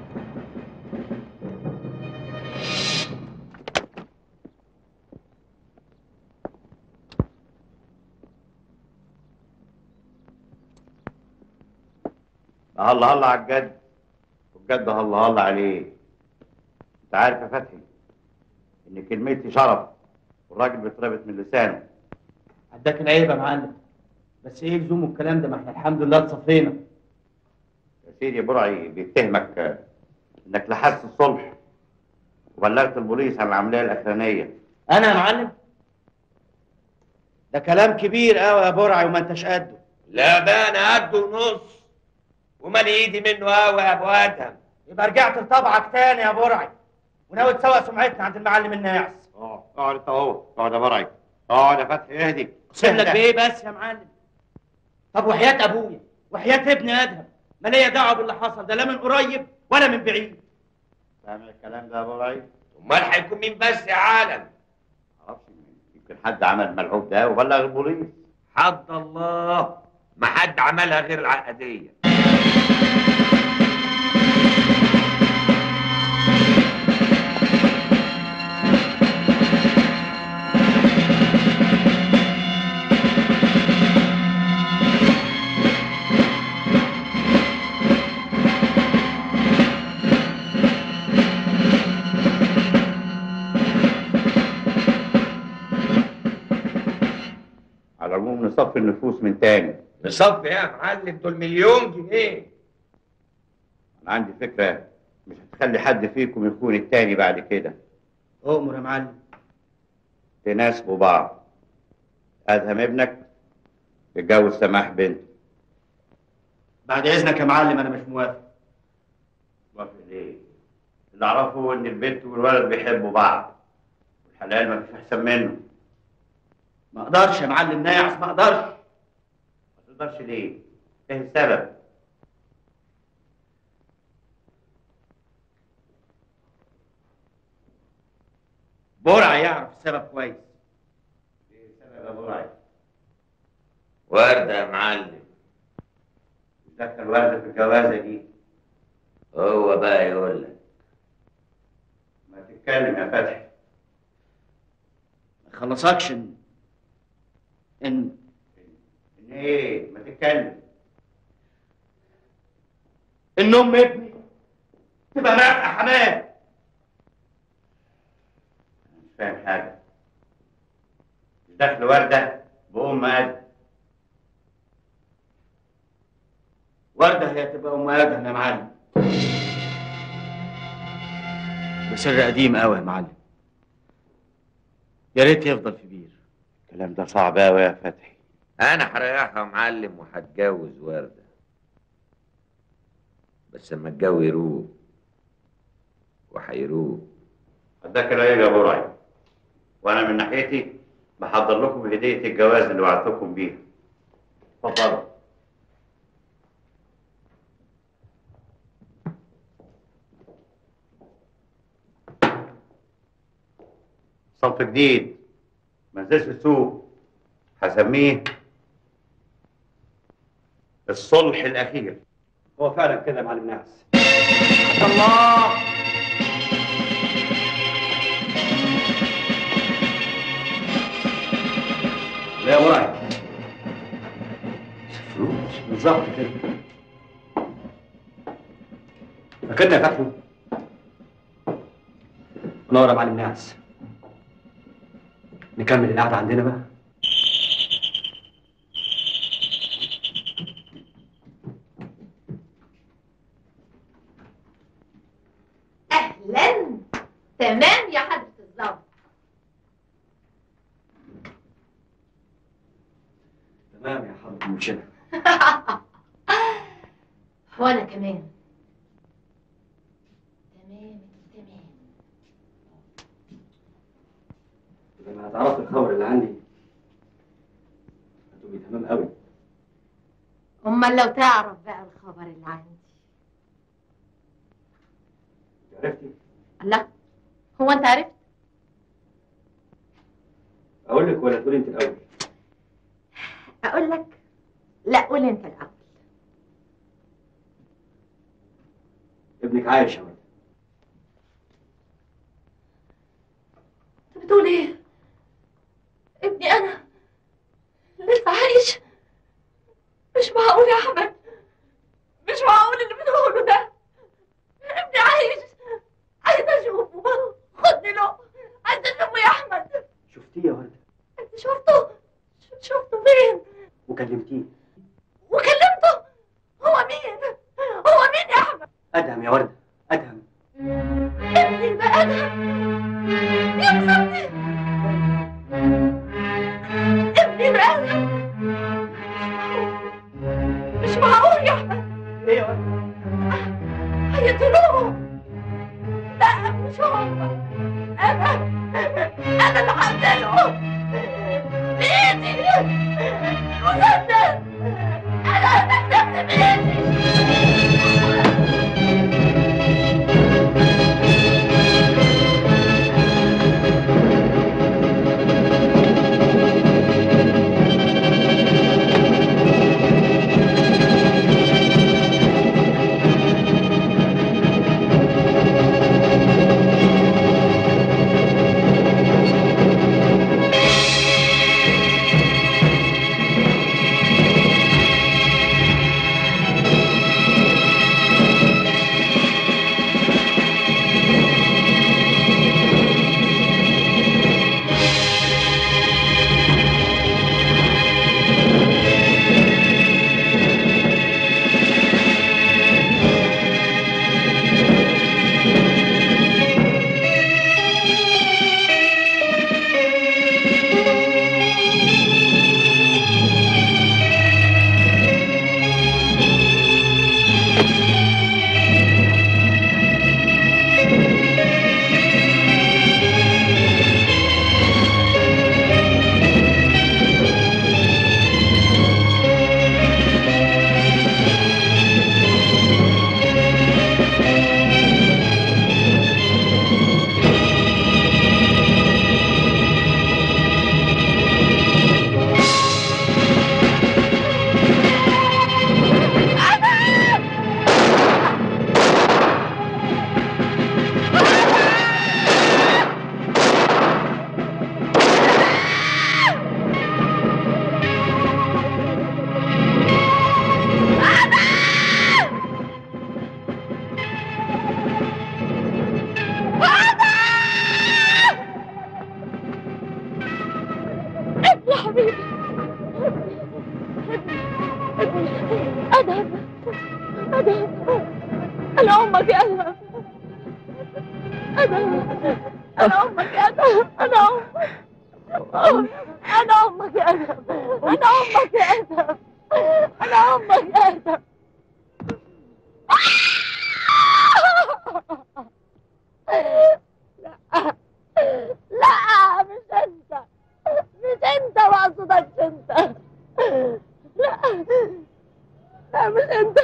هلا هلا على الجد والجد هلا هلا عليه انت عارف يا فتحي ان كلمتي شرف والراجل بيتربط من لسانه عداك العيب يا معلم بس ايه لزومه الكلام ده ما احنا الحمد لله اتصفينا يا سيدي برعي بيتهمك آه، انك لحست الصلح وبلغت البوليس عن العمليه الاخرانيه انا يا معلم ده كلام كبير قوي يا برعي وما انتش قده لا ده انا قد ونص ومالي ايدي منه قوي يا ابو ادهم يبقى رجعت لطبعك تاني يا برعي وناوي تسوق سمعتنا عند المعلم الناعس اه اقعد انت اهو اقعد يا برعي اقعد يا فتحي اهدي اقسم لك بايه بس يا معلم طب وحياة ابويا وحياة ابن ادهم ما ليا دعوه باللي حصل ده لا من قريب ولا من بعيد سامع الكلام ده يا برعي امال هيكون مين بس يا عالم معرفش يمكن حد عمل الملعوب ده وبلغ البوليس حد الله ما حد عملها غير العقديه على العموم نصفي النفوس من تاني نصفي ايه يا معلم دول مليون جنيه انا عندي فكره مش هتخلي حد فيكم يخون التاني بعد كده اؤمر يا معلم تناسبوا بعض ادهم ابنك يتجوز سماح بنته بعد اذنك يا معلم انا مش موافق موافق ليه؟ اللي اعرفه ان البنت والولد بيحبوا بعض والحلال ما فيش احسن منه ما اقدرش يا معلم ناعس ما اقدرش ما تقدرش ليه؟ ايه السبب؟ برع يعرف السبب كويس ايه السبب يا برعي؟ وردة يا معلم دخل ورده في الجوازه دي هو بقى يقول لك ما تتكلم يا فتحي ما خلصكش ان ان ان ايه؟ ما تتكلم ان ام ابني تبقى نافعه حماه مش فاهم حاجه مش دخل ورده بام ادم ورده هي تبقى ام ادهم يا معلم ده سر قديم قوي يا معلم يا ريت يفضل في بير الكلام ده صعب قوي يا فتحي انا هريحها يا معلم وهتجوز وردة بس اما الجو يروق وهيروق اداك العيب يا برعي وانا من ناحيتي بحضر لكم هديه الجواز اللي وعدتكم بيها اتفضلوا صنف جديد ما نزلش السوق هسميه الصلح الاخير هو فعلا كده يا معلم ناس الله لا يا برعي فلوس بالظبط كده فاكرنا يا فتحي نور يا معلم ناس نكمل القعده عندنا بقى اهلا تمام يا حضرة الظابط تمام يا حضرة المرشدة وانا كمان تمام تمام لما هتعرف الخبر اللي عندي هتبقي تمام قوي امال لو تعرف بقى الخبر اللي عندي عرفتي لا هو انت عرفت اقول لك ولا تقولي انت الاول اقول لك لا قول انت الاول ابنك عايش يا ولد انت بتقول ايه ابني انا لسه عايش مش معقول يا احمد مش معقول اللي بتقوله ده ابني عايش عايز اشوفه خدني له عايز اشوفه يا احمد شفتيه يا ورده انت شفته ش- شفته فين وكلمتيه وكلمته هو مين هو مين يا احمد ادهم يا ورده ادهم ابني ده انا يا مصدق ابني ده انا مش معقول يا احمد ايه يا ورده هيقتلوه لا مش هو انا انا اللي هقتله بايدي مسدس انا هتكتب بايدي حبيبي ابني ادهم ادهم انا امك يا ادهم ادهم انا امك يا ادهم انا امك انا امك يا ادهم انا امك يا ادهم انا امك يا ادهم لا لا مش انت مش انت ما اقصدكش انت لا لا مش انت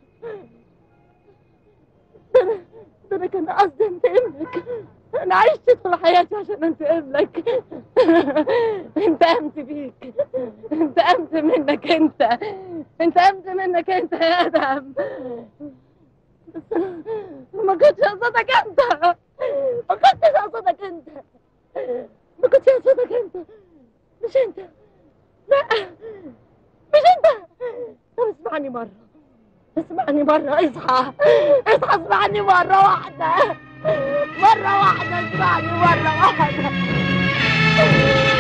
ده انا ده انا كان قصدي انتقم لك انا عشت طول حياتي عشان انتقم لك انتقمت بيك انتقمت منك انت انتقمت منك انت يا ادم بس أنا ما كنتش قصدك انت ما كنتش قصدك انت ما كنتش قصدك انت مش انت لا مش انت طب اسمعني مرة اسمعني مرة اصحى اصحى اسمعني مرة واحدة مرة واحدة اسمعني مرة واحدة